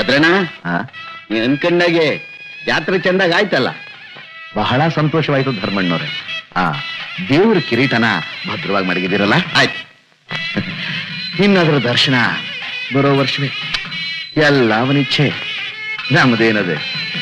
ಭದ್ರಣ್ಣ ಆ, ನೀನ್ ಅನ್ಕಂಡಾಗೆ ಜಾತ್ರೆ ಚಂದಾಗ ಆಯ್ತಲ್ಲ ಬಹಳ ಸಂತೋಷವಾಯ್ತು ಧರ್ಮಣ್ಣವ್ರೆ ಆ ದೇವ್ರ ಕಿರೀಟನ ಭದ್ರವಾಗಿ ಮಡಗಿದಿರಲ್ಲ ಆಯ್ತು ಇನ್ನದ್ರ ದರ್ಶನ ಬರೋ ವರ್ಷವೇ ಎಲ್ಲ ಅವನಿಚ್ಛೆ ನಮ್ಮದೇನದೆ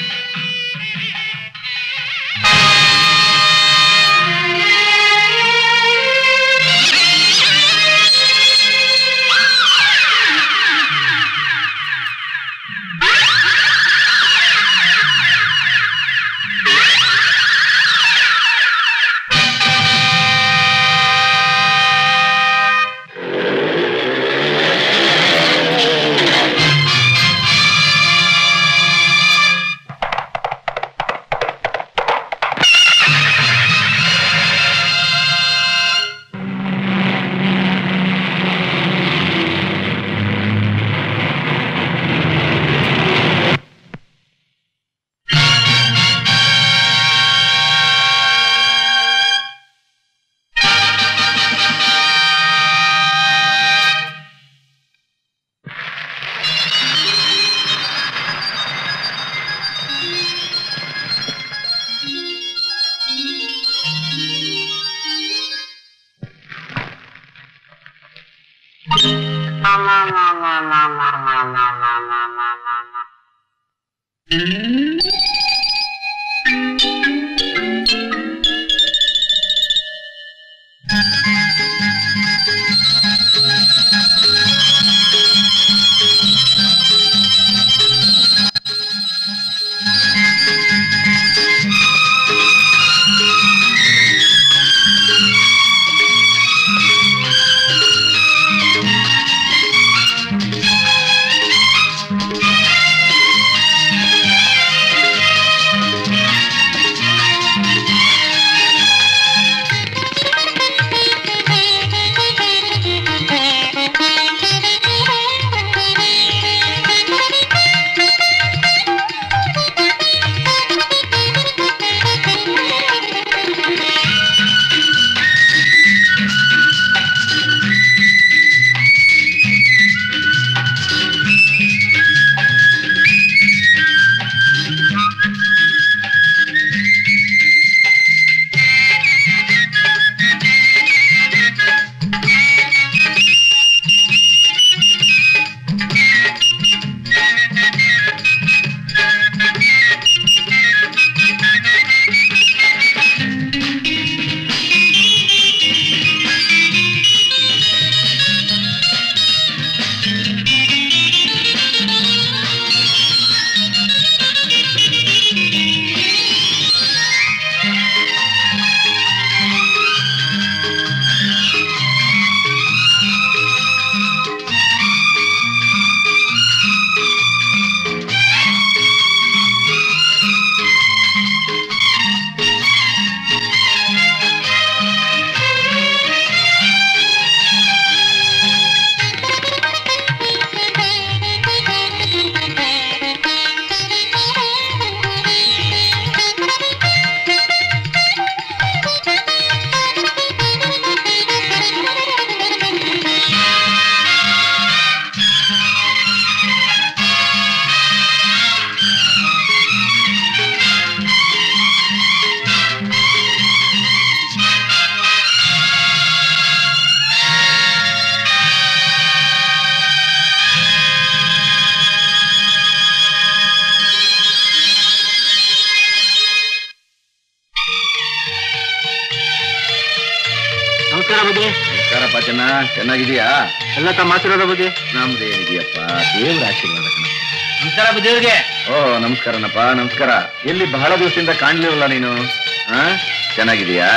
ನಮಸ್ಕಾರ ಬುದ್ಧಿ ನಮಸ್ಕಾರಪ್ಪ ಚೆನ್ನ ಚೆನ್ನಾಗಿದೀಯಾ ಎಲ್ಲ ತಮ್ಮ ಆಶೀರ್ವಾದ ಬುದ್ಧಿ ನಮ್ದೇನಿದೆಯಪ್ಪ ದೇವ್ರ ಆಶೀರ್ವಾದ ಕಣ ನಮಸ್ಕಾರ ಬುದ್ಧಿಯವ್ರಿಗೆ ಓ ನಮಸ್ಕಾರನಪ್ಪ ನಮಸ್ಕಾರ ಎಲ್ಲಿ ಬಹಳ ದಿವಸದಿಂದ ಕಾಣ್ಲಿರಲ್ಲ ನೀನು ಆ ಚೆನ್ನಾಗಿದೀಯಾ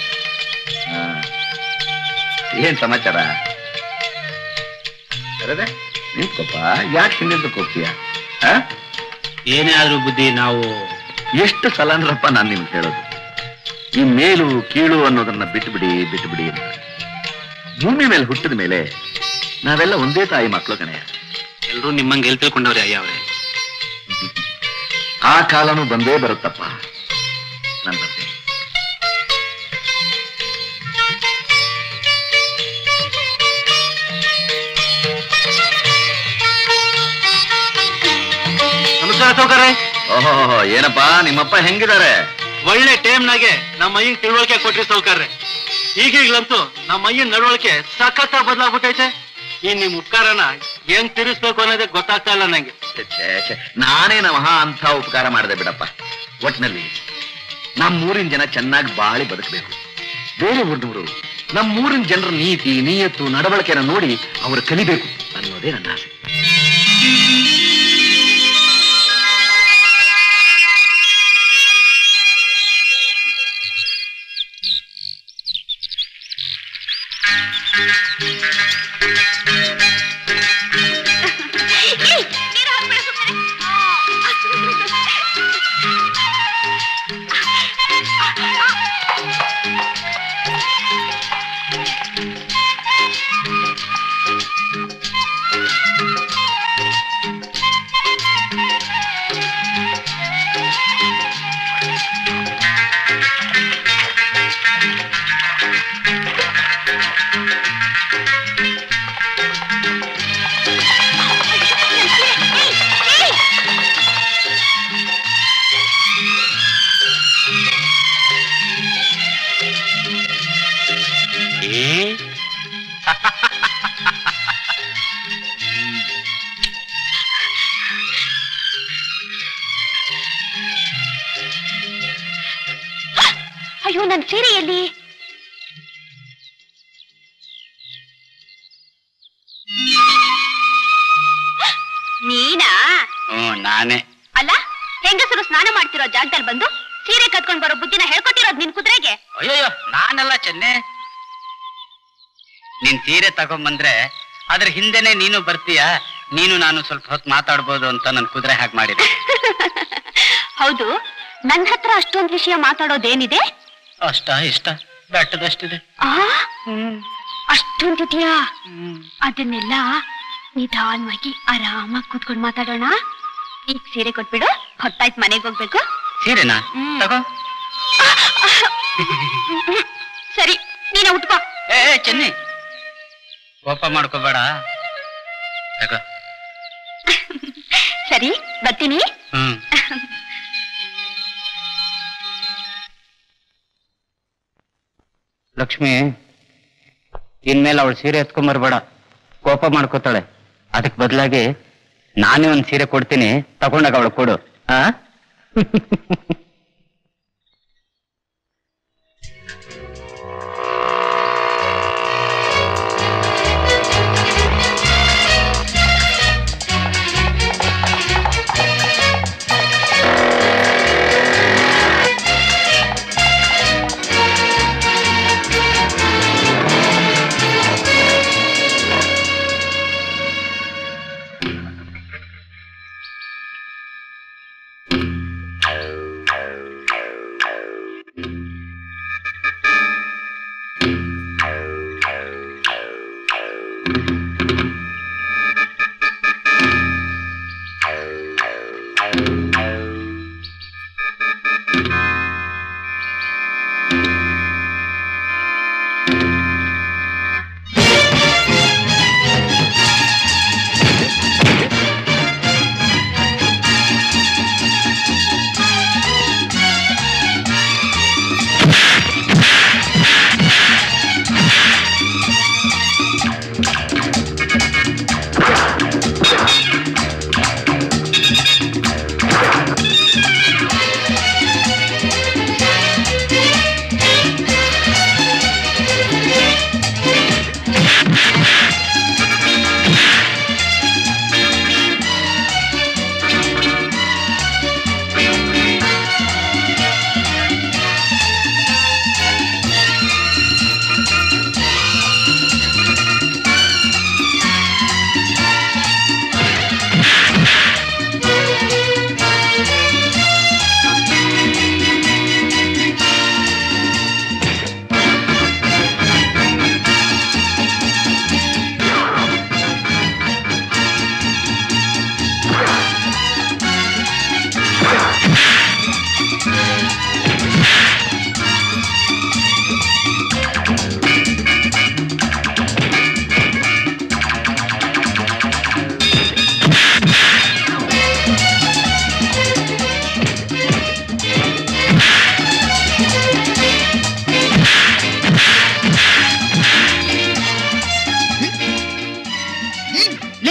ಆ. ಏನ್ ಸಮಾಚಾರ ಸರದೆ ನಿಂತ್ಕೊಪ್ಪ ಯಾಕೆ ಹಿಂದಿಂದಕ್ಕೆ ಹೋಗ್ತೀಯ ಆ? ಏನೇ ಆದ್ರೂ ಬುದ್ಧಿ ನಾವು ಎಷ್ಟು ಸಲ ಅಂದ್ರಪ್ಪ ನಾನು ನಿಮ್ಗೆ ಹೇಳೋದು ಈ ಮೇಲು ಕೀಳು ಅನ್ನೋದನ್ನ ಬಿಟ್ಬಿಡಿ ಬಿಟ್ಬಿಡಿ ಅಂತ ಭೂಮಿ ಮೇಲೆ ಹುಟ್ಟಿದ ಮೇಲೆ ನಾವೆಲ್ಲ ಒಂದೇ ತಾಯಿ ಮಕ್ಕಳು ಕಣೆ ಎಲ್ರೂ ನಿಮ್ಮಂಗೆ ಎಲ್ ತಿಳ್ಕೊಂಡವ್ರೆ ಅಯ್ಯ ಅವ್ರೆ ಆ ಕಾಲನೂ ಬಂದೇ ಬರುತ್ತಪ್ಪ ನಾನು ಬರ್ತೀನಿ ನಮಸ್ಕಾರ ಸೌಕರ್ಯ ಓಹೋ ಏನಪ್ಪಾ ನಿಮ್ಮಪ್ಪ ಹೆಂಗಿದ್ದಾರೆ ಒಳ್ಳೆ ಟೈಮ್ನಾಗೆ ನಮ್ಮ ಅಯ್ಯನ್ ತಿಳುವಳಿಕೆ ಕೊಟ್ರಿ ಸೌಕರ್ಯ ಈಗೀಗ್ಲಂತೂ ನಮ್ಮ ಅಯ್ಯನ್ ನಡವಳಿಕೆ ಸಖತ್ತ ಬದಲಾಗ್ಬಿಟ್ಟೈತೆ ಈ ನಿಮ್ ಉಪಕಾರನ ಹೆಂಗ್ ತಿರ್ಸ್ಬೇಕು ಅನ್ನೋದೇ ಗೊತ್ತಾಗ್ತಾ ಇಲ್ಲ ನಂಗೆ ಛೆ, ಛೆ, ಛೆ. ನಾನೇ ಮಹಾ ಅಂತ ಉಪಕಾರ ಮಾಡಿದೆ ಬಿಡಪ್ಪ ಒಟ್ನಲ್ಲಿ ನಮ್ಮೂರಿನ ಜನ ಚೆನ್ನಾಗಿ ಬಾಳಿ ಬದುಕಬೇಕು ಬೇರೆ ಊರಿನವರು ನಮ್ಮೂರಿನ ಜನರ ನೀತಿ ನಿಯತ್ತು ನಡವಳಿಕೆನ ನೋಡಿ ಅವರು ಕಲಿಬೇಕು ಅನ್ನೋದೇ ನನ್ನ ಆಸೆ ಅಯ್ಯೋ ನನ್ ಸೀರೆ ಎಲ್ಲಿ ನೀನಾ ಹ್ಮ್ ನಾನೇ ಅಲ್ಲ ಹೆಂಗಸರು ಸ್ನಾನ ಮಾಡ್ತಿರೋ ಜಾಗದಲ್ಲಿ ಬಂದು ಸೀರೆ ಕತ್ಕೊಂಡ್ ಬರೋ ಬುದ್ಧಿನ ಹೇಳ್ಕೊಟ್ಟಿರೋದ್ ನಿನ್ ಕುದುರೆಗೆ ಅಯ್ಯಯ್ಯೋ ನಾನಲ್ಲ ಚೆನ್ನೆ ನೀನ್ ಸೀರೆ ತಗೊಂಬಂದ್ರೆ ಅದ್ರ ಹಿಂದೆನೆ ನೀನು ಬರ್ತೀಯ ನೀನು ನಾನು ಸ್ವಲ್ಪ ಹೊತ್ತು ಮಾತಾಡ್ಬೋದು ಅಂತ ನನ್ ಕುದುರೆ ಹಾಗೆ ಮಾಡಿದೆ ಹೌದು ನನ್ನ ಹತ್ರ ಅಷ್ಟೊಂದ್ ವಿಷಯ ಮಾತಾಡೋದೇನಿದೆ ಅಷ್ಟ ಇಷ್ಟ ಬೆಟ್ಟದಷ್ಟಿದೆ ಆ ಅಷ್ಟೊಂದಿದ್ಯಾ ಅದನ್ನೆಲ್ಲ ನಿಧಾನವಾಗಿ ಆರಾಮಾಗಿ ಕೂತ್ಕೊಂಡು ಮಾತಾಡೋಣ ಈಗ ಸೀರೆ ಕೊಟ್ಬಿಡು ಹೊತ್ತಾಯ್ತು ಮನೆಗೆ ಹೋಗ್ಬೇಕು ಸೀರೆನಾ ಹ್ಮ್. ತಗೋ ಸರಿ ನೀನೇ ಉಟ್ಕೋ ಏ ಏ, ಚೆನ್ನಿ ಕೋಪ ಮಾಡ್ಕೋಬೇಡ ತಗೋ ಸರಿ ಬರ್ತೀನಿ ಹ್ಮ್ ಲಕ್ಷ್ಮಿ ಇನ್ಮೇಲೆ ಅವಳು ಸೀರೆ ಎತ್ಕೊಂಬರ್ಬೇಡ ಕೋಪ ಮಾಡ್ಕೋತಾಳೆ ಅದಕ್ ಬದಲಾಗಿ ನಾನೇ ಒಂದ್ ಸೀರೆ ಕೊಡ್ತೀನಿ ತಗೊಂಡಾಗ ಅವಳು ಕೊಡು ಆ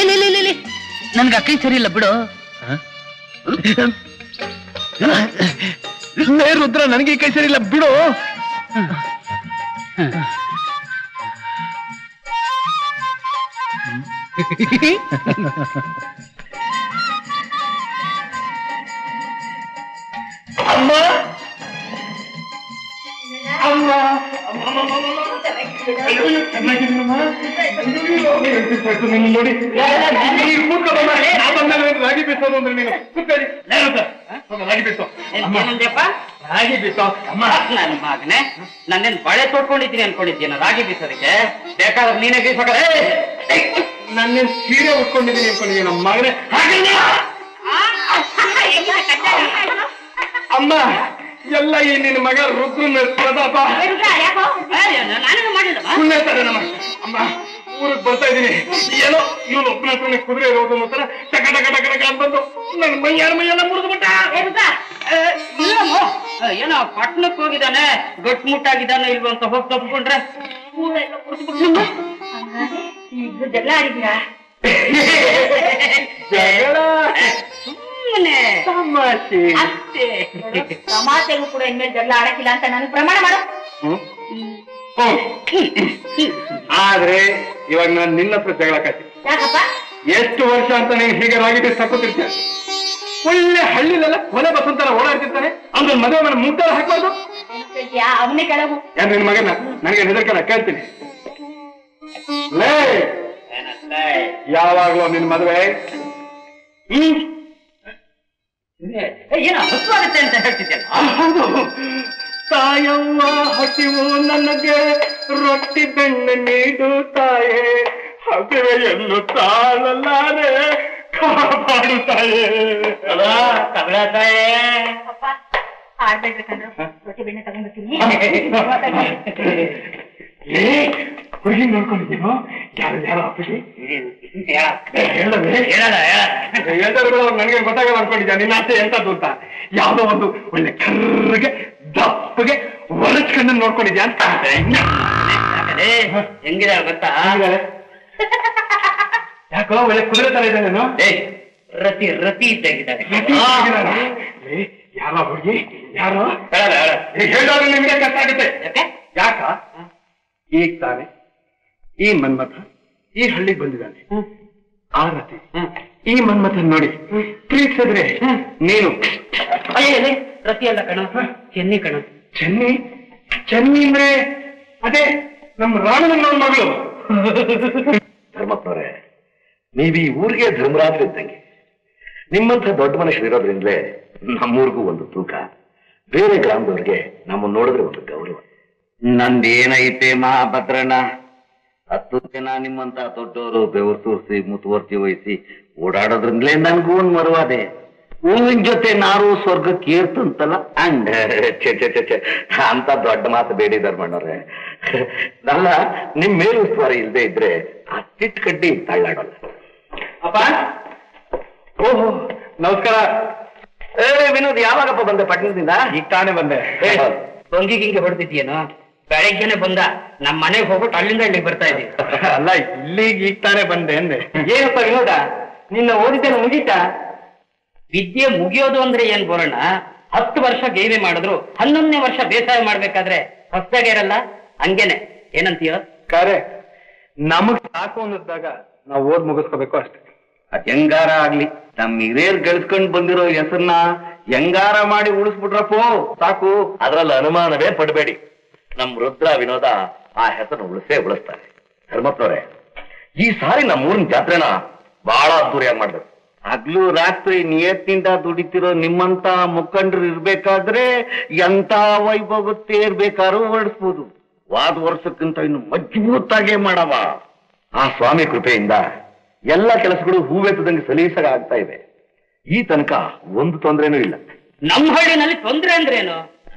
ಲೇ ಲೇ ಲೇ ಲೇ ಲೇ ನನ್ಗೆ ಅಕ್ಕೈ ಸರಿ ಇಲ್ಲ ಬಿಡು ಲೇ ರುದ್ರ ನನಗೆ ಕೈ ಸರಿಲ್ಲ ಬಿಡು ನೋಡಿ ರಾಗಿ ಬೀಸೋದು ಅಂದ್ರೆ ನೀನು ಕೂತ್ಕೊಳ್ಳಿ. ಒಂದು ರಾಗಿ ಬೀಸೋ ಅಮ್ಮ, ರಾಗಿ ಬೀಸೋ ಅಮ್ಮ ನನ್ನ ಮಗನೆ ನನ್ನೇನ್ ಬಳೆ ತೊಟ್ಕೊಂಡಿದ್ದೀನಿ ಅನ್ಕೊಂಡಿದ್ದೀನ ರಾಗಿ ಬೀಸೋದಕ್ಕೆ ಬೇಕಾದ್ರೆ ನೀನೇ ಬೀಸೋಕ ನನ್ನ ಸೀರೆ ಉಟ್ಕೊಂಡಿದ್ದೀನಿ ಅನ್ಕೊಂಡಿದ್ದೀನಿ ನಮ್ಮ ಮಗನೇ ಹಾಗಿಲ್ಲ. ಅಮ್ಮ ಎಲ್ಲ ಈ ನಿನ್ನ ಮಗ ರುದ್ರನ ಪ್ರತಾಪ ನಾನು ಮಾಡಿಲ್ಲಮ್ಮ ಸುಳ್ಳೆ ತಾರೆ ನಮ್ಮ ಅಮ್ಮ ಊರಿಗೆ ಬರ್ತಾ ಇದ್ದೀನಿ ಏನೋ ಇವನು ಒಬ್ಬನ ಹತ್ರನೇ ಕುದುರೆ ಇರೋದು ಅನ್ನೋ ತರ ಟಕ ಟಕ ಟಕ ಟಕ ಅಂತಂದು ನನ್ನ ಮೈಯಾರ ಮೈಯೆಲ್ಲ ಮುರಿದು ಬಿಟ್ಟ ಇಲ್ಲಮ್ಮ ಏನೋ ಪಟ್ನಕ್ ಹೋಗಿದ್ದಾನೆ ಗಟ್ಮುಟ್ಟಾಗಿದ್ದಾನೆ ಇಲ್ವ ಅಂತ ಹೋಗಿ ತಪ್ಪಿಕೊಂಡ್ರೆ ಜಗಳ ಆಡಿದ್ರಾ ಜಗಳ ಸುಮ್ಮನೆ ತಮಾಷೆ ಅಷ್ಟೇ ಸಮಾಜೆಗೂ ಕೂಡ ಇನ್ಮೇಲೆ ಜಗಳ ಆಡಕ್ಕಿಲ್ಲ ಅಂತ ನನ್ ಪ್ರಮಾಣ ಮಾಡು ಹ್ಮ್? ಹ್ಮ್. ಆದ್ರೆ ಇವಾಗ ನಾನು ನಿನ್ನ ಹತ್ರ ಜಗಳ ಕಾಯ್ತೀನಿ ಯಾಕಪ್ಪ ಎಷ್ಟು ವರ್ಷ ಅಂತ ನೀನು ಹೀಗೆ ರಾಗಿ ಬೀಸ್ ತಕ್ಕೋತಿರ್ತೀಯ ಒಳ್ಳೆ ಹಳ್ಳಿಲೆಲ್ಲ ಕೊಲೆ ಬಸಂತರ ಓಡಾಡ್ತಿರ್ತಾನೆ ಅವ್ನ ಮದುವೆ ಮನೆ ಮುಗ್ದಾರ ಹಾಕ್ಬಾರ್ದು ಅವನೇ ಕೆಳಗು ಯಾರು ನಿನ್ ಮಗನ ನನಗೆ ಹೆದರ್ಕಲ್ಲ ಕೇಳ್ತೀನಿ ಲೇ ಯಾವಾಗ್ಲೂ ನಿನ್ ಮದುವೆ ಹ್ಮ್ ಏನೋ ಹಸುವಾಗುತ್ತೆ ಅಂತ ಹೇಳ್ತಿದ್ಯಲ್ಲ ಹೌದು ತಾಯವ್ವ ಹಸಿವು ನನಗೆ ರೊಟ್ಟಿ ಬೆಣ್ಣೆ ನೀಡು ತಾಯೇ ಹಸಿವೆ ಎಲ್ಲೂ ತಾಳಲಾರೆ ಕಾಪಾಡು ತಾಯೇ ಅಪ್ಪ ಆಡ್ಬೇಡ್ರಿ ಕಂಡ್ರು ರೊಟ್ಟಿ ಬೆಣ್ಣೆ ತಗೊಂಡ್ಬರ್ತೀನಿ ಏ ಹುಡುಗಿ ನೋಡ್ಕೊಂಡಿದ್ದೀನೋ ಯಾರು ಯಾರು ಆಫೀಸಿ ಹೇಳದೆ ಹೇಳ್ತಾರೆ ನನಗೆ ಗೊತ್ತಾಗಲ್ಲ ಅನ್ಕೊಂಡಿದ್ಯಾ ನಿನ್ನ ಆಸೆ ಎಂತದ್ದು ಅಂತ ಯಾವ್ದೋ ಒಂದು ಒಳ್ಳೆ ಕರ್ರಗೆ ದಪ್ಪಗೆ ಒಳಚ್ಕೊಂಡು ನೋಡ್ಕೊಂಡಿದ್ಯಾ ಅಂತ ಯಾಕಂದ್ರೆ ಹೆಂಗಿದಾಳೆ ಗೊತ್ತಾ ಆಗಿದಾಳೆ. ಯಾಕೋ ಒಳ್ಳೆ ಕುದುರೆ ತರ ಇದೆ ನಾನು ಏಯ್, ರತಿ ರತಿ ಇದ್ದಾಗಿದ್ದಾಳೆ ಯಾರೋ ಹುಡುಗಿ ಯಾರೋ ಹೇಳಲ್ಲ, ಹೇಳ. ಹೇಳೋರು ನಿಮ್ಗೆ ಕಷ್ಟ ಆಗುತ್ತೆ ಯಾಕೆ? ಯಾಕ ಈಗ ತಾನೆ ಈ ಮನ್ಮಥ ಈ ಹಳ್ಳಿಗೆ ಬಂದಿದ್ದಾನೆ ಆ ರತಿ ಈ ಮನ್ಮಥನ್ ನೋಡಿ ಪ್ರೀತಿಸಿದ್ರೆ ನೀನು ಅಯ್ಯೋ ಏನೇ? ರತಿ ಅಲ್ಲ ಕಣ ಚೆನ್ನಿ ಕಣ ಚೆನ್ನಿ ಚೆನ್ನಿ ಅಂದ್ರೆ ಅದೇ ನಮ್ಮ ರಾಮನ ಮಗಳು ಧರ್ಮಪ್ಪನವರೇ ನೀವು ಈ ಊರಿಗೆ ಧರ್ಮರಾಜರು ಇದ್ದಂಗೆ ನಿಮ್ಮಂಥ ದೊಡ್ಡ ಮನುಷ್ಯರು ಇರೋದ್ರಿಂದಲೇ ನಮ್ಮೂರಿಗೂ ಒಂದು ತೂಕ ಬೇರೆ ಗ್ರಾಮದವ್ರಿಗೆ ನಮ್ಮನ್ನು ನೋಡಿದ್ರೆ ಒಂದು ಗೌರವ ನಂದೇನೈತೆ ಮಹಾಭದ್ರಣ್ಣ ಹತ್ತು ಜನ ನಿಮ್ಮಂತ ದೊಡ್ಡವರು ಬೆವರು ತೋರಿಸಿ ಮುತುವರ್ತಿ ವಹಿಸಿ ಓಡಾಡೋದ್ರಿಂದಲೇ ನನ್ಗೂ ಒಂದು ಮರವಾದೆ ಹೂವಿನ ಜೊತೆ ನಾರು ಸ್ವರ್ಗಕ್ಕೆ ಏರ್ತಂತಲ್ಲ ಅಂಡ್ ಛೆ ಛೆ ಛೆ ಛೆ ಅಂತ ದೊಡ್ಡ ಮಾತು ಬೇಡಿ ಧರ್ಮಣ್ಣವ್ರೆ ನಲ್ಲ ನಿಮ್ ಮೇಲು ಉಸ್ತುವಾರಿ ಇಲ್ಲದೆ ಇದ್ರೆ ಆ ಚಿಟ್ ಕಡ್ಡಿ ತಳ್ಳಾಡಲ್ಲ ಅಪ್ಪ ಓಹೋ ನಮಸ್ಕಾರ ಏ ವಿನೋದ್ ಯಾವಾಗಪ್ಪ ಬಂದೆ ಪಟ್ಟಣದಿಂದ ಈಗ ತಾನೇ ಬಂದೆ ಬಂಗಿ ಗಿಂಗೆ ಹೊಡೆದಿದ್ಯೇನೋ ಬೆಳಗ್ಗೆನೆ ಬಂದ ನಮ್ಮ ಮನೆಗೆ ಹೋಗ್ಬಿಟ್ಟು ಅಲ್ಲಿಂದ ಇಲ್ಲಿಗೆ ಬರ್ತಾ ಇದೀವಿ ಅಲ್ಲ ಇಲ್ಲಿಗೆ ಈಗ ತಾನೇ ಬಂದೆ ಅಂದೆ ಏನಪ್ಪ ವಿನೋದ ನಿನ್ನ ಓದಿದ್ದೇನೆ ಮುಗೀತಾ ವಿದ್ಯೆ ಮುಗಿಯೋದು ಅಂದ್ರೆ ಏನ್ ಬೋರಣ್ಣ ಹತ್ತು ವರ್ಷ ಗೇವೆ ಮಾಡಿದ್ರು ಹನ್ನೊಂದನೇ ವರ್ಷ ಬೇಸಾಯ ಮಾಡ್ಬೇಕಾದ್ರೆ ಹೊಸದಾಗೆ ಇರಲ್ಲ ಹಂಗೇನೆ ಏನಂತೀಯೋ ಕರೆ ನಮಗ್ ಸಾಕು ಅನ್ನಿಸ್ದಾಗ ನಾವು ಓದ್ ಮುಗಿಸ್ಕೋಬೇಕು ಅಷ್ಟೇ ಅದ್ ಹೆಂಗಾರ ಆಗ್ಲಿ ನಮ್ ಹಿರಿಯರ್ ಗಳಿಸ್ಕೊಂಡ್ ಬಂದಿರೋ ಹೆಸರನ್ನ ಹೆಂಗಾರ ಮಾಡಿ ಉಳಿಸ್ಬಿಟ್ರಪ್ಪೋ ಸಾಕು ಅದ್ರಲ್ಲಿ ಅನುಮಾನವೇ ಪಡಬೇಡಿ ನಮ್ ರುದ್ರ ವಿನೋದ ಆ ಹೆಸರನ್ನು ಉಳಿಸೇ ಉಳಿಸ್ತಾರೆ ಧರ್ಮಪ್ಪನವ್ರೆ ಈ ಸಾರಿ ನಮ್ಮ ಊರಿನ ಜಾತ್ರೆನ ಬಹಳ ಅದ್ದೂರಿಯಾಗಿ ಮಾಡ್ಬೇಕು ಹಗ್ಲು ರಾತ್ರಿ ನಿಯತ್ತಿಂದ ದುಡಿತಿರೋ ನಿಮ್ಮಂತ ಮುಖಂಡರು ಇರ್ಬೇಕಾದ್ರೆ ಎಂತ ವೈಭವ ತೇರ್ಬೇಕಾದ್ರೂ ಹೊರಡಿಸ್ಬೋದು ವಾದ ವರ್ಷಕ್ಕಿಂತ ಇನ್ನು ಮಜ್ಬೂತಾಗೆ ಮಾಡವ ಆ ಸ್ವಾಮಿ ಕೃಪೆಯಿಂದ ಎಲ್ಲ ಕೆಲಸಗಳು ಹೂವೆತ್ತದಂಗೆ ಸಲೀಸಾಗಿ ಆಗ್ತಾ ಇವೆ ಈ ತನಕ ಒಂದು ತೊಂದರೆನೂ ಇಲ್ಲ ನಮ್ಮ ಹಳ್ಳಿನಲ್ಲಿ ತೊಂದ್ರೆ ಅಂದ್ರೇನು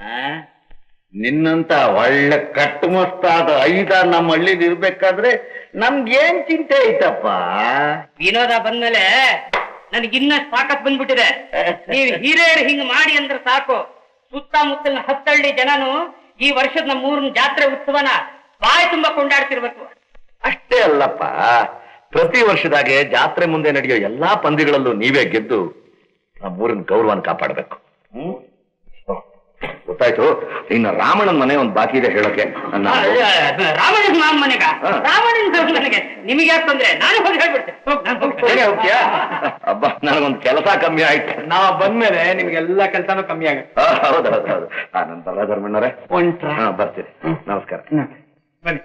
ನಿನ್ನಂತ ಒಳ್ಳೆ ಕಟ್ಟುಮಸ್ತಾದ ಐದ ನಮ್ಮ ಹಳ್ಳಿಲಿ ಇರ್ಬೇಕಾದ್ರೆ ನಮ್ಗೇನ್ ಚಿಂತೆ ಐತಪ್ಪ ವಿನೋದ ಬಂದ್ಮೇಲೆ ನನಗಿನ್ನ ಸಾಕತ್ ಬಂದ್ಬಿಟ್ಟಿದೆ ನೀವು ಹಿರಿಯರು ಹಿಂಗ್ ಮಾಡಿ ಅಂದ್ರೆ ಸಾಕು ಸುತ್ತಮುತ್ತಲಿನ ಹತ್ತಳ್ಳಿ ಜನನು ಈ ವರ್ಷದ ನಮ್ಮ ಊರಿನ ಜಾತ್ರೆ ಉತ್ಸವನ ಬಾಯಿ ತುಂಬಾ ಕೊಂಡಾಡ್ತಿರ್ಬೇಕು ಅಷ್ಟೇ ಅಲ್ಲಪ್ಪ ಪ್ರತಿ ವರ್ಷದಾಗೆ ಜಾತ್ರೆ ಮುಂದೆ ನಡೆಯೋ ಎಲ್ಲಾ ಪಂದ್ಯಗಳಲ್ಲೂ ನೀವೇ ಗೆದ್ದು ನಮ್ಮೂರಿನ ಗೌರವನ ಕಾಪಾಡಬೇಕು ಹ್ಮ್ ಓ, ಗೊತ್ತಾಯ್ತು ಇನ್ನು ರಾಮಣ್ಣನ ಮನೆ ಒಂದು ಬಾಕಿ ಇದೆ ಹೇಳೋಕೆ ನನ್ನ ರಾಮಣ್ಣನ ಮಾಮ ಮನೆಗ ಹಾ. ರಾಮಣ್ಣನ ಮನೆಗೆ ನಿಮಗೆ ಯಾಕೆ ತೊಂದ್ರೆ ನಾನು ಹೋಗಿ ಹೇಳ್ಬಿಡ್ತೇನೆ ಹೋಗ್, ನಾನ್ ಹೋಗ್ತೇನೆ. ಹೇಗೆ ಹೋಗ್ತೀಯಾ ಅಬ್ಬಾ ನನಗೊಂದು ಕೆಲಸ ಕಮ್ಮಿ ಆಯ್ತು ನಾವ್ ಬಂದ್ಮೇಲೆ ನಿಮ್ಗೆಲ್ಲಾ ಕೆಲ್ಸಾನು ಕಮ್ಮಿ ಆಗುತ್ತೆ ಆ, ಹೌದು ಹೌದು ಹೌದು ಆ, ನನ್ನ ಬರ ಧರ್ಮಣ್ಣರೇ ಹೊಂಟ್ರ ಹಾ ಬರ್ತೀರಿ ನಮಸ್ಕಾರ ಬನ್ನಿ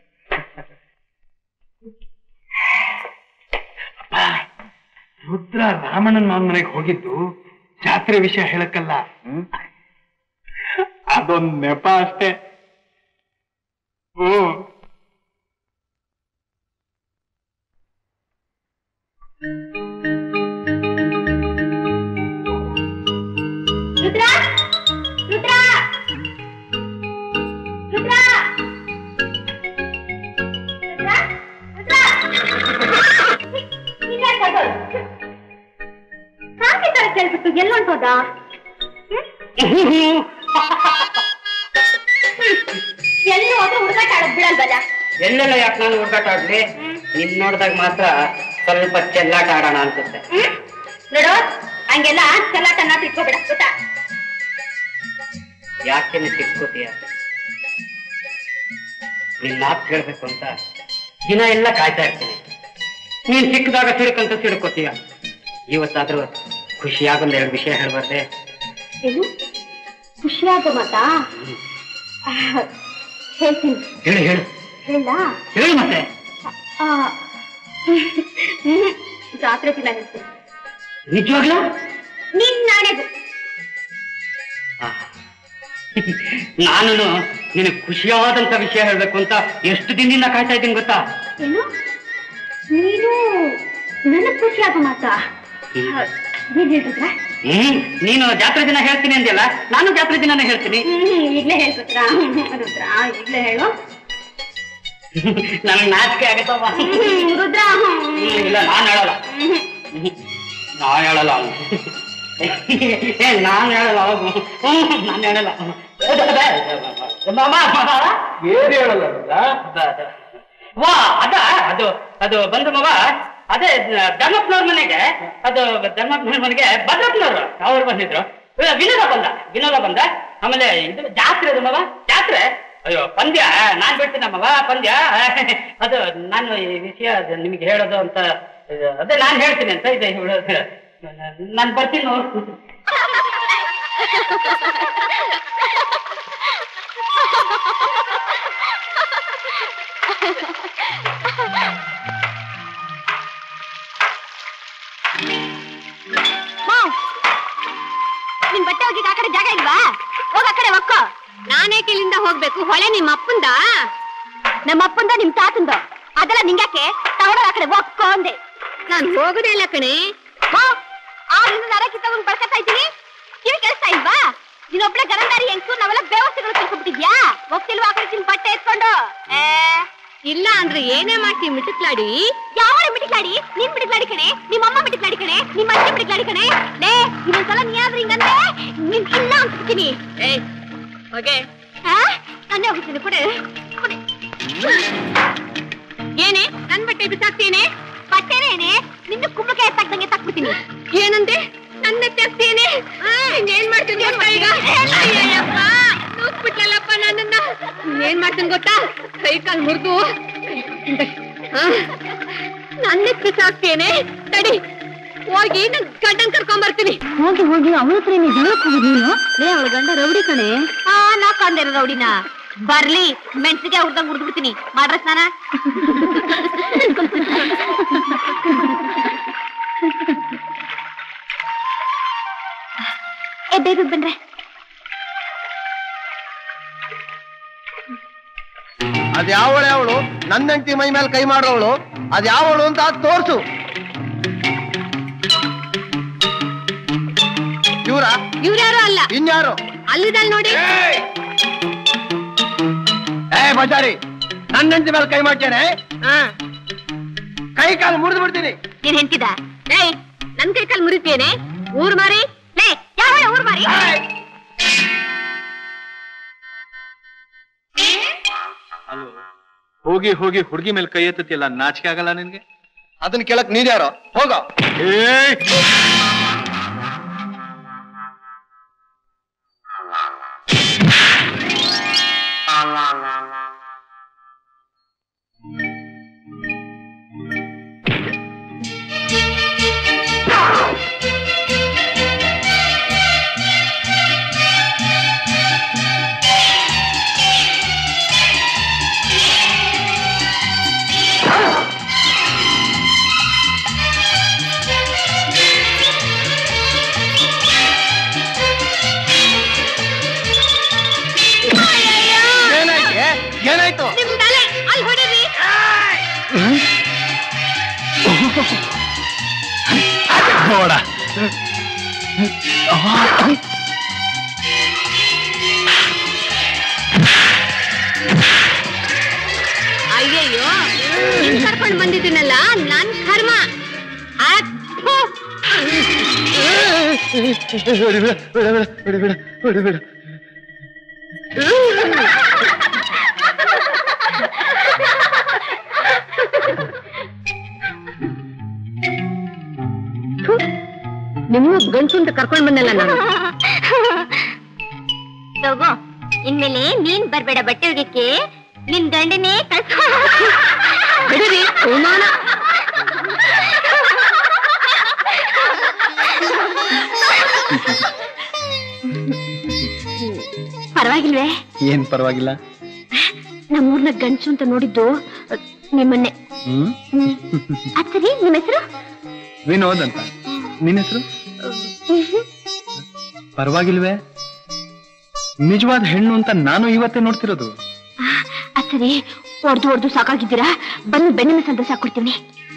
ಅಪ್ಪ, ರುದ್ರ ರಾಮಣ್ಣನ ಮಾವನ ಮನೆಗೆ ಹೋಗಿದ್ದು ಜಾತ್ರೆ ವಿಷಯ ಹೇಳಕ್ಕಲ್ಲ ಅದೊಂದ್ ನೆಪ ಅಷ್ಟೇ ಹ್ಮ್ ರುದ್ರ ರುದ್ರ ರುದ್ರ ರುದ್ರ ರುದ್ರ ಇದ್ಯಾಕ್ ಹಾಗೋದು? ಕಾಫಿ ತರ ಕೇಳ್ಬಿಟ್ಟು ಎಲ್ಲೊಂಟೋದ ಎಲ್ಲಿ ಹೋದ್ರೆ ಹುಡುಗಾಟ ಆಡೋದ್ ಬಿಡಲ್ವಲ್ಲ ಎಲ್ಲೆಲ್ಲ ಯಾಕೆ ನಾನು ಹುಡುಗಾಟ ಆಡ್ಲಿ ನಿನ್ ನೋಡಿದಾಗ ಮಾತ್ರ ಸ್ವಲ್ಪ ಚೆಲ್ಲಾಟ ಆಡೋಣ ಅನ್ಸುತ್ತೆ ಹ್ಮ್? ನೋಡು ಹಂಗೆಲ್ಲ ಚೆಲ್ಲಾಟನ ಇಟ್ಕೋಬೇಡ ಗೊತ್ತಾ ಯಾಕೆ ನೀನ್ ಸಿಕ್ಕೋತೀಯ ನಿನ್ ಮಾತು ಕೇಳ್ಬೇಕು ಅಂತ ದಿನ ಎಲ್ಲ ಕಾಯ್ತಾ ಇರ್ತೀನಿ ನೀನ್ ಸಿಕ್ಕಿದಾಗ ಸಿಡುಕಂತ ಸಿಡ್ಕೋತೀಯ ಇವತ್ತಾದ್ರೂ ಖುಷಿಯಾಗೊಂದ್ ಎರಡು ವಿಷಯ ಹೇಳ್ಬಾರ್ದೆ ಏನು ಖುಷಿಯಾಗೋ ಮಾತಾ ಆಹ್, ಹೇಳ್ತೀನಿ ಹೇಳು ಹೇಳು ಹೇಳ ಹೇಳು ಮತ್ತೆ ಜಾತ್ರೆ ದಿನ ಹೇಳ್ತೀನಿ ನಿಜವಾಗ್ಲೂ ನಿನ್ ನಾಳೆಗೂ ನಾನು ನಿನಗೆ ಖುಷಿಯಾದಂತ ವಿಷಯ ಹೇಳ್ಬೇಕು ಅಂತ ಎಷ್ಟು ದಿನದಿಂದ ಕಾಯ್ತಾ ಇದ್ದೀನಿ ಗೊತ್ತಾ ಏನು ನೀನು ನನಗ್ ಖುಷಿಯಾಗೋ ಮಾತಾ ಆಹ್, ನೀನ್ ಹೇಳಿದ್ರ ಹ್ಮ್ ನೀನು ಜಾತ್ರೆ ದಿನ ಹೇಳ್ತೀನಿ ಅಂದ್ಯಲ್ಲ ನಾನು ಜಾತ್ರೆ ದಿನನೇ ಹೇಳ್ತೀನಿ ಹ್ಮ್ ಈಗ್ಲೇ ಹೇಳ್ಬೇಕ್ರಾ ರುದ್ರ ಈಗ್ಲೇ ಹೇಳು ನನಗೆ ನಾಚಿಕೆ ಆಗತ್ತವ ಹ್ಮ್, ರುದ್ರ ಹ್ಮ್. ಇಲ್ಲ ನಾನು ಹೇಳಲ್ಲ ಹ್ಮ್. ನಾ ಹೇಳಲ್ಲ ಅವ್ನು. ಏ ನಾನು ಹೇಳಲ್ಲ ಅವನು ನಾನು ಹೇಳಲ್ಲ ಮಾಮ, ಏನ್ ಹೇಳಲ್ಲ ವಾ ಅದ ಅದು ಅದು ಬಂದು ಮವ ಅದೇ ಧರ್ಮಪ್ಪನವ್ರ ಮನೆಗೆ ಅದು ಧರ್ಮಪ್ಪನವ್ರ ಮನೆಗೆ ಭದ್ರಪ್ಪನವ್ರು ಅವ್ರು ಬಂದಿದ್ರು ಇವ ವಿನೋದ ಬಂದ ವಿನೋದ ಬಂದ ಆಮೇಲೆ ಇದು ಜಾತ್ರೆ ಅದು ಮವ ಜಾತ್ರೆ ಅಯ್ಯೋ ಪಂದ್ಯ ನಾನ್ ಬಿಡ್ತೀನಿ ಮವ ಪಂದ್ಯ ಅದು ನಾನು ಈ ವಿಷಯ ಅದು ನಿಮಗೆ ಹೇಳೋದು ಅಂತ ಇದು, ಅದೇ ನಾನ್ ಹೇಳ್ತೀನಿ ಅಂತ ಇದೆ ಹೇಳೋದು ನಾನು ಬರ್ತೀನಿ ನೋಡು. ಮಾವ್, ನಿನ್ ಬಟ್ಟೆ ಹೋಗಿ ಆ ಕಡೆ ಜಾಗ ಇಲ್ವಾ ಹೋಗ ಆ ಕಡೆ ಒಕ್ಕೋ ನಾನೇ ಇಲ್ಲಿಂದ ಹೋಗ್ಬೇಕು ಹೊಳೆ ನಿಮ್ಮ ಅಪ್ಪಂದ ನಮ್ಮ ಅಪ್ಪಂದ ನಿಮ್ ತಾತಂದ ಅದೆಲ್ಲ ನಿಂಗ್ಯಾಕೆ ತಗೊಂಡ ಆ ಕಡೆ ಒಕ್ಕೋ ಅಂದೆ ನಾನ್ ಹೋಗುದೇ ಇಲ್ಲ ಕಣೆ ಆದ್ರಿಂದ ನರಕಿ ತಗೊಂಡ್ ಬರ್ಕತ್ತಾ ಇದ್ದೀನಿ ಕಿವಿ ಕೇಳಿಸ್ತಾ ಇಲ್ವಾ ನೀನೊಬ್ಳೆ ಗರಂದಾರಿ ಹೆಂಗ್ಸು ನಾವೆಲ್ಲ ಬೇವಸ್ಥೆಗಳು ತಿಳ್ಕೊಂಡ್ಬಿಟ್ಟಿದ್ಯಾ ಹೋಗ್ತಿಲ್ವಾ ಆ ಕಡೆ ನಿನ್ ಬಟ್ಟೆ ಎತ್ಕೊಂಡು ಏ ಇಲ್ಲ ಅಂದ್ರೆ ಏನೇ ಮಾಡ್ತೀವಿ ಮಿಟುಕ್ಲಾಡಿ ಯಾವ ಮಿಟುಕ್ಲಾಡಿ ನೀನ್ ಮಿಟುಕ್ಲಾಡಿ ಕಣೆ ನಿಮ್ಮ ಅಮ್ಮ ಮಿಟುಕ್ಲಾಡಿ ಕಣೆ ನಿಮ್ಮ ಅಜ್ಜಿ ಮಿಟುಕ್ಲಾಡಿ ಕಣೆ ಲೇ ಇನ್ನೊಂದ್ಸಲ ನೀ ಆದ್ರೂ ಹಿಂಗಂದ್ರೆ ನಿನ್ ಇಲ್ಲ ಅಂತೀನಿ ಏ ಹೋಗೆ ನಾನೇ ಹೋಗ್ತೀನಿ ಕೊಡೆ ಕೊಡೆ ಏನೇ ನನ್ ಬಟ್ಟೆ ಬಿಸಾಕ್ತೇನೆ ಬಟ್ಟೆನೇನೆ ನಿನ್ನ ಕುಂಬಳಕಾಯಿ ಎತ್ತಾಕ್ದಂಗೆ ಎತ್ತಾಕ್ಬಿಡ್ತೀನಿ ಏನಂದೆ ನನ್ನ ಎತ್ತಾಕ್ತೇನೆ ಏನ್ ಮಾಡ್ತೀನಿ ಗೊತ್ತಾ ಈಗ ಅಯ್ಯಯ್ಯಪ್ಪ ನೂಸ್ಬಿಟ್ಲಲ್ಲಪ್ಪ ನನ್ನನ್ನ ಏನ್ ಮಾಡ್ತೀನಿ ಗೊತ್ತಾ ಕೈ ಕಾಲ್ ಮುರಿದು ನನ್ನ ಬಿಸಾಕ್ತೇನೆ ತಡಿ ಹೋಗಿ ನನ್ ಗಂಡನ್ ಕರ್ಕೊಂಡ್ ಬರ್ತೀನಿ ಹೋಗಿ ಹೋಗಿ ಅವಳ ಹತ್ರ ನೀ ಜಗಳಕ್ಕೆ ಹೋಗುದು ನೀನು ಲೇ ಅವಳ ಗಂಡ ರೌಡಿ ಕಣೆ ಆ ನಾ ಕಂದಿರ ರೌಡಿನ ಬರ್ಲಿ ಮೆಣಸಿಗೆ ಹುಡ್ದಂಗ್ ಹುಡ್ದು ಬಿಡ್ತೀನಿ ಮಾಡ್ರ ಸ್ನಾನ ಏ ಬೇಗ ಬನ್ರೆ ಅದ್ ಯಾವಳು ಅವಳು ನನ್ನ ಹೆಂಡತಿ ಮೈ ಮೇಲೆ ಕೈ ಮಾಡೋವಳು ಅದ್ ಯಾವಳು ಅಂತ ತೋರ್ಸು ಇವ್ರ ಇವ್ರ್ಯಾರು ಅಲ್ಲ ಇನ್ಯಾರು ಅಲ್ಲಿದಲ್ ನೋಡಿ ಏ ಬಜಾರಿ ನನ್ನ ಹೆಂಡತಿ ಮೇಲೆ ಕೈ ಮಾಡ್ತೇನೆ ಕೈ ಕಾಲು ಮುರಿದು ಬಿಡ್ತೀನಿ ನೀನ್ ಹೆಂತಿದ ಏಯ್ ನನ್ ಕೈ ಕಾಲ್ ಮುರಿತೇನೆ ಊರ್ ಮಾರಿ ಲೇ ಯಾವ ಊರ್ ಮಾರಿ ಹೋಗಿ ಹೋಗಿ ಹುಡುಗಿ ಮೇಲೆ ಕೈ ಎತ್ತತಿಲ್ಲ ನಾಚಿಕೆ ಆಗಲ್ಲ ನಿನ್ಗೆ ಅದನ್ನ ಕೇಳಕ್ ನೀನ್ಯಾರೋ ಹೋಗ ಏನಾಯ್ತು ಏನಾಯ್ತು ನಿಮ್ ತಲೆ ಅಲ್ಲಿ ಹೊಡೀರಿ ನೋಡ ಅಯ್ಯಯ್ಯೋ ನಿನ್ ಕರ್ಕೊಂಡ್ ಬಂದಿದ್ದೀನಲ್ಲ ನನ್ ಕರ್ಮ ಅದ್ ಥು. ಥು. ನಿಮ್ಗೂ ಗಂಟು ಅಂತ ಕರ್ಕೊಂಡ್ ಬಂದಲ್ಲ ನಾನು ತಗೋ ಇನ್ಮೇಲೆ ನೀನ್ ಬರ್ಬೇಡ ಬಟ್ಟೆ ಒಗ್ಯಕ್ಕೆ ನಿನ್ ಗಂಡನೇ ಕಳ್ಸ ಬಿಡಿರಿ ಅವಮಾನ ಪರವಾಗಿಲ್ವೇ ಏನ್ ಪರವಾಗಿಲ್ಲ ನಮ್ಮೂರ್ನ ಗಂಡಸು ಅಂತ ನೋಡಿದ್ದು ಅಹ್, ನಿಮ್ಮನ್ನೇ ಹ್ಮ್ ಅದ್ ಸರಿ ನಿಮ್ಮ ಹೆಸರು ವಿನೋದ್ ಅಂತ ನಿನ್ ಹೆಸರು ಪರವಾಗಿಲ್ವೇ ನಿಜವಾದ ಹೆಣ್ಣು ಅಂತ ನಾನು ಇವತ್ತೇ ನೋಡ್ತಿರೋದು ಅದ್ ಸರಿ ಹೊಡ್ದು ಹೊಡ್ದು ಸಾಕಾಗಿದ್ದೀರಾ ಬನ್ನಿ ಬೆಣ್ಣೆ ಮಸಾಲ ದೋಸೆ ಹಾಕೊಡ್ತೀನಿ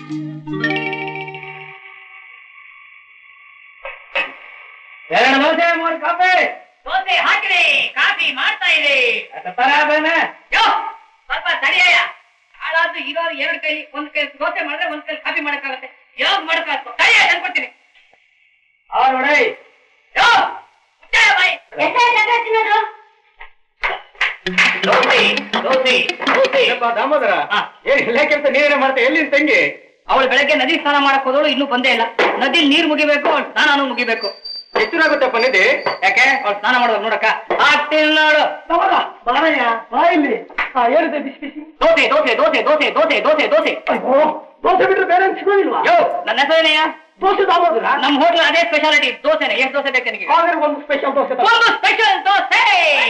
ಎರಡು ದೋಸೆ ಮೂರು ಕಾಫಿ ದೋಸೆ ಹಾಕಿರಿ ಕಾಫಿ ಮಾಡ್ತಾ ಇದೆ ಯೋ ಸ್ವಲ್ಪ ತಡಿಯಯ್ಯ ಹಾಳಾದ್ರು ಇರೋರು ಎರಡು ಕೈ ಒಂದ್ ಕೈ ದೋಸೆ ಮಾಡಿದ್ರೆ ಒಂದ್ ಕೈ ಕಾಫಿ ಮಾಡಕ್ಕಾಗತ್ತೆ ಯಾವಾಗ ಮಾಡಕ್ಕಾಗತ್ತೆ ತಡಿಯ ತಂದ್ಕೊಡ್ತೀನಿ ಆ ನೋಡಿ ಯೋ ಮುಚ್ಚಾಯ ಬಾಯಿ ದೋಸೆ ದೋಸೆ ದೋಸೆ ದಾಮೋದರ ಹಾ. ಏನ್ ಎಲ್ಲ ಕೆಲಸ ನೀವೇನೇ ಮಾಡ್ತಾ ಎಲ್ಲಿ ನಿನ್ ತಂಗಿ ಅವಳು ಬೆಳಗ್ಗೆ ನದಿ ಸ್ನಾನ ಮಾಡಕ್ ಹೋದವಳು ಇನ್ನೂ ಬಂದೇ ಇಲ್ಲ ನದಿ ನೀರ್ ಮುಗಿಬೇಕು ಅವ್ಳು ಸ್ನಾನನೂ ಮುಗಿಬೇಕು ಎಷ್ಟರಾಗುತ್ತಪ್ಪ ನಿಧಿ ಯಾಕೆ ಅವ್ಳು ಸ್ನಾನ ಮಾಡೋದು ನೋಡಕ್ಕ ಆಗ್ತೀನಿ ನೋಡು ಬಾರಯ್ಯ ಬಾ ಇಲ್ಲಿ ಹಾ ಹೇಳಿದೆ ಬಿಸಿ ಬಿಸಿ ದೋಸೆ ದೋಸೆ ದೋಸೆ ದೋಸೆ ದೋಸೆ ದೋಸೆ ದೋಸೆ ಅಯ್ಯೋ ದೋಸೆ ಬಿಟ್ರೆ ಬೇರೆ ಏನ್ ಸಿಗೋದಿಲ್ವಾ ಯೋ ನನ್ನ ಹೆಸರೇನೆಯ ದೋಸೆ ದಾಮೋದರ ನಮ್ ಹೋಟ್ಲ್ ಅದೇ ಸ್ಪೆಷಾಲಿಟಿ ದೋಸೆನೆ ಎಷ್ಟು ದೋಸೆ ಬೇಕು ನಿನಗೆ ಹಾಗಾದ್ರೆ ಒಂದು ಸ್ಪೆಷಲ್ ದೋಸೆ ತಗೋ. ಒಂದು ಸ್ಪೆಷಲ್ ದೋಸೆ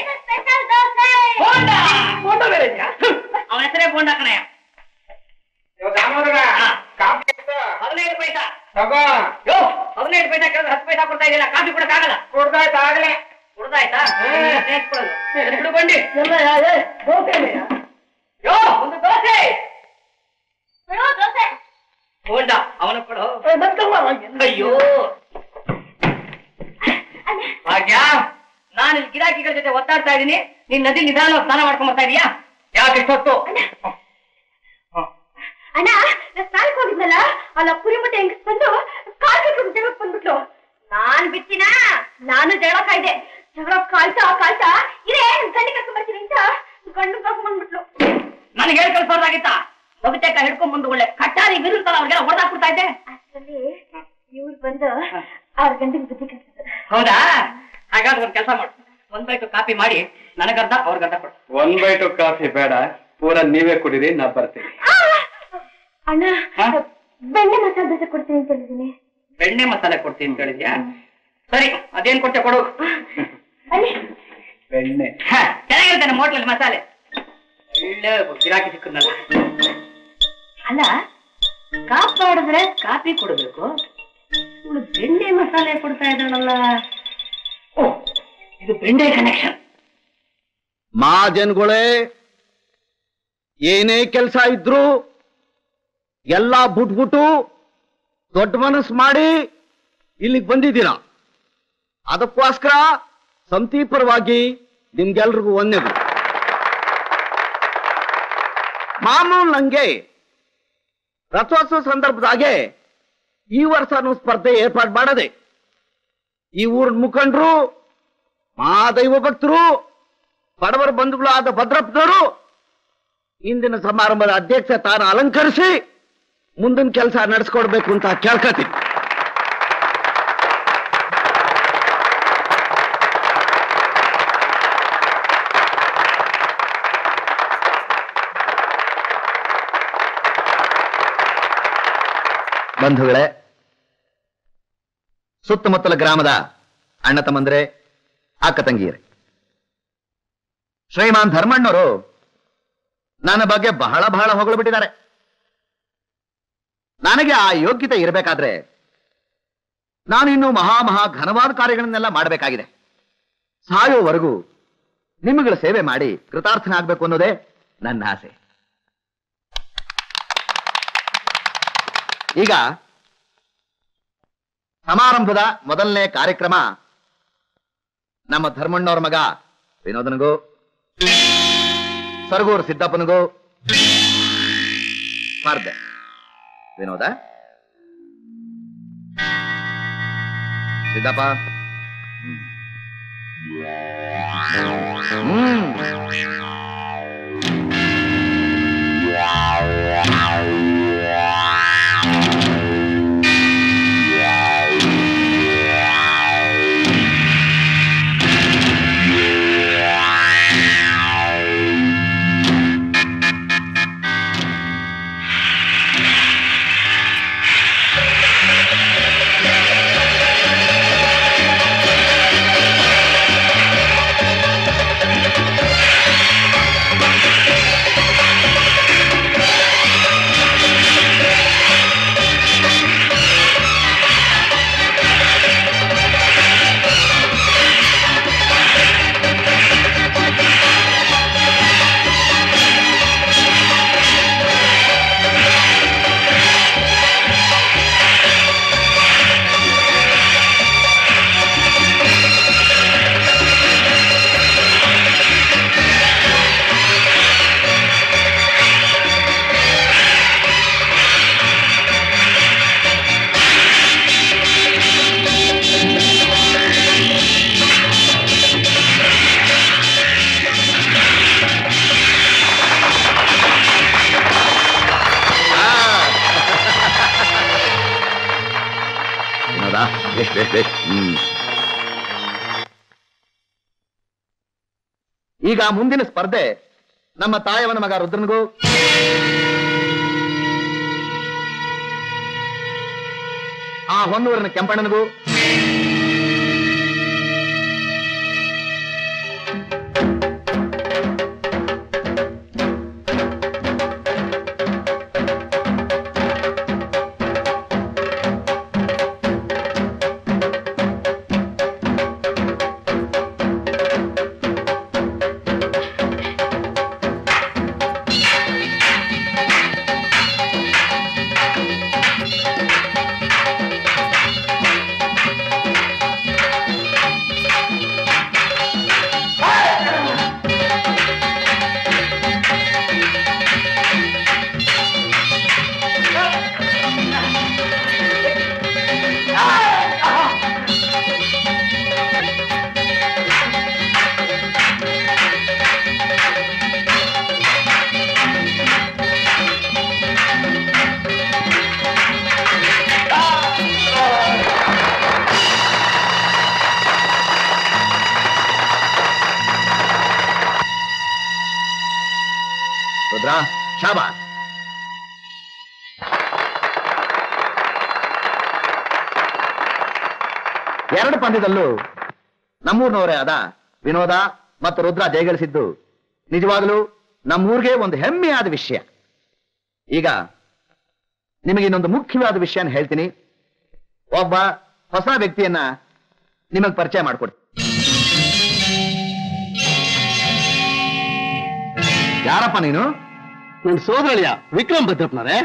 ಬೋಂಡ ಬೋಂಡ ಬೇರೆ ಇದೆಯಾ? ಅವನ ಹೆಸರೇ ಬೋಂಡ ಕಣಯ್ಯ ಇವಾಗ ದಾಮೋದರ ಹಾ. ಕಾಫಿ ಎಷ್ಟು? ಹದಿನೈದು ಪೈಸಾ ತಗೋ ಯೋ ಹದಿನೈದು ಪೈಸಾ ಕೇಳಿದ್ರೆ ಹತ್ತು ಪೈಸಾ ಕೊಡ್ತಾ ಇದೆಯಲ್ಲ ಕಾಫಿ ಕೊಡಕ್ಕಾಗಲ್ಲ ಕುಡ್ದಾಯ್ತು ಆಗ್ಲೇ ಕುಡ್ದಾಯ್ತಾ ಹ್ಮ್. ಸೇರ್ಸ್ಕೊಳ್ಳೋದು. ಬಿಡು ಬಂಡಿ ಎಲ್ಲ ಯಾ- ಏ, ದೋಸೆ ಇದೆಯಾ? ಯೋ ಒಂದು ದೋಸೆ ಬೋಂಡ ಅವನು ಕೊಡು ಏ, ನನ್ ತಗೋ. ಅಯ್ಯೋ ಭಾಗ್ಯ ನಾನು ಇಲ್ಲಿ ಗಿರಾಕಿಗಳ ಜೊತೆ ಒತ್ತಾಡ್ತಾ ಇದ್ದೀನಿ ನೀನ್ ನದಿ ನಿಧಾನ ಸ್ನಾನ ಮಾಡ್ಕೊಂಡ್ ಬರ್ತಾ ಇದೀಯಾ ಯಾಕೆ ಇಷ್ಟೊತ್ತು ಅಣ್ಣ ನಾ ಸ್ನಾನಕ್ಕೆ ಹೋಗಿದ್ನಲ್ಲ ಅಲ್ಲ ಪುರಿ ಮತ್ತೆ ಹೆಂಗಸ್ ಬಂದು ಕಾಲ್ ಕಟ್ಕೊಂಡು ಜಗಳಕ್ಕೆ ಬಂದ್ಬಿಟ್ಲು ನಾನ್ ಬಿಟ್ಟಿನ ನಾನು ಜಗಳ ಕಾಯ್ದೆ ಜಗಳ ಕಾಯ್ತಾ ಕಾಯ್ತಾ ಇರೇ ಗಂಡಿ ಕರ್ಕೊಂಡ್ ಬರ್ತೀನಿ ಅಂತ ಗಂಡು ಕರ್ಕೊಂಡ್ ಬಂದ್ಬಿಟ್ಲು ನನಗೆ ಹೇಳಿ ಕಳ್ಸೋದಾಗಿತ್ತ ಬಗಚಕ್ಕ ಹಿಡ್ಕೊಂಡ್ ಬಂದು ಒಳ್ಳೆ ಕಟ್ಟಾರಿ ಬಿರುತ್ತಲ್ಲ ಅವ್ರಿಗೆಲ್ಲ ಹೊಡೆದಾಕ್ಬಿಡ್ತಾ ಇದ್ದೆ ಅಷ್ಟರಲ್ಲಿ ಇವ್ರು ಬಂದು ಅವ್ರ ಗಂಡಿಗೆ ಬುದ್ಧಿ ಕಲ್ಸಿದ್ರು ಹೌದಾ ಹಾಗಾದ್ರೆ ಒಂದ್ ಕೆಲಸ ಮಾಡು ಒಂದ್ ಬೈಟು ಕಾಪಿ ಮಾಡಿ ನನಗರ್ಧ ಅವ್ರಿಗರ್ಧ ಕೊಡು ಒಂದ್ ಬೈಟು ಕಾಫಿ ಬೇಡ ಪೂರ ನೀವೇ ಕುಡೀರಿ ನಾ ಬರ್ತೀನಿ ಅಣ್ಣ ಹಾ? ಬೆಣ್ಣೆ ಮಸಾಲೆ ದೋಸೆ ಕೊಡ್ತೀನಿ ಅಂತ ಹೇಳಿದೀನಿ ಬೆಣ್ಣೆ ಮಸಾಲೆ ಕೊಡ್ತೀನಿ ಅಂತ ಹೇಳಿದ್ಯಾ ಸರಿ ಅದೇನ್ ಕೊಟ್ಟೆ ಕೊಡು ಅಲ್ಲಿ ಬೆಣ್ಣೆ ಹ, ಚೆನ್ನಾಗಿರುತ್ತೆ ನಮ್ಮ ಹೋಟ್ಲಲ್ಲಿ ಮಸಾಲೆ ಒಳ್ಳೆ ಗಿರಾಕಿ ಸಿಕ್ಕದ್ನಲ್ಲ ಅಲ್ಲ ಕಾಪಾಡಿದ್ರೆ ಕಾಫಿ ಕೊಡ್ಬೇಕು ಇವ್ಳು ಬೆಣ್ಣೆ ಮಸಾಲೆ ಕೊಡ್ತಾ ಇದ್ದಾಳಲ್ಲ ಓ ಇದು ಬೆಣ್ಣೆ ಕನೆಕ್ಷನ್ ಮಹಾಜನ್ಗಳೇ ಏನೇ ಕೆಲಸ ಇದ್ರು ಎಲ್ಲ ಬಿಟ್ಬಿಟ್ಟು ದೊಡ್ಡ ಮನಸ್ಸು ಮಾಡಿ ಇಲ್ಲಿಗೆ ಬಂದಿದ್ದೀರಾ ಅದಕ್ಕೋಸ್ಕರ ಸಮಿತಿ ಪರವಾಗಿ ನಿಮ್ಗೆಲ್ರಿಗೂ ಒಂದೇದು ಮಾಮೂಲು ನಂಗೆ ರಥೋತ್ಸವ ಸಂದರ್ಭದಾಗೆ ಈ ವರ್ಷನೂ ಸ್ಪರ್ಧೆ ಏರ್ಪಾಡು ಮಾಡದೆ ಈ ಊರಿನ ಮುಖಂಡರು ಮಹಾದೈವ ಭಕ್ತರು ಬಡವರ ಬಂಧುಗಳಾದ ಭದ್ರಪ್ಪನವರು ಇಂದಿನ ಸಮಾರಂಭದ ಅಧ್ಯಕ್ಷ ತಾನು ಅಲಂಕರಿಸಿ ಮುಂದಿನ ಕೆಲಸ ನಡೆಸ್ಕೊಡ್ಬೇಕು ಅಂತ ಕೇಳ್ಕತೀನಿ ಬಂಧುಗಳೇ ಸುತ್ತಮುತ್ತಲ ಗ್ರಾಮದ ಅಣ್ಣ ತಮ್ಮಂದ್ರೆ ಅಕ್ಕ ತಂಗಿಯರೇ ಶ್ರೀಮಾನ್ ಧರ್ಮಣ್ಣವರು ನನ್ನ ಬಗ್ಗೆ ಬಹಳ ಬಹಳ ಹೊಗಳು ಬಿಟ್ಟಿದ್ದಾರೆ ನನಗೆ ಆ ಯೋಗ್ಯತೆ ಇರಬೇಕಾದ್ರೆ ನಾನು ಇನ್ನು ಮಹಾ ಮಹಾ ಘನವಾದ ಕಾರ್ಯಗಳನ್ನೆಲ್ಲ ಮಾಡಬೇಕಾಗಿದೆ ಸಾಯೋವರೆಗೂ ನಿಮ್ಮಗಳ ಸೇವೆ ಮಾಡಿ ಕೃತಾರ್ಥನಾಗಬೇಕು ಅನ್ನೋದೇ ನನ್ನ ಆಸೆ ಈಗ ಸಮಾರಂಭದ ಮೊದಲನೇ ಕಾರ್ಯಕ್ರಮ ನಮ್ಮ ಧರ್ಮಣ್ಣವ್ರ ಮಗ ವಿನೋದನಿಗೂ ಸರಗೂರು ಸಿದ್ದಪ್ಪನಿಗೂ ಸ್ಪರ್ಧೆ ವಿನೋದ ಸಿದ್ದಪ್ಪ ಹ್ಮ್ ವಿನೋದ ಬೇಷ್ ಬೇಷ್ ಬೇಷ್ ಹ್ಮ್ ಈಗ ಮುಂದಿನ ಸ್ಪರ್ಧೆ ನಮ್ಮ ತಾಯವನ ಮಗ ರುದ್ರನಿಗೂ ಆ ಹೊನ್ನೂರಿನ ಕೆಂಪಣ್ಣನಿಗೂ ರುದ್ರ ಶಾಬಾಸ್ ಎರಡು ಪಂದ್ಯದಲ್ಲೂ ನಮ್ಮೂರ್ನವರೇ ಆದ ವಿನೋದ ಮತ್ತು ರುದ್ರ ಜಯಗಳಿಸಿದ್ದು ನಿಜವಾಗಲೂ ನಮ್ಮೂರಿಗೆ ಒಂದು ಹೆಮ್ಮೆಯಾದ ವಿಷಯ ಈಗ ನಿಮಗೆ ಇನ್ನೊಂದು ಮುಖ್ಯವಾದ ವಿಷಯನ ಹೇಳ್ತೀನಿ ಒಬ್ಬ ಹೊಸ ವ್ಯಕ್ತಿಯನ್ನ ನಿಮಗೆ ಪರಿಚಯ ಮಾಡಿಕೊಡ್ತೀನಿ ಯಾರಪ್ಪ ನೀನು ನನ್ನ ಸೋದರಳಿಯ ವಿಕ್ರಮ್ ಭದ್ರಪ್ಪನವರೇ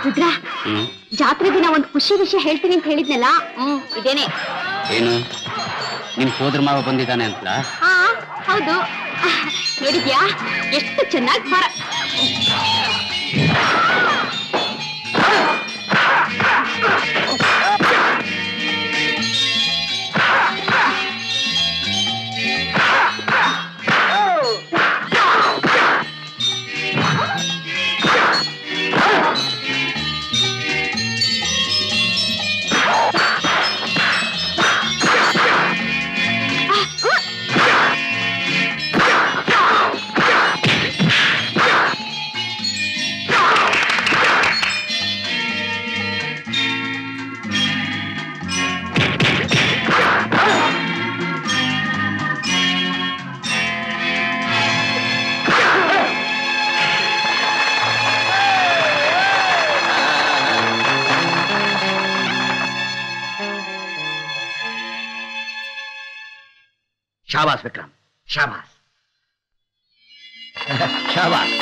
ರುದ್ರ ಜಾತ್ರೆ ದಿನ ಒಂದು ಖುಷಿ ವಿಷಯ ಹೇಳ್ತೀನಿ ಅಂತ ಹೇಳಿದ್ನಲ್ಲ ಹ್ಮ್ ಇದೇನೆ ಏನು ನಿಮ್ ಸೋದರ ಮಾವ ಬಂದಿದ್ದಾನೆ ಅಂತ ಹಾ ಹೌದು ನೋಡಿದ್ಯಾ ಎಷ್ಟು ಚೆನ್ನಾಗಿ ಮರ ಶಾಬಾಸ್ ವಿಕ್ರಮ್ ಶಾಬಾಸ್ ಶಾಬಾಸ್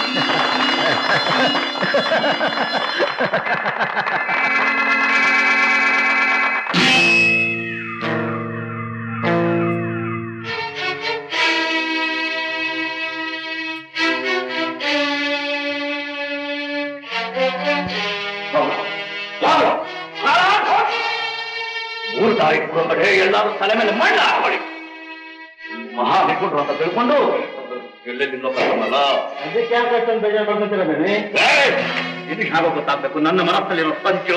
ಮೂರು ತಾರೀಕು ಕಡೆ ಎಲ್ಲರೂ ತಲೆ ಮೇಲೆ ಮಣ್ಣ ಹಾಕೊಳ್ಳಿ ಮಹಾ ಬಿಟ್ಕೊಂಡ್ರು ಅಂತ ತಿಳ್ಕೊಂಡು ಎಲ್ಲೆಲ್ಲಿಂದ ಬರ್ತಾನಲ್ಲ ಅದಕ್ಕೆ ಯಾಕೆ ಅಷ್ಟೊಂದು ಬೇಜಾರು ಮಾಡ್ಕೊತೀರ ಬೇನೆ ಏಯ್! ಇದಕ್ಕೆ ಹಾಗೋ ಗೊತ್ತಾಗ್ಬೇಕು ನನ್ನ ಮನಸ್ಸಲ್ಲಿರೋ ಸಂಚು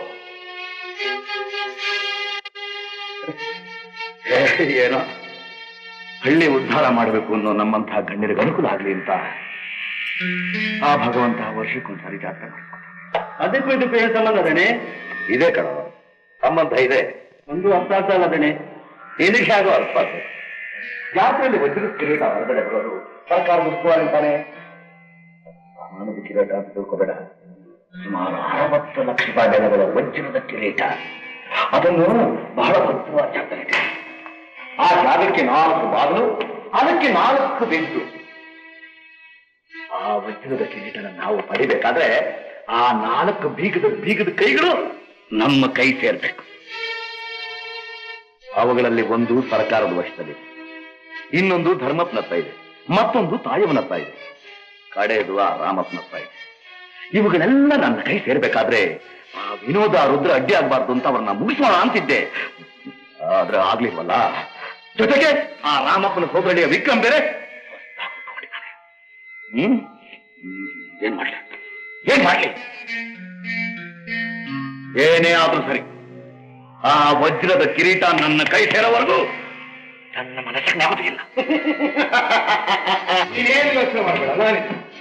ಏ, ಏನೋ ಹಳ್ಳಿ ಉದ್ಧಾರ ಮಾಡಬೇಕು ಅನ್ನೋ ನಮ್ಮಂತಹ ಗಣ್ಯರಿಗೆ ಅನುಕೂಲ ಆಗ್ಲಿ ಅಂತ ಆ ಭಗವಂತ ವರ್ಷಕ್ಕೊಂದ್ಸಾರಿ ಜಾತ್ರೆ ಮಾಡ್ತಾನೆ ಅದಕ್ಕೂ ಇದಕ್ಕೂ ಏನ್ ಸಂಬಂಧ ಅದೇನೆ ಇದೆ ಕಣ ಸಂಬಂಧ ಇದೆ ಒಂದು ಅರ್ಥ ಆಗ್ತಾ ಇಲ್ಲ ಅದೇನೆ ಇದಕ್ಕೆ ಆಗೋ ಅಲ್ಪ ಜಾತ್ರೆಯಲ್ಲಿ ವಜ್ರದ ಕಿರೀಟ ಹೊರಗಡೆ ಬರೋದು ಸರ್ಕಾರ ಮುಖ್ಯವಾಗಿ ತಾನೆ ಸಾಮಾನ್ಯದ ಕಿರೀಟ ಅಂತ ತಿಳ್ಕೊಬೇಡ ಸುಮಾರು ಅರವತ್ತು ಲಕ್ಷ ಬೆಲೆಗಳ ವಜ್ರದ ಕಿರೀಟ ಅದನ್ನು ಬಹಳ ಭದ್ರವಾದ ಜಾಗ ಇದೆ ಆ ಜಾಗಕ್ಕೆ ನಾಲ್ಕು ಬಾಗಿಲು ಅದಕ್ಕೆ ನಾಲ್ಕು ಬಿದ್ದು ಆ ವಜ್ರದ ಕಿರೀಟನ ನಾವು ಪಡಿಬೇಕಾದ್ರೆ ಆ ನಾಲ್ಕು ಬೀಗದ ಬೀಗದ ಕೈಗಳು ನಮ್ಮ ಕೈ ಸೇರ್ಬೇಕು ಅವುಗಳಲ್ಲಿ ಒಂದು ಸರ್ಕಾರದ ವಶದಲ್ಲಿ ಇನ್ನೊಂದು ಧರ್ಮಪ್ಪನತ್ತ ಇದೆ ಮತ್ತೊಂದು ತಾಯವನತ್ತ ಇದೆ ಕಡೆಯದು ಆ ರಾಮಪ್ಪನತ್ತ ಇದೆ ಇವುಗಳೆಲ್ಲ ನನ್ನ ಕೈ ಸೇರ್ಬೇಕಾದ್ರೆ ಆ ವಿನೋದ ರುದ್ರ ಅಡ್ಡಿ ಆಗ್ಬಾರ್ದು ಅಂತ ಅವ್ರನ್ನ ಮುಗಿಸೋಣ ಅಂತಿದ್ದೆ ಆದ್ರೆ ಆಗ್ಲಿಲ್ವಲ್ಲ ಜೊತೆಗೆ ಆ ರಾಮಪ್ಪನ ಸೋದರಡಿಯ ವಿಕ್ರಮ್ ಬೇರೆ ಹ್ಮ್ ಹ್ಮ್. ಏನ್ ಮಾಡ್ಲಿ ಏನ್ ಮಾಡ್ಲಿ ಏನೇ ಆದ್ರೂ ಸರಿ ಆ ವಜ್ರದ ಕಿರೀಟ ನನ್ನ ಕೈ ಸೇರೋವರೆಗೂ ನನ್ನ ಮನಸ್ಸಿಗೆ ನೆಮ್ಮದಿ ಇಲ್ಲ ನೀನೇನು ಯೋಚನೆ ಮಾಡಬೇಡ ನಾನು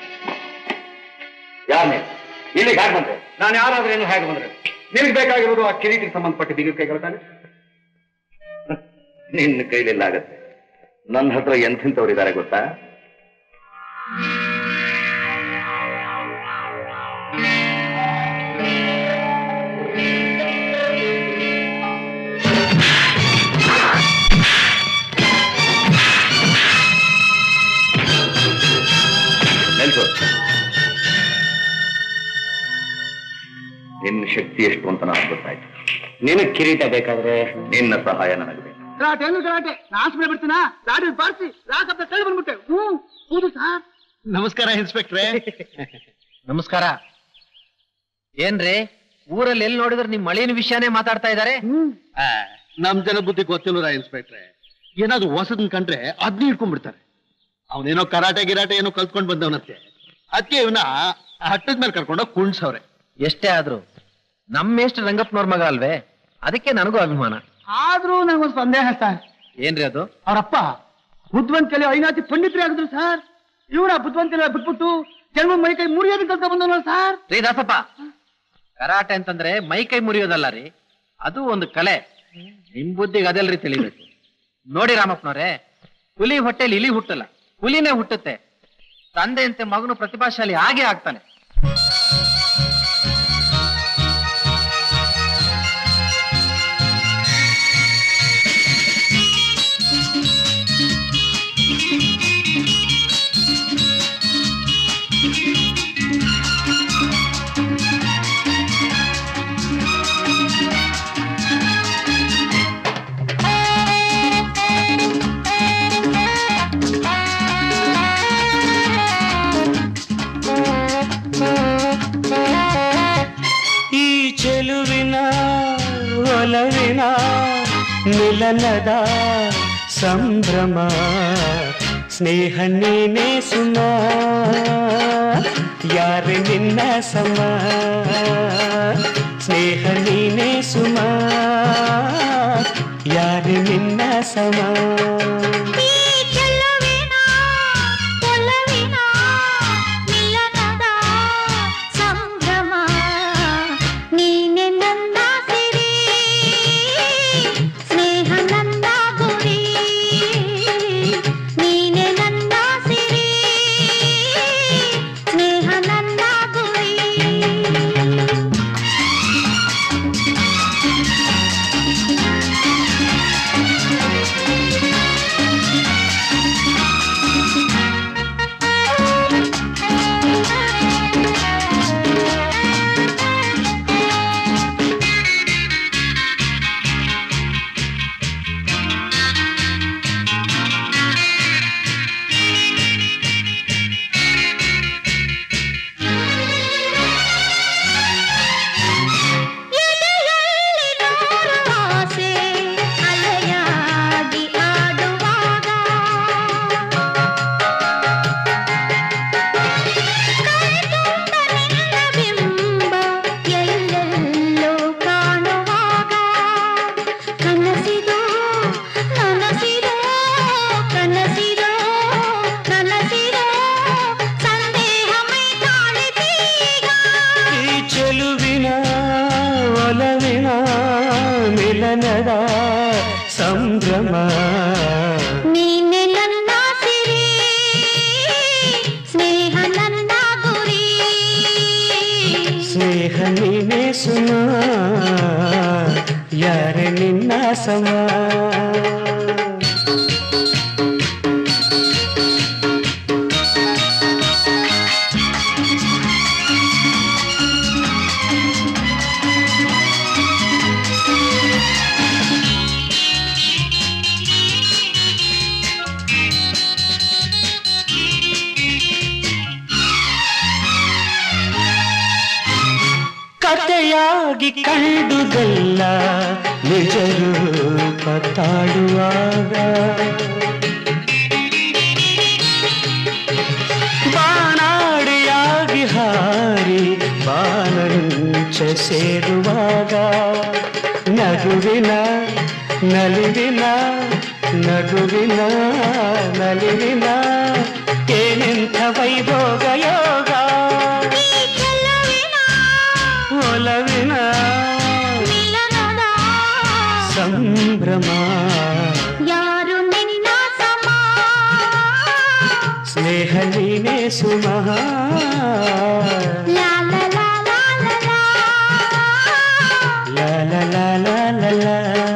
ಯಾರನ್ನೇ ಇಲ್ಲಿಗೆ ಹೇಗೆ ಬಂದೆ ನಾನು ಯಾರಾದ್ರೇನು ಹೇಗೆ ಬಂದ್ರೆ ನಿನಗೆ ಬೇಕಾಗಿರೋದು ಆ ಕಿರೀಟಿಗೆ ಸಂಬಂಧಪಟ್ಟ ಬೀಗದ ಕೈಗಳು ತಾನೆ ನಿನ್ನ ಕೈಲಿಲ್ಲ ಆಗತ್ತೆ ನನ್ನ ಹತ್ರ ಎಂಥಿಂತವ್ರಿದ್ದಾರೆ ಗೊತ್ತಾ ನಿಲ್ಸು ನಿನ್ನ ಶಕ್ತಿ ಎಷ್ಟು ಅಂತ ನನಗೆ ಗೊತ್ತಾಯ್ತು ನಿನಗ್ ಕಿರೀಟ ಬೇಕಾದ್ರೆ ನಿನ್ನ ಸಹಾಯ ನನಗೆ ಬೇಕು ಗಲಾಟೆ ಏನು ಗಲಾಟೆ ನಾನ್ ಸುಮ್ಮನೆ ಬಿಡ್ತೀನಾ ಗಾಡಿ ಬಾರಿಸಿ ರಾಕಪ್ಪ ಕಳ್ಳಿ ಬಂದ್ಬಿಟ್ಟೆ ಹ್ಞೂ ಹೌದು ಸರ್ ನಮಸ್ಕಾರ ಇನ್ಸ್ಪೆಕ್ಟ್ರೆ ನಮಸ್ಕಾರ ಏನ್ರಿ ಊರಲ್ಲಿ ಎಲ್ಲಿ ನೋಡಿದ್ರೆ ನಿಮ್ ಮಳಿನ ವಿಷಯನೇ ಮಾತಾಡ್ತಾ ಇದ್ದಾರೆ ನಮ್ ಜನ ಬುದ್ಧಿ ಗೊತ್ತಿಲ್ಲ ಇನ್ಸ್ಪೆಕ್ಟ್ರೆ ಏನಾದ್ರು ಹೊಸದನ್ ಕಂಡ್ರೆ ಅದ್ನೇ ಇಟ್ಕೊಂಡ್ಬಿಡ್ತಾರೆ ಅವನೇನೋ ಕರಾಟೆ ಗಿರಾಟೆ ಏನೋ ಕಲ್ತ್ಕೊಂಡ್ ಬಂದವನಂತೆ ಅದಕ್ಕೆ ಇವನ ಹಟ್ಟದ ಮೇಲೆ ಕರ್ಕೊಂಡೋಗಿ ಕುಣ್ಸವ್ರೆ ಎಷ್ಟೇ ಆದ್ರು ನಮ್ಮೆಷ್ಟು ರಂಗಪ್ಪನವ್ರ ಮಗ ಅಲ್ವೇ ಅದಕ್ಕೆ ನನಗೂ ಅಭಿಮಾನ ಆದ್ರೂ ನಂಗೊಂದು ಸಂದೇಹ ಸರ್ ಏನ್ರಿ ಅದು ಅವರಪ್ಪ ಬುದ್ಧಿವಂತಲ್ಲಿ ಐನಾತಿ ಪಂಡಿತರೇ ಆಗಿದ್ರು ಸರ್ ಇವರ ಬುದ್ಧಿವಂತಲ್ಲ ಬಿಟ್ಬಿಟ್ಟು ಜನ್ಮ ಮೈ ಕೈ ಮುರಿಯೋದಕ್ಕೆ ಕಲ್ತ ಬಂದವನ ಸರ್ ರೀ ದಾಸಪ್ಪ ಕರಾಟೆ ಅಂತಂದ್ರೆ ಮೈ ಕೈ ಮುರಿಯೋದಲ್ಲ ರೀ ಅದು ಒಂದು ಕಲೆ ನಿಮ್ ಬುದ್ಧಿಗೆ ಅದೆಲ್ರಿ ತಿಳಿಬೇಕು ನೋಡಿ ರಾಮಪ್ಪನವ್ರೆ ಹುಲಿ ಹೊಟ್ಟೆಲಿ ಇಲಿ ಹುಟ್ಟಲ್ಲ ಹುಲಿನೇ ಹುಟ್ಟುತ್ತೆ ತಂದೆಯಂತೆ ಮಗನು ಪ್ರತಿಭಾಶಾಲಿ ಹಾಗೆ ಆಗ್ತಾನೆ ಚೆಲುವಿನ ಮಿಲನದ ಸಂಭ್ರಮ ಸ್ನೇಹ ನೀನೇ ಸುಮ ಯಾರು ನಿನ್ನ ಸಮ ಸ್ನೇಹ ನೀನೇ ಸುಮ ಯಾರು ನಿನ್ನ ಸಮ ಈ ಚೆಲುವಿನ ಒಲವಿನ ಮಿಲನದ ಸಂಭ್ರಮ ನೀನೆ ನನ್ನ ಸಿರಿ ಸ್ನೇಹ ನನ್ನ ಗುರಿ ನೀನೆ ನನ್ನ ಸಿರಿ ಸ್ನೇಹ ನನ್ನ ಗುರಿ ಎದೆಯಲ್ಲಿ ನೂರು ಆಸೆ ಅಲೆಯಾಗಿ ಆಡುವಾಗ ಕಣ್ತುಂಬ ನಿನ್ನ ಬಿಂಬ ಎಲ್ಲೆಲ್ಲೋ ಕಾಣುವಾಗ ಕನಸಿದು ನನಸಿದು ಕನಸಿದು ನನಸಿದು ಸಂದೇಹ ಮೈ ಕಾಣಿತೀಗ ಈ ಚೆಲುವಿನ ಒಲವಿನ ಮಿಲನದ ಸಂಭ್ರಮ ನೀನೆ ನನ್ನ ಸಿರಿ ಸ್ನೇಹ ನನ್ನ ಗುರಿ ಸ್ನೇಹ ನೀನೇ ಸುಮ ಯಾರ ನಿನ್ನ ಸಮ ಕಥೆಯಾಗಿ ಕಂಡುದೆಲ್ಲ ನಿಜ ರೂಪ ತಾಳುವಾಗ ಬಾಣಾಡಿಯಾಗಿ ಹಾರಿ ಬಾನಂಚ ಸೇರುವಾಗ ನಗುವಿನ ನಲಿವಿನ ನಗುವಿನ ನಲಿವಿನ ಏನೆಂಥ ವೈಭೋಗ ಯೋಗ ಈ ಚೆಲುವಿನ ಒಲವಿನ ಮಿಲನದ ಸಂಭ್ರಮ ಯಾರು ನಿನ್ನ ಸಮ ಸ್ನೇಹ ನೀನೇ ಸುಮ ಲಾ ಲಾ ಲಾ ಲಾ ಲಾ ಲಾ. ಲ ಲ ಲ ಲ ಲ ಲ.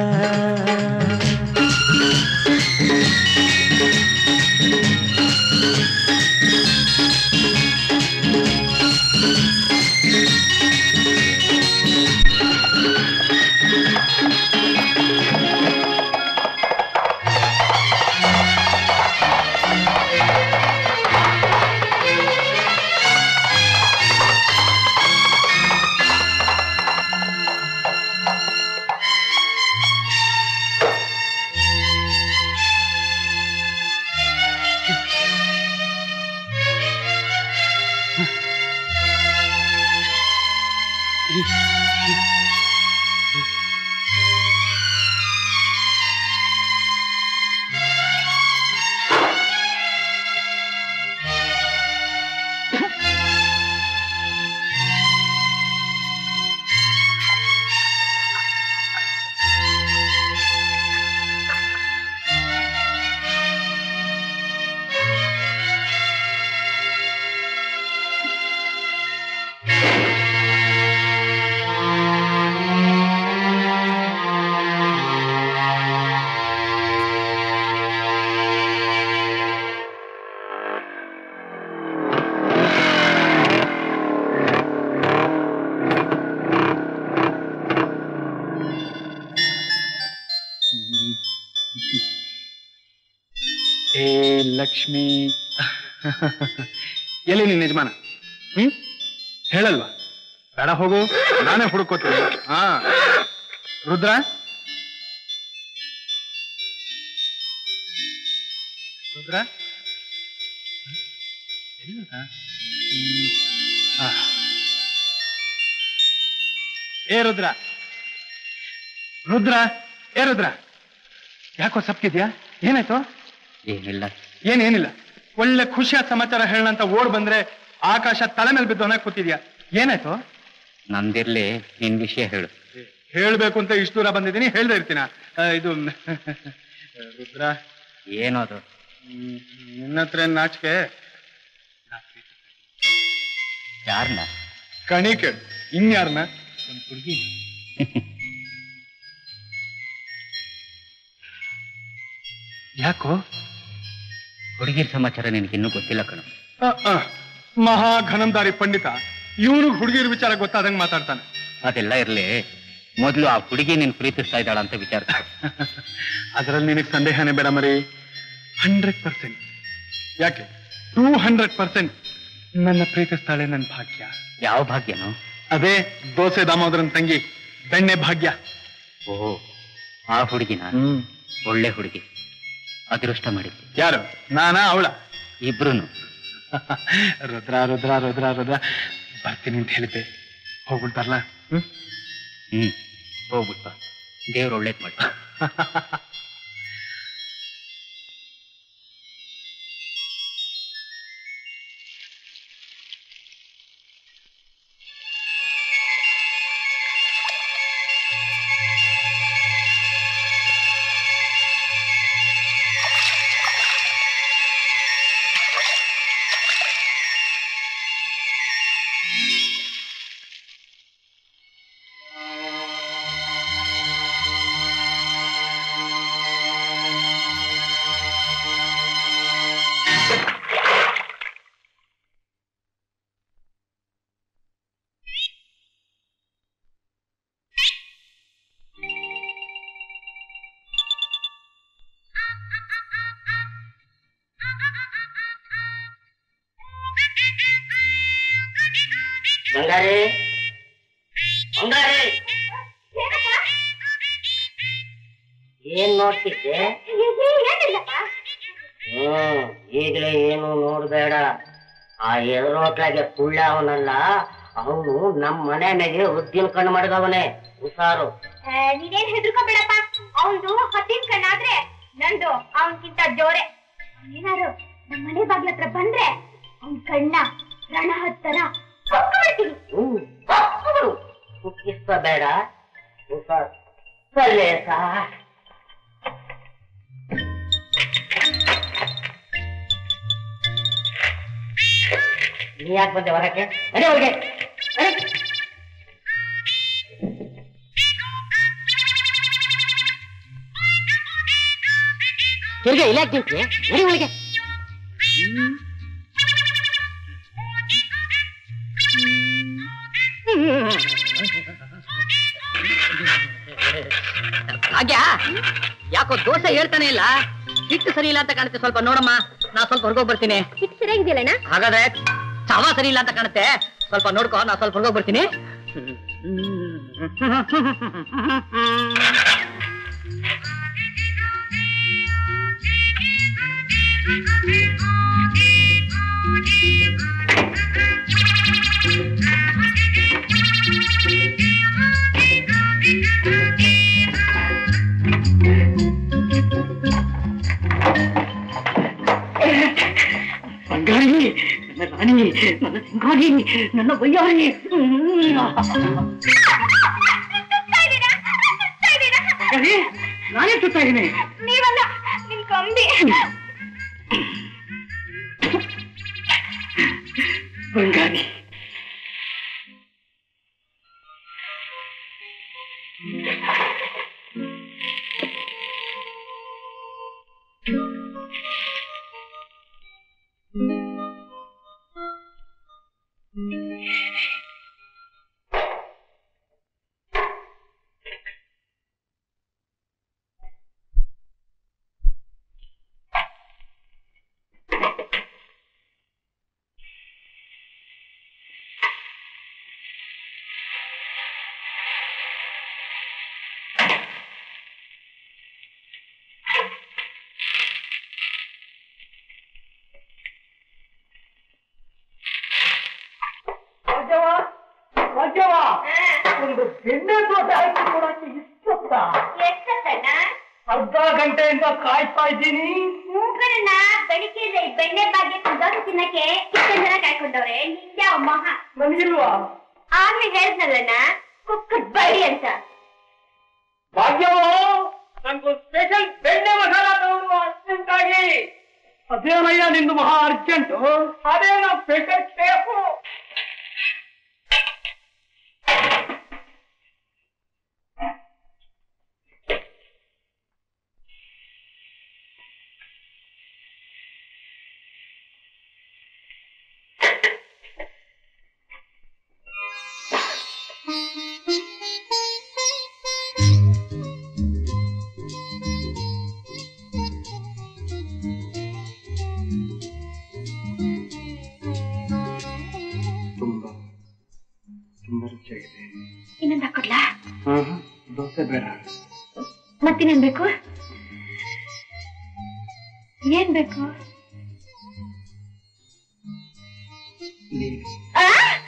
ಏ ಲಕ್ಷ್ಮಿ ಎಲ್ಲಿ ನಿನ್ನ ಯಜಮಾನ ಹ್ಮ್ ಹೇಳಲ್ವಾ ಬೇಡ ಹೋಗು ನಾನೇ ಹುಡುಕೋತೀನಿ ಹಾ ರುದ್ರ ರುದ್ರ ಎಲ್ಲಿದ? ಹ್ಮ್. ಆ. ಏ ರುದ್ರ ರುದ್ರ ಏ ರುದ್ರ ಯಾಕೋ ಸಪ್ಕಿದ್ಯಾ ಏನಾಯ್ತು ಏನಿಲ್ಲ ಏನೇನಿಲ್ಲ ಒಳ್ಳೆ ಖುಷಿಯಾದ ಸಮಾಚಾರ ಹೇಳೋಣ ಅಂತ ಓಡ್ ಬಂದ್ರೆ ಆಕಾಶ ತಲೆ ಮೇಲೆ ಬಿದ್ದು ಹೊನಕ್ ಕೂತಿದ್ಯಾ ಏನಾಯ್ತು ನಂದಿರ್ಲಿ ನಿನ್ ವಿಷಯ ಹೇಳು ಹೇಳ್ಬೇಕು ಅಂತ ಇಷ್ಟು ದೂರ ಬಂದಿದ್ದೀನಿ ಹೇಳ್ದೆ ಇರ್ತೀನ ಆ, ಇದು ರುದ್ರ ಏನದು ಹ್ಮ್, ನಿನ್ನ ಹತ್ರ ಏನ್ ನಾಚಿಕೆ ಯಾರನ್ನ ಕಣಿ ಕೇಳು ಇನ್ಯಾರನ್ನ ಒಂದ್ ಹುಡುಗಿ ಯಾಕೋ ಹುಡುಗಿರ್ ಸಮಾಚಾರ ನಿನಗಿನ್ನೂ ಗೊತ್ತಿಲ್ಲ ಕಣ ಆ, ಆ, ಮಹಾ ಘನಂದಾರಿ ಪಂಡಿತ ಇವನು ಹುಡುಗಿರ ವಿಚಾರ ಗೊತ್ತಾದಂಗ್ ಮಾತಾಡ್ತಾನೆ ಅದೆಲ್ಲ ಇರ್ಲಿ ಮೊದಲು ಆ ಹುಡುಗಿ ನಿನ್ ಪ್ರೀತಿಸ್ತಾ ಇದ್ದಾಳ ಅಂತ ವಿಚಾರ ಅದರಲ್ಲಿ ನಿನಗೆ ಸಂದೇಹನೇ ಬೇಡ ಮರಿ ಹಂಡ್ರೆಡ್ ಪರ್ಸೆಂಟ್ ಯಾಕೆ ಟೂ ಹಂಡ್ರೆಡ್ ಪರ್ಸೆಂಟ್ ನನ್ನ ಪ್ರೀತಿಸ್ತಾಳೆ ನನ್ನ ಭಾಗ್ಯ ಯಾವ ಭಾಗ್ಯನೋ ಅದೇ ದೋಸೆ ದಾಮೋದರನ್ ತಂಗಿ ಬೆಣ್ಣೆ ಭಾಗ್ಯ ಓ ಆ ಹುಡುಗಿನ ಹ್ಮ್ ಒಳ್ಳೆ ಹುಡುಗಿ ಅದೃಷ್ಟ ಮಾಡಿದ್ದೆ ಯಾರು ನಾನಾ ಅವಳ ಇಬ್ರುನು ರುದ್ರ ರುದ್ರ ರುದ್ರ ರುದ್ರ ಬರ್ತೀನಿ ಅಂತ ಹೇಳಿದ್ದೆ ಹೋಗ್ಬಿಡ್ತಾರಲ್ಲ ಹ್ಮ್ ಹ್ಮ್ ಹೋಗ್ಬಿಟ್ಟ ದೇವ್ರು ಒಳ್ಳೇದ್ ಮಾಡಿ ಬಂಗಾರಿ ಬಂಗಾರಿ ಏನ್ ನೋಡ್ತಿದ್ದೆ ಹ್ಮ್ ಈಗಲೇ ಏನು ನೋಡ್ಬೇಡ ಆ ಎದುರೋಟ್ಲಾಗೆ ಕುಳ್ಳ ಅವನಲ್ಲ ಅವನು ನಮ್ ಮನೆ ಮೇಲೆ ಉದ್ದಿನ ಕಣ್ಣು ಮಾಡಿದವನೇ ಹುಷಾರು ನೀನೇನ್ ಹೆದರ್ಕೋಬೇಡಪ್ಪ ಅವನ್ದು ಹತ್ತಿನ ಕಣ್ಣಾದ್ರೆ ನಂದು ಅವನ್ಕಿಂತ ಜೋರೆ ಏನಾರು ನಮ್ಮ ಮನೆ ಬಾಗ್ಲ ಹತ್ರ ಬಂದ್ರೆ ಅವನ್ ಕಣ್ಣ ರಣ ಹತ್ತರ ಮಾಡ್ತೀನಿ ಹ್ಮ್ ಬಿಡು. ಕುಕ್ಕಿಸ್ಕೋಬೇಡ ಹುಷಾರು ಸಲ್ಲೇಸ ನೀ ಯಾಕೆ ಬಂದೆ ಹೊರಕ್ಕೆ ನಡಿ ಹೊರಗೆ ನಡಿ. ತಿರ್ಗಾ ಇಲ್ಲ ಯಾಕೆ ನಿಂತ್ರೆ ನಡಿ ಒಳಗೆ ಹಾಗ್ಯಾ ಯಾಕೋ ದೋಸೆ ಹೇಳ್ತಾನೆ ಇಲ್ಲ ಹಿಟ್ಟು ಸರಿ ಇಲ್ಲ ಅಂತ ಕಾಣುತ್ತೆ ಸ್ವಲ್ಪ ನೋಡಮ್ಮ ನಾ ಸ್ವಲ್ಪ ಹೊರಗೋಗ್ ಬರ್ತೀನಿ ಹಿಟ್ ಸರಿಯಾಗಿದೆಯಲ್ಲಣ್ಣ ಹಾಗಾದ್ರೆ ತವ ಸರಿ ಇಲ್ಲ ಅಂತ ಕಾಣುತ್ತೆ ಸ್ವಲ್ಪ ನೋಡ್ಕೊ ನಾ ಸ್ವಲ್ಪ ಹೊರಗೋಗ್ ಬರ್ತೀನಿ ಬಂಗಾರಿ ನನ್ನ ರಾಣಿ ನನ್ನ ಸಿಂಗಾರಿ ನನ್ನ ಬಯ್ಯಾರಿ ಬಂಗಾರಿ ನಾನೇ ಸುತ್ತಾ ಇದ್ದೀನಿ ನೀವಲ್ಲ ನಿಮ್ ಕಂಬಿ ಬಂಗಾರಿ ಭಾಗ್ಯವ ಒಂದು ಬೆಣ್ಣೆ ದೋಸೆ ಹಾಕಿ ಕೊಡಕ್ಕೆ ಇಷ್ಟೊತ್ತ ಎಷ್ಟೊತ್ತಣ್ಣ ಅರ್ಧ ಗಂಟೆಯಿಂದ ಕಾಯ್ತಾ ಇದ್ದೀನಿ ಮೂಕರಣ್ಣ ಬೆಳಿಗ್ಗೆ ಈ ಬೆಣ್ಣೆ ಬಾಗಿ ದೋಸೆ ತಿನ್ನಕ್ಕೆ ಕಿಚನ್ ಜನ ಕಾಯ್ಕೊಂಡವ್ರೆ ನಿಂಗೆ ಅವ್ ಮಹ ನನಗಿಲ್ವಾ ಆಗ್ಲೇ ಹೇಳ್ದ್ನಲ್ಲಣ್ಣ ಕುಕ್ಕದ್ ಬಡಿ ಅಂತ ಭಾಗ್ಯವ ನನ್ಗೊಂದು ಸ್ಪೆಷಲ್ ಬೆಣ್ಣೆ ಮಸಾಲ ತಗೊಂಡು ಅರ್ಜೆಂಟ್ ಆಗಿ ಅದೇನಯ್ಯ ನಿಂದು ಮಹಾ ಅರ್ಜೆಂಟ್ ಅದೇ ನಾವು ಸ್ಪೆಷಲ್ ಶೇಫು ತುಂಬಾ ತುಂಬಾ ರುಚಿಯಾಗಿದೆ ಇನ್ನೊಂದ್ ಹಾಕೊಡ್ಲಾ ದೋಸೆ ಬೇಡ ಮತ್ತಿನ್ನೇನ್ ಬೇಕು ಏನ್ ಬೇಕು ನೀನು ಆ?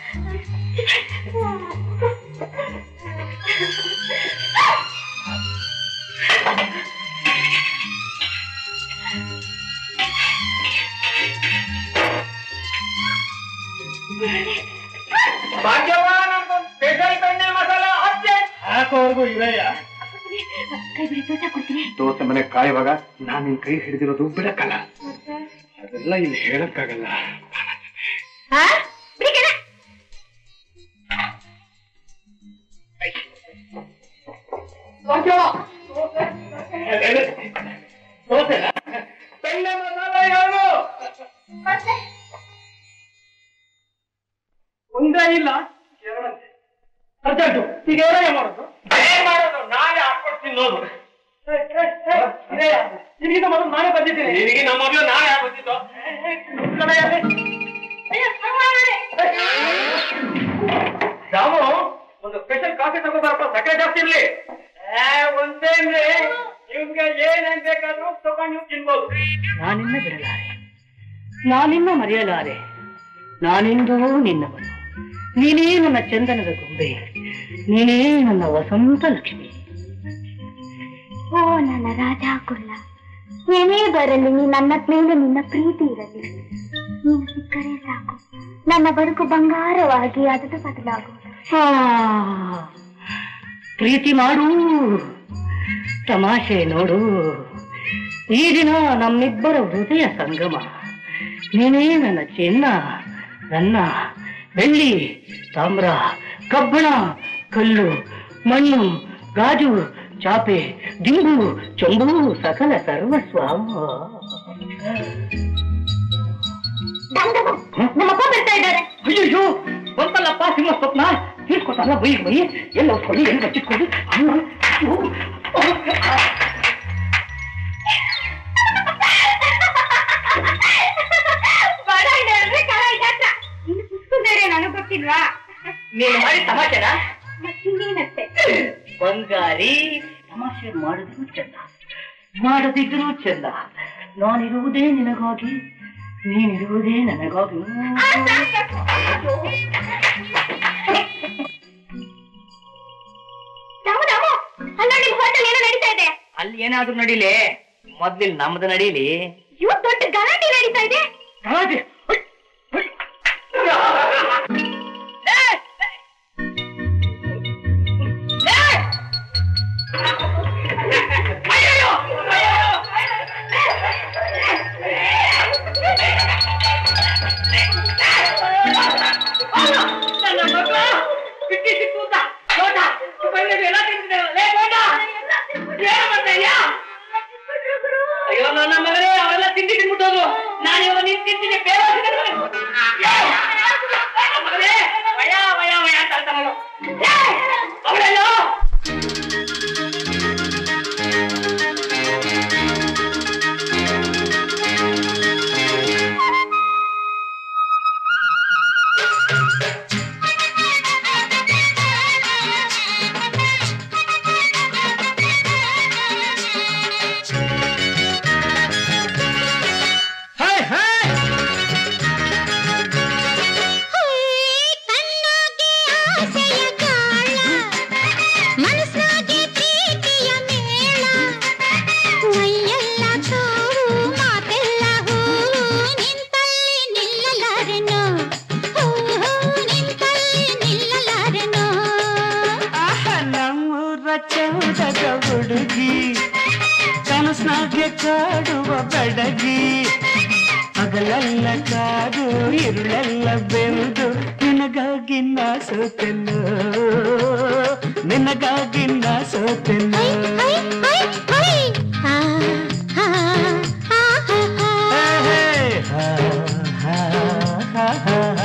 ಭಾಗ್ಯವ ನನ್ಗೊಂದು ಸ್ಪೆಷಲ್ ಬೆಣ್ಣೆ ಮಸಾಲ ಅರ್ಜೆಂಟ್ ಹಾಕೋವರೆಗೂ ಇವೆಯ ಕೈ ಬಿಡಿ ದೋಸೆ ಕೊಡ್ತೀನಿ ದೋಸೆ ಮನೆ ಕಾಯುವಾಗ ನಾನು ನಿನ್ ಕೈ ಹಿಡಿದಿರೋದು ಬಿಡಕ್ಕಲ್ಲ ಅದೆಲ್ಲ ಇಲ್ಲಿ ಹೇಳಕ್ಕಾಗಲ್ಲ ಆ? ಬಿಡಿ ಕಣ. ಭಾಗ್ಯವ ದೋಸೆ ಬೆಣ್ಣೆ ಮಸಾಲ ಯಾರು ಒಂದೇ ಇಲ್ಲ ಎರಡಂತೆ ಅರ್ಜೆಂಟು ಈಗ ಏನೇ ಮಾಡೋದು ಏನ್ ಮಾಡೋದು ನಾನೇ ಹಾಕೊಡ್ತೀನಿ ನೋಡು ನಿನಗಿಂತ ಮೊದಲು ನಾನೇ ಬಂದಿದ್ದೀನಿ ನಿನಗೆ ನಮ್ಮ ಮೊದಲು ನಾನೇ ಯಾಕೆ ಬಂದಿದ್ದು ರಾಮು ಒಂದು ಸ್ಪೆಷಲ್ ಕಾಫಿ ತಗೋಬಾರಪ್ಪ ಸಕ್ಕರೆ ಜಾಸ್ತಿ ಇರ್ಲಿ ಒಂದೇ ಅಂದ್ರೆ ನಿಮ್ಗೆ ಏನೇನ್ ಬೇಕಾದ್ರೂ ತಗೊಂಡು ನೀವು ತಿನ್ಬೋದು ನಾನಿನ್ನ ಬಿಡಲಾರೆ ನಾನಿನ್ನ ಮರೆಯಲಾರೆ ನಾನೆಂದೂ ನಿನ್ನವನು ನೀನೇ ನನ್ನ ಚಂದನದ ಗೊಂಬೆ ನೀನೇ ನನ್ನ ವಸಂತ ಲಕ್ಷ್ಮಿ ಓ ನನ್ನ ರಾಜ ಕುಲ್ಲ ಏನೇ ಬರಲಿ ನೀ ನನ್ನ ಮೇಲೆ ನಿನ್ನ ಪ್ರೀತಿ ಇರಲಿ ನೀನು ಸಿಕ್ಕರೆ ಸಾಕು ನನ್ನ ಬದುಕು ಬಂಗಾರವಾಗಿ ಅದದು ಬದಲಾಗುವುದು ಆ, ಪ್ರೀತಿ ಮಾಡು ತಮಾಷೆ ನೋಡು ಈ ದಿನ ನಮ್ಮಿಬ್ಬರ ಹೃದಯ ಸಂಗಮ ನೀನೇ ನನ್ನ ಚಿನ್ನ ನನ್ನ ಬೆಳ್ಳಿ ತಾಮ್ರ ಕಬ್ಬಣ ಕಲ್ಲು ಮಣ್ಣು ಗಾಜು ಚಾಪೆ ದಿಂಬು ಚೊಂಬು ಸಕಲ ಸರ್ವಸ್ವ ನಮ್ಮಪ್ಪ ಬರ್ತಾ ಇದ್ದಾರೆ ಅಯ್ಯೋ ಬಂತಲ್ಲಪ್ಪ ಸಿಂಹ ಸ್ವಪ್ನ ತೀರ್ಕೊತಲ್ಲ ಬೈ ಬೈ ಎಲ್ಲ ಹೊತ್ಕೊಂಡು ಎಲ್ಲ ಬಚ್ಚಿಟ್ಕೊಂಡು ಅಮ್ಮ, ಅಯ್ಯೋ, ಬಡ ಅಂದ್ರೆ ಕರ ಇದಾಟ ಇನ್ನು ಪುಸ್ತಕದೇರೆ ನನಗ್ ಗೊತ್ತಿಲ್ವಾ ನೀನು ಮಾಡಿ ತಮಾಷೆನ ಮತ್ತಿನ್ನೇನತ್ತೆ ಬಂಗಾರಿ ತಮಾಷೆ ಮಾಡಿದ್ರು ಚಂದ ಮಾಡದಿದ್ರು ಚಂದ ನಾನಿರುವುದೇ ನಿನಗಾಗಿ ನೀನಿರುವುದೇ ನನಗಾಗಿ ರಾಮು ರಾಮು ಅಲ್ಲ ನಿಮ್ ಹೋಟೆಲ್ ಏನೋ ನಡೀತಾ ಇದೆ ಅಲ್ಲಿ ಏನಾದ್ರೂ ನಡೀಲಿ ಮೊದ್ಲಿಲ್ ನಮ್ದು ನಡೀಲಿ ಇವ್ ದೊಡ್ಡ ಗಲಾಟೆ ನಡೀತಾ ಇದೆ ಗಲಾಟೆ. ಹೊಯ್, ಹೊಯ್. ಏ, ಏ, ಏ. ಅಯ್ಯಯ್ಯೋ, ಅಯ್ಯಯ್ಯೋ. ಅಲ್ಲ, ನನ್ನ ಮಗ ಬಿಟ್ಟಿ ಸಿಕ್ಕು ಅಂತ. ನೋಡ, ಬಂದಿದ್ದು ಎಲ್ಲ ತಿಂತಿದ್ದಾನೆ. ಲೇ, ನೋಡ. ಏನು ಮಾಡ್ತಾ ಅಯ್ಯೋ ನನ್ನ ಮಗನೇ ಅವೆಲ್ಲ ತಿಂಡಿ ತಿನ್ಬಿಟ್ಟೋದು ನಾನು ಇವಾಗ ನಿನ್ ತಿಂತೀನಿ ಬೇರೆ ಮಗನೇ ವಯ ವಯ ವಯ ಅಂತ ಅಂತಾನಲ್ಲ ಅವಳೆಲ್ಲೋ ಹಾಯ್ ಹಾಯ್ ಕಣ್ಣಾಗೆ ಆಸೆಯ ಗಾಳ ಮನಸ್ನಾಗೆ ಪ್ರೀತಿಯ ಮೇಳ ಮೈಯೆಲ್ಲ ಕಾವು ಮಾತೆಲ್ಲ ಹೂವು ನಿಂತಲ್ಲಿ ನಿಲ್ಲಲಾರೆನು ಹೂ ಹೂ ನಿಂತಲ್ಲಿ ನಿಲ್ಲಲಾರೆನು ಆಹ ನಮ್ಮೂರ ಚೌದದ ಹುಡುಗಿ ಕನಸ್ನಾಗೆ ಕಾಡುವ ಬೆಡಗಿ ಹಗಲೆಲ್ಲ ಕಾದು ಇರುಳೆಲ್ಲ ಬೆಂದು ನಿನಗಾಗಿ ನಾ ಸೋತೆನು ನಿನಗಾಗಿ ನಾ ಸೋತೆನು ಹೈ ಹೈ ಹೈ ಆ ಆ ಆ ಆ ಹೇ, ಹಾ, ಹಾ, ಹಾ, ಹಾ, ಹಾ.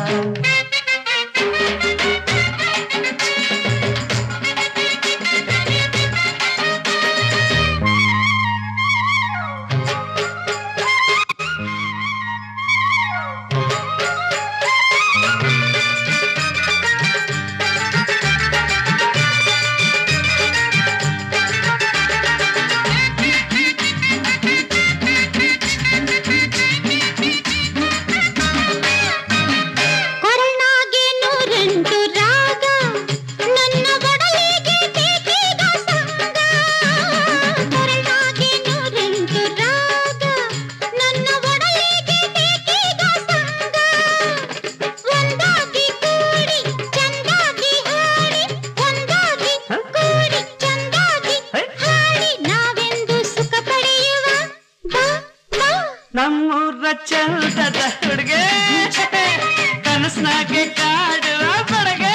ಕೊರಳ್ನಾಗೆ ನೂರೆಂಟು ರಾಗ ನನ್ನ ಒಡಲಿಗೆ ಬೇಕೀಗ ಸಂಗ ಕೊರಳ್ನಾಗೆ ನೂರೆಂಟು ರಾಗ ನನ್ನ ಒಡಲಿಗೆ ಬೇಕೀಗ ಸಂಗ ಒಂದಾಗಿ ಕೂಡಿ ಚಂದಾಗಿ ಹಾಡಿ ಒಂದಾಗಿ ಕೂಡಿ ಚಂದಾಗಿ ಹಾಡಿ ನಾವೆಂದು ಸುಖ ಪಡೆಯುವ ಬಾ ಬಾ ನಮ್ಮೂರ ಚಂದದ ಹುಡುಗೆ ಕನಸ್ನಾಗೆ ಕಾಡುವ ಬಡಗೆ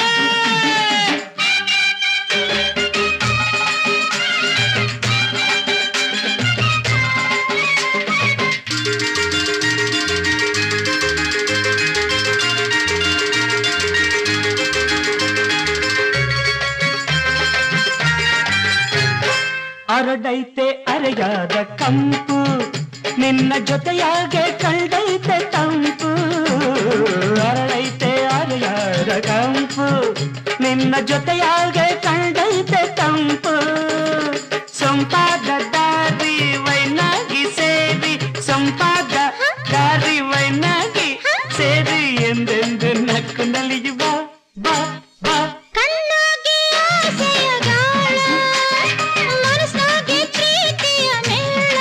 ಅರಡೈತೆ ಅರೆಯಾದ ಕಂಪು ನಿನ್ನ ಜೊತೆಯಾಗೆ ಕಂಡೈತೆ ತಂಪು ಅರಡೈತೆ ಅರೆಯಾದ ಕಂಪು ನಿನ್ನ ಜೊತೆಯಾಗೆ ಕಂಡೈತೆ ತಂಪು ಸಂಪಾದ ದಾರಿ ವೈನಾಗಿ ಸೇರಿ ಸಂಪಾದ ದಾರಿ ವೈನಾಗಿ ಸೇರಿ ಎಂದೆಂದು ನಕ್ಕು ನಲಿಯುವ ಬಾ ಬಾ ಕಣ್ಣಾಗಿ ಆಸೆಯ ಗಾಳ ಮನಸ್ಸಾಗಿ ಪ್ರೀತಿಯ ಮೇಳ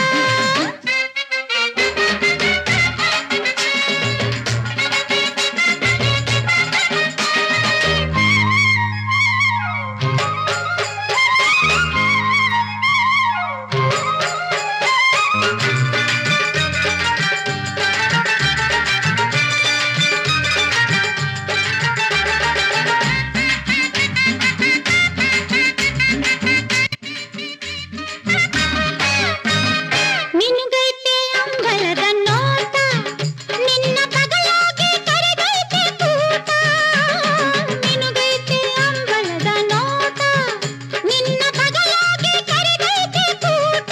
ನಿನಗೈತೆ ಅಂಬಲದ ನೋಟ ನಿನ್ನ ಬಗಲಾಗಿ ಕರೆದೈತೆ ಕೂಟ ನಿನಗೈತೆ ಅಂಬಲದ ನೋಟ ನಿನ್ನ ಬಗಲಾಗಿ ಕರೆದೈತೆ ಕೂಟ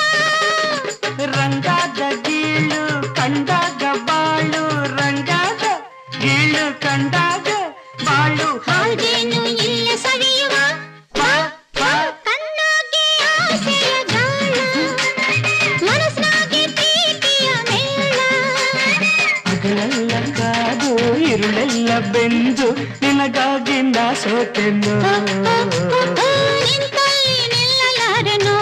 ರಂಗಾದ ಗೀಳು ಕಂಡಾಗ ಬಾಳು ರಂಗಾದ ಗೀಳು ಕಂಡಾಗ ಬಾಳು ಹಾಗೇನು ಇಲ್ಲ ಸವಿಯುವ ಬಾ ಬಾ ಕಣ್ಣಾಗಿ ಆಸೆಯ ಗಾಳ ಮನಸ್ಸಾಗಿ ಪ್ರೀತಿಯ ಮೇಳ ಹಗಲೆಲ್ಲ ಕಾದು ಇರುಳೆಲ್ಲ ಬೆಂದು ನಿನಗಾಗಿ ನಾ ಸೋತೆನು ನಿಂತಲ್ಲಿ ನಿಲ್ಲಲಾರೆನೋ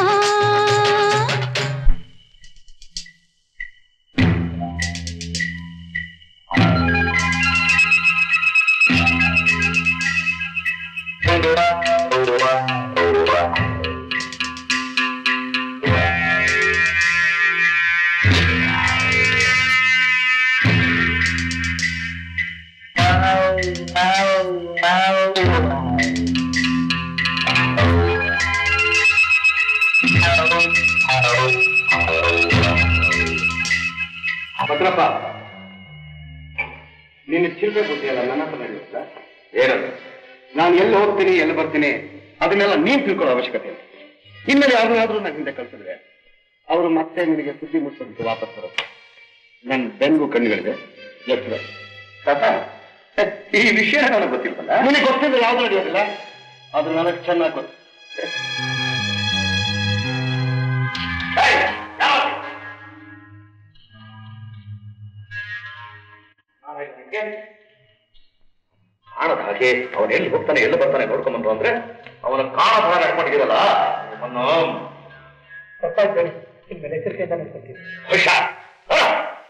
ಭದ್ರಪ್ಪ ನಿನ್ನ ಚಿಲ್ರೆ ಬುದ್ಧಿಯಲ್ಲ ನನ್ನ ಹತ್ರ ನಡೆಯುತ್ತಾ ಏನದು ನಾನು ಎಲ್ಲಿ ಹೋಗ್ತೀನಿ ಎಲ್ಲಿ ಬರ್ತೀನಿ ಅದನ್ನೆಲ್ಲ ನೀನ್ ತಿಳ್ಕೊಳ್ಳೋ ಅವಶ್ಯಕತೆ ಇಲ್ಲ ಇನ್ಮೇಲೆ ಯಾರನ್ನಾದ್ರೂ ನಾನು ಹಿಂದೆ ಕಳ್ಸಿದ್ರೆ ಅವರು ಮತ್ತೆ ನಿನಗೆ ಸುದ್ದಿ ಮುಟ್ಟಿಸೋದಕ್ಕೆ ವಾಪಸ್ ಬರುತ್ತೆ ನನ್ನ ಬೆನ್ಗು ಕಣ್ಣುಗಳಿದೆ ಎತ್ತರ ತಾತ, ಈ ವಿಷಯ ನನಗೆ ಗೊತ್ತಿಲ್ವಲ್ಲ ನಿನಗೆ ಗೊತ್ತಿದ್ರೆ ಯಾವ್ದು ನಡೆಯೋದಿಲ್ಲ ಅದು ನನಗೆ ಚೆನ್ನಾಗಿ ಗೊತ್ತು ಏಯ್, ಯಾರು? ನಾಳೆ ನನಗೆ ಹಣ ಕಾಣದ ಹಾಗೆ ಅವನು ಎಲ್ಲಿ ಹೋಗ್ತಾನೆ ಎಲ್ಲಿ ಬರ್ತಾನೆ ನೋಡ್ಕೊಂಬಂದು ಅಂದ್ರೆ ಅವನ ಕಾಣದ ಹಾಗೆ ನಡ್ಕೊಂಡಿದ್ದೀರಲ್ಲ ನಿಮ್ಮನ್ನು ತಪ್ಪಾಯ್ತು ಇನ್ಮೇಲೆ ಎಚ್ಚರಿಕೆಯಿಂದ ನಡ್ಕೊಳ್ತೀನಿ ಹುಷಾರ್ ಹೊರ.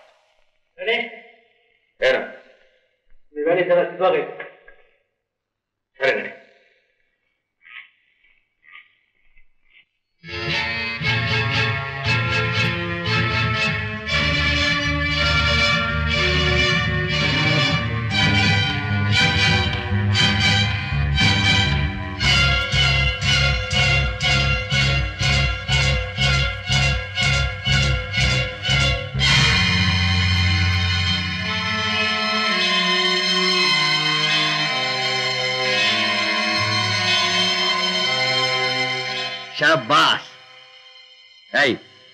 ಏನು ನೀವು ಹೇಳಿದ್ದೆಲ್ಲ ಸಿದ್ಧವಾಗೈತೆ ಸರಿ ನಡಿ ಶಬಾಸ್ ಏಯ್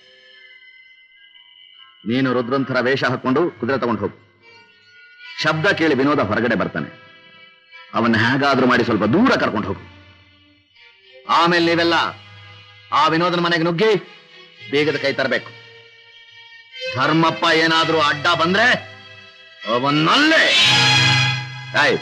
ನೀನು ರುದ್ರಂಥರ ವೇಷ ಹಾಕೊಂಡು ಕುದುರೆ ತಗೊಂಡು ಹೋಗು ಶಬ್ದ ಕೇಳಿ ವಿನೋದ ಹೊರಗಡೆ ಬರ್ತಾನೆ ಅವನ್ನ ಹೇಗಾದ್ರೂ ಮಾಡಿ ಸ್ವಲ್ಪ ದೂರ ಕರ್ಕೊಂಡು ಹೋಗು ಆಮೇಲೆ ನೀವೆಲ್ಲ ಆ ವಿನೋದನ ಮನೆಗೆ ನುಗ್ಗಿ ಬೇಗದ ಕೈ ತರಬೇಕು ಧರ್ಮಪ್ಪ ಏನಾದ್ರೂ ಅಡ್ಡ ಬಂದ್ರೆ ಅವನ್ನಲ್ಲೇ ಏಯ್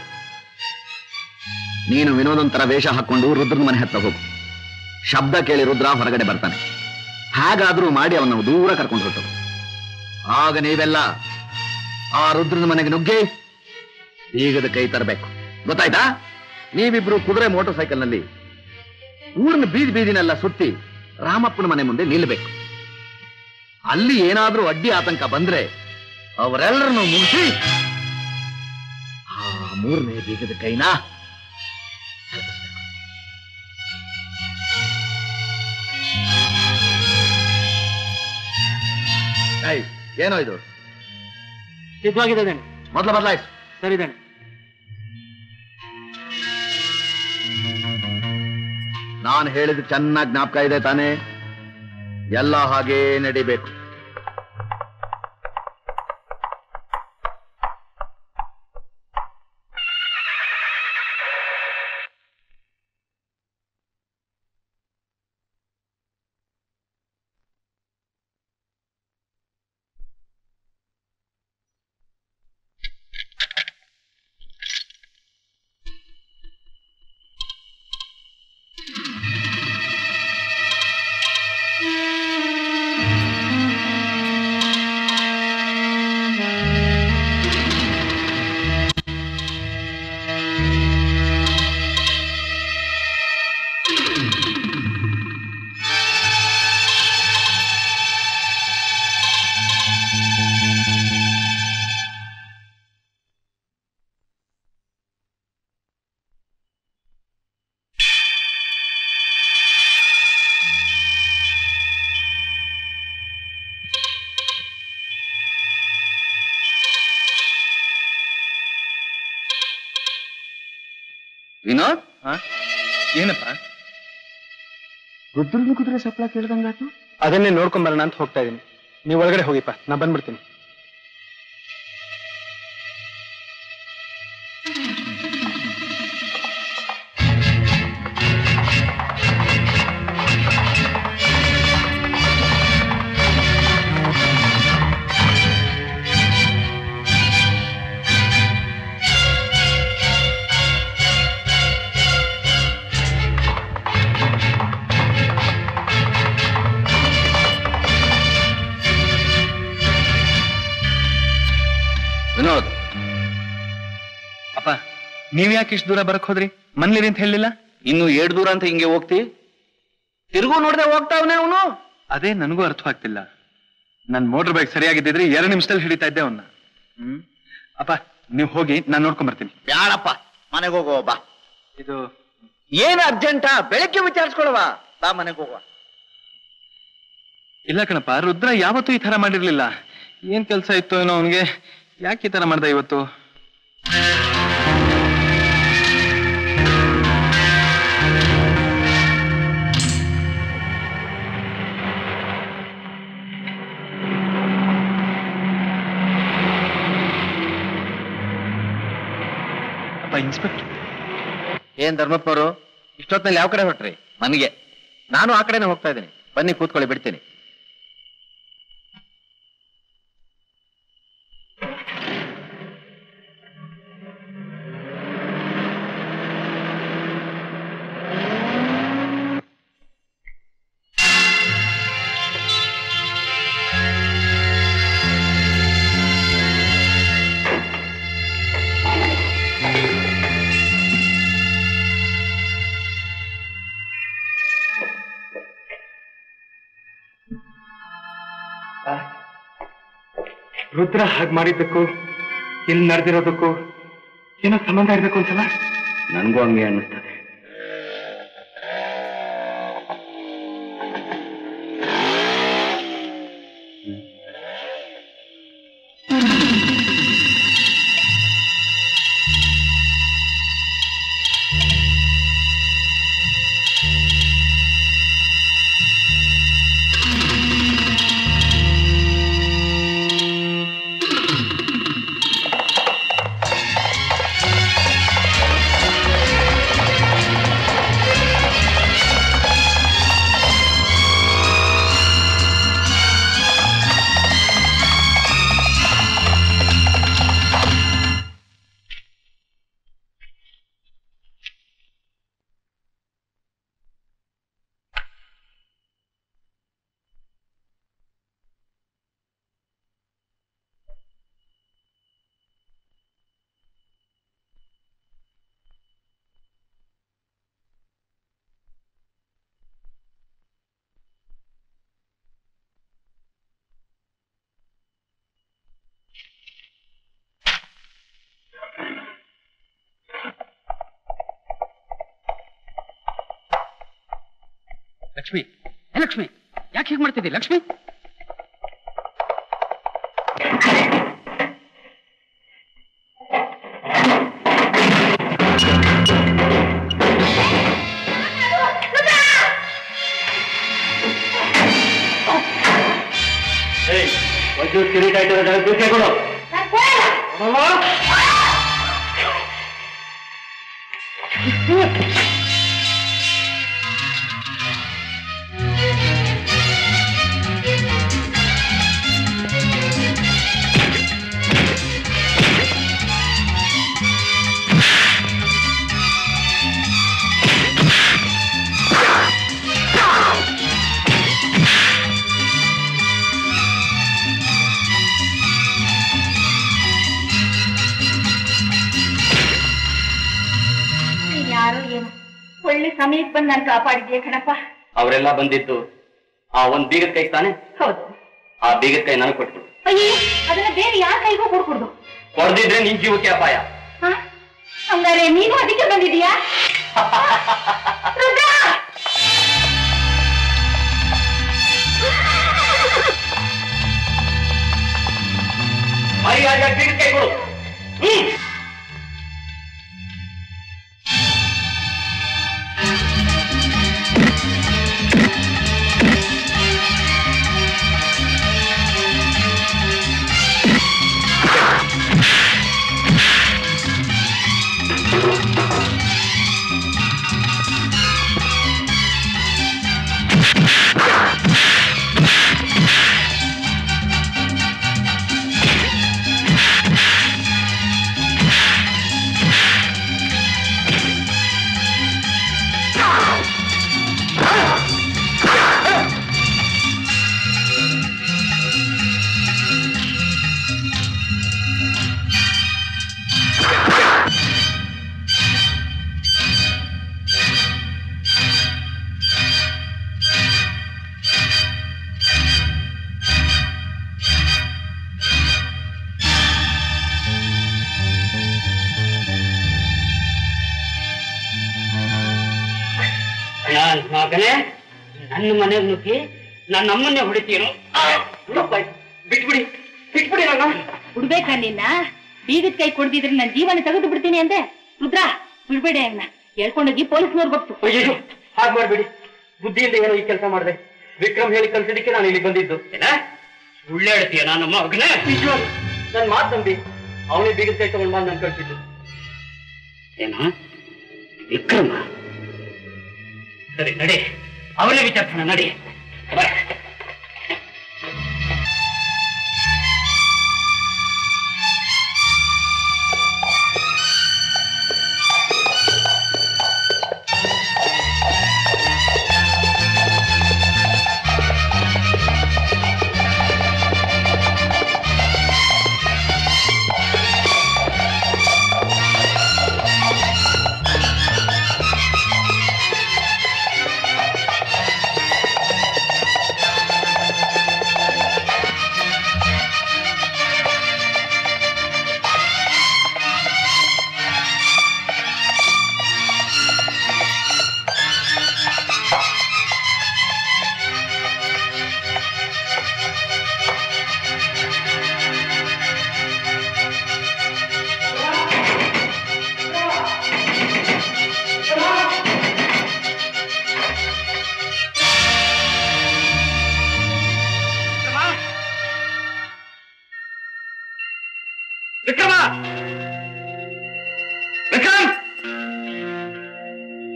ನೀನು ವಿನೋದನ್ ತರ ವೇಷ ಹಾಕೊಂಡು ರುದ್ರನ ಮನೆ ಹತ್ರ ಹೋಗು ಶಬ್ದ ಕೇಳಿ ರುದ್ರ ಹೊರಗಡೆ ಬರ್ತಾನೆ ಹಾಗಾದ್ರೂ ಮಾಡಿ ಅವನ ದೂರ ಕರ್ಕೊಂಡು ಹೊರಟು ಆಗ ನೀವೆಲ್ಲ ಆ ರುದ್ರನ ಮನೆಗೆ ನುಗ್ಗಿ ಬೀಗದ ಕೈ ತರಬೇಕು ಗೊತ್ತಾಯ್ತಾ ನೀವಿಬ್ರು ಕುದುರೆ ಮೋಟರ್ ಸೈಕಲ್ನಲ್ಲಿ ಊರಿನ ಬೀದಿ ಬೀದಿನೆಲ್ಲ ಸುತ್ತಿ ರಾಮಪ್ಪನ ಮನೆ ಮುಂದೆ ನಿಲ್ಲಬೇಕು ಅಲ್ಲಿ ಏನಾದ್ರೂ ಅಡ್ಡಿ ಆತಂಕ ಬಂದ್ರೆ ಅವರೆಲ್ಲರನ್ನು ಮುಗಿಸಿ ಆ ಮೂರನೇ ಬೀಗದ ಕೈನಾ ಏಯ್, ಏನೋ ಇದು ಸಿದ್ಧವಾಗಿದೆ ದಣಿ ಮೊದಲು ಬದಲಾಯಿಸು ಸರಿ ದಣಿ ನಾನು ಹೇಳಿದ ಚೆನ್ನಾಗಿ ಜ್ಞಾಪಕ ಇದೆ ತಾನೇ ಎಲ್ಲ ಹಾಗೇ ನಡಿಬೇಕು ವಿನೋದ್ ಏನಪ್ಪ ರುದ್ರನ ಕುದುರೆ ಸಪ್ಲ ಕೇಳ್ದಂಗಾತು ಅದನ್ನೇ ನೋಡ್ಕೊಂಬರೋಣ ಅಂತ ಹೋಗ್ತಾ ಇದೀನಿ ನೀವು ಒಳಗಡೆ ಹೋಗಿಪ್ಪ ನಾ ಬಂದ್ಬಿಡ್ತೀನಿ ವಿನೋದ್ ಅಪ್ಪ ನೀವ್ ಯಾಕೆ ಇಷ್ಟು ದೂರ ಬರಕ್ ಹೋದ್ರಿ ಮನ್ಲಿರಿ ಅಂತ ಹೇಳಿಲ್ಲ ಇನ್ನು ಏಡ್ ದೂರ ಅಂತ ಹಿಂಗೆ ಹೋಗ್ತಿ ತಿರುಗು ನೋಡ್ದೆ ಹೋಗ್ತಾವನೆ ಅವನು ಅದೇ ನನಗೂ ಅರ್ಥವಾಗ್ತಿಲ್ಲ ನನ್ ಮೋಟರ್ ಬೈಕ್ ಸರಿಯಾಗಿದ್ದಿದ್ರೆ ಎರಡು ನಿಮಿಷದಲ್ಲಿ ಹಿಡಿತಾ ಇದ್ದೆ ಅವನ್ನ ಹ್ಮ್ ಅಪ್ಪ ನೀವು ಹೋಗಿ ನಾನು ನೋಡ್ಕೊಂಡ್ ಬರ್ತೀನಿ ಬ್ಯಾಡಪ್ಪ ಮನೆಗೆ ಹೋಗೋ ಬಾ ಇದು ಏನು ಅರ್ಜೆಂಟಾ ಬೆಳಗ್ಗೆ ವಿಚಾರಿಸ್ಕೊಳವ ಬಾ ಮನೆಗೆ ಹೋಗುವ ಇಲ್ಲ ಕಣಪ್ಪ ರುದ್ರ ಯಾವತ್ತೂ ಈ ತರ ಮಾಡಿರ್ಲಿಲ್ಲ ಏನ್ ಕೆಲ್ಸ ಇತ್ತು ಏನೋ ಅವನ್ಗೆ ಯಾಕೆ ಈ ತರ ಮಾಡ್ದ ಇವತ್ತು ಅಪ್ಪ ಇನ್ಸ್ಪೆಕ್ಟರ್ ಏನ್ ಧರ್ಮಪ್ಪನವರು ಇಷ್ಟೊತ್ತಿನಲ್ಲಿ ಯಾವ ಕಡೆ ಹೊಟ್ರಿ ನನಗೆ ನಾನು ಆ ಕಡೆನೆ ಹೋಗ್ತಾ ಇದ್ದೀನಿ ಬನ್ನಿ ಕೂತ್ಕೊಳ್ಳಿ ಬಿಡ್ತೀನಿ ರುದ್ರ ಹಾಗೆ ಮಾಡಿದ್ದಕ್ಕೂ ಇಲ್ಲಿ ನಡೆದಿರೋದಕ್ಕೂ ಏನೋ ಸಂಬಂಧ ಇರಬೇಕು ಅನ್ಸಲ್ಲ ನನ್ಗೂ ಹಂಗೆ ಅನ್ನಿಸ್ತದೆ ಲಕ್ಷ್ಮಿ ಏ ಲಕ್ಷ್ಮಿ ಯಾಕೆ ಹೀಗೆ ಮಾಡ್ತಿದ್ದಿ ಲಕ್ಷ್ಮಿ ಒಂಚೂರು ಕಿರೀಟ ಇಟ್ಟಿರೋ ಜಾಗ ಬಿಸಿ ಕೊಡು ನೀನ್ ಯಾರು ಏನು ಒಳ್ಳೆ ಸಮಯಕ್ಕೆ ಬಂದು ನಾನು ಕಾಪಾಡಿದ್ಯಾ ಕಣಪ್ಪ ಅವರೆಲ್ಲ ಬಂದಿದ್ದು ಆ ಒಂದ್ ಬೀಗದ ಕೈ ತಾನೆ ಹೌದು ಆ ಬೀಗದ ಕೈ ನನಗೆ ಕೊಟ್ಬಿಡು ಅಯ್ಯೋ ಅದನ್ನ ಬೇರೆ ಯಾರ ಕೈಗೂ ಕೊಡ್ಕೊಡ್ದು ಕೊಡ್ದಿದ್ರೆ ನಿನ್ ಜೀವಕ್ಕೆ ಅಪಾಯ ಹ? ಹಂಗಾರೆ ನೀನು ಅದಕ್ಕೆ ಬಂದಿದೀಯಾ ರುದ್ರ! ಮರ್ಯಾದೆ ಬೀಗದ ಕೈ ಕೊಡು ಹ್ಮ್ ನಾನ್ ಮಗನೇ ನನ್ನ ಮನೆಗೆ ನುಗ್ಗಿ ನನ್ನ ಅಮ್ಮನ್ನೇ ಹೊಡಿತೀರೋ ಬಿಟ್ಬಿಡಿ ಬಿಟ್ಬಿಡಿ ನನ್ನ ಬಿಡ್ಬೇಕಾ ನಿನ್ನ ಬೀಗದ ಕೈ ಕೊಡ್ದಿದ್ರೆ ನನ್ನ ಜೀವನ ತೆಗೆದು ಬಿಡ್ತೀನಿ ಅಂದೆ ರುದ್ರ ಬಿಡ್ಬೇಡಿ ಅವನ್ನ ಹೇಳ್ಕೊಂಡೋಗಿ ಪೊಲೀಸ್ನವ್ರು ಗೊತ್ತು ಅಯ್ಯೋ ಹಾಗೆ ಮಾಡ್ಬಿಡಿ ಬುದ್ಧಿಯಿಂದ ಏನೋ ಈ ಕೆಲಸ ಮಾಡಿದೆ ವಿಕ್ರಮ್ ಹೇಳಿ ಕಲ್ಸಿದ್ದಕ್ಕೆ ನಾನು ಇಲ್ಲಿ ಬಂದಿದ್ದು ಏನ ಸುಳ್ಳು ಹೇಳ್ತೀಯ ನಾನು ಮಗನೇ ನಿಜವಾಗ್ಲು ನನ್ನ ಮಾತು ನಂಬಿ ಅವನೇ ಬೀಗದ ಕೈ ತಗೊಂಡ್ ಬಂದು ನಾನು ಕಳ್ಸಿದ್ದು ಏನ ವಿಕ್ರಮ ಸರಿ ನಡಿ ಅವನೇ ವಿಚಾರಿಸೋಣ ನಡಿ ಬಾ. ರುದ್ರ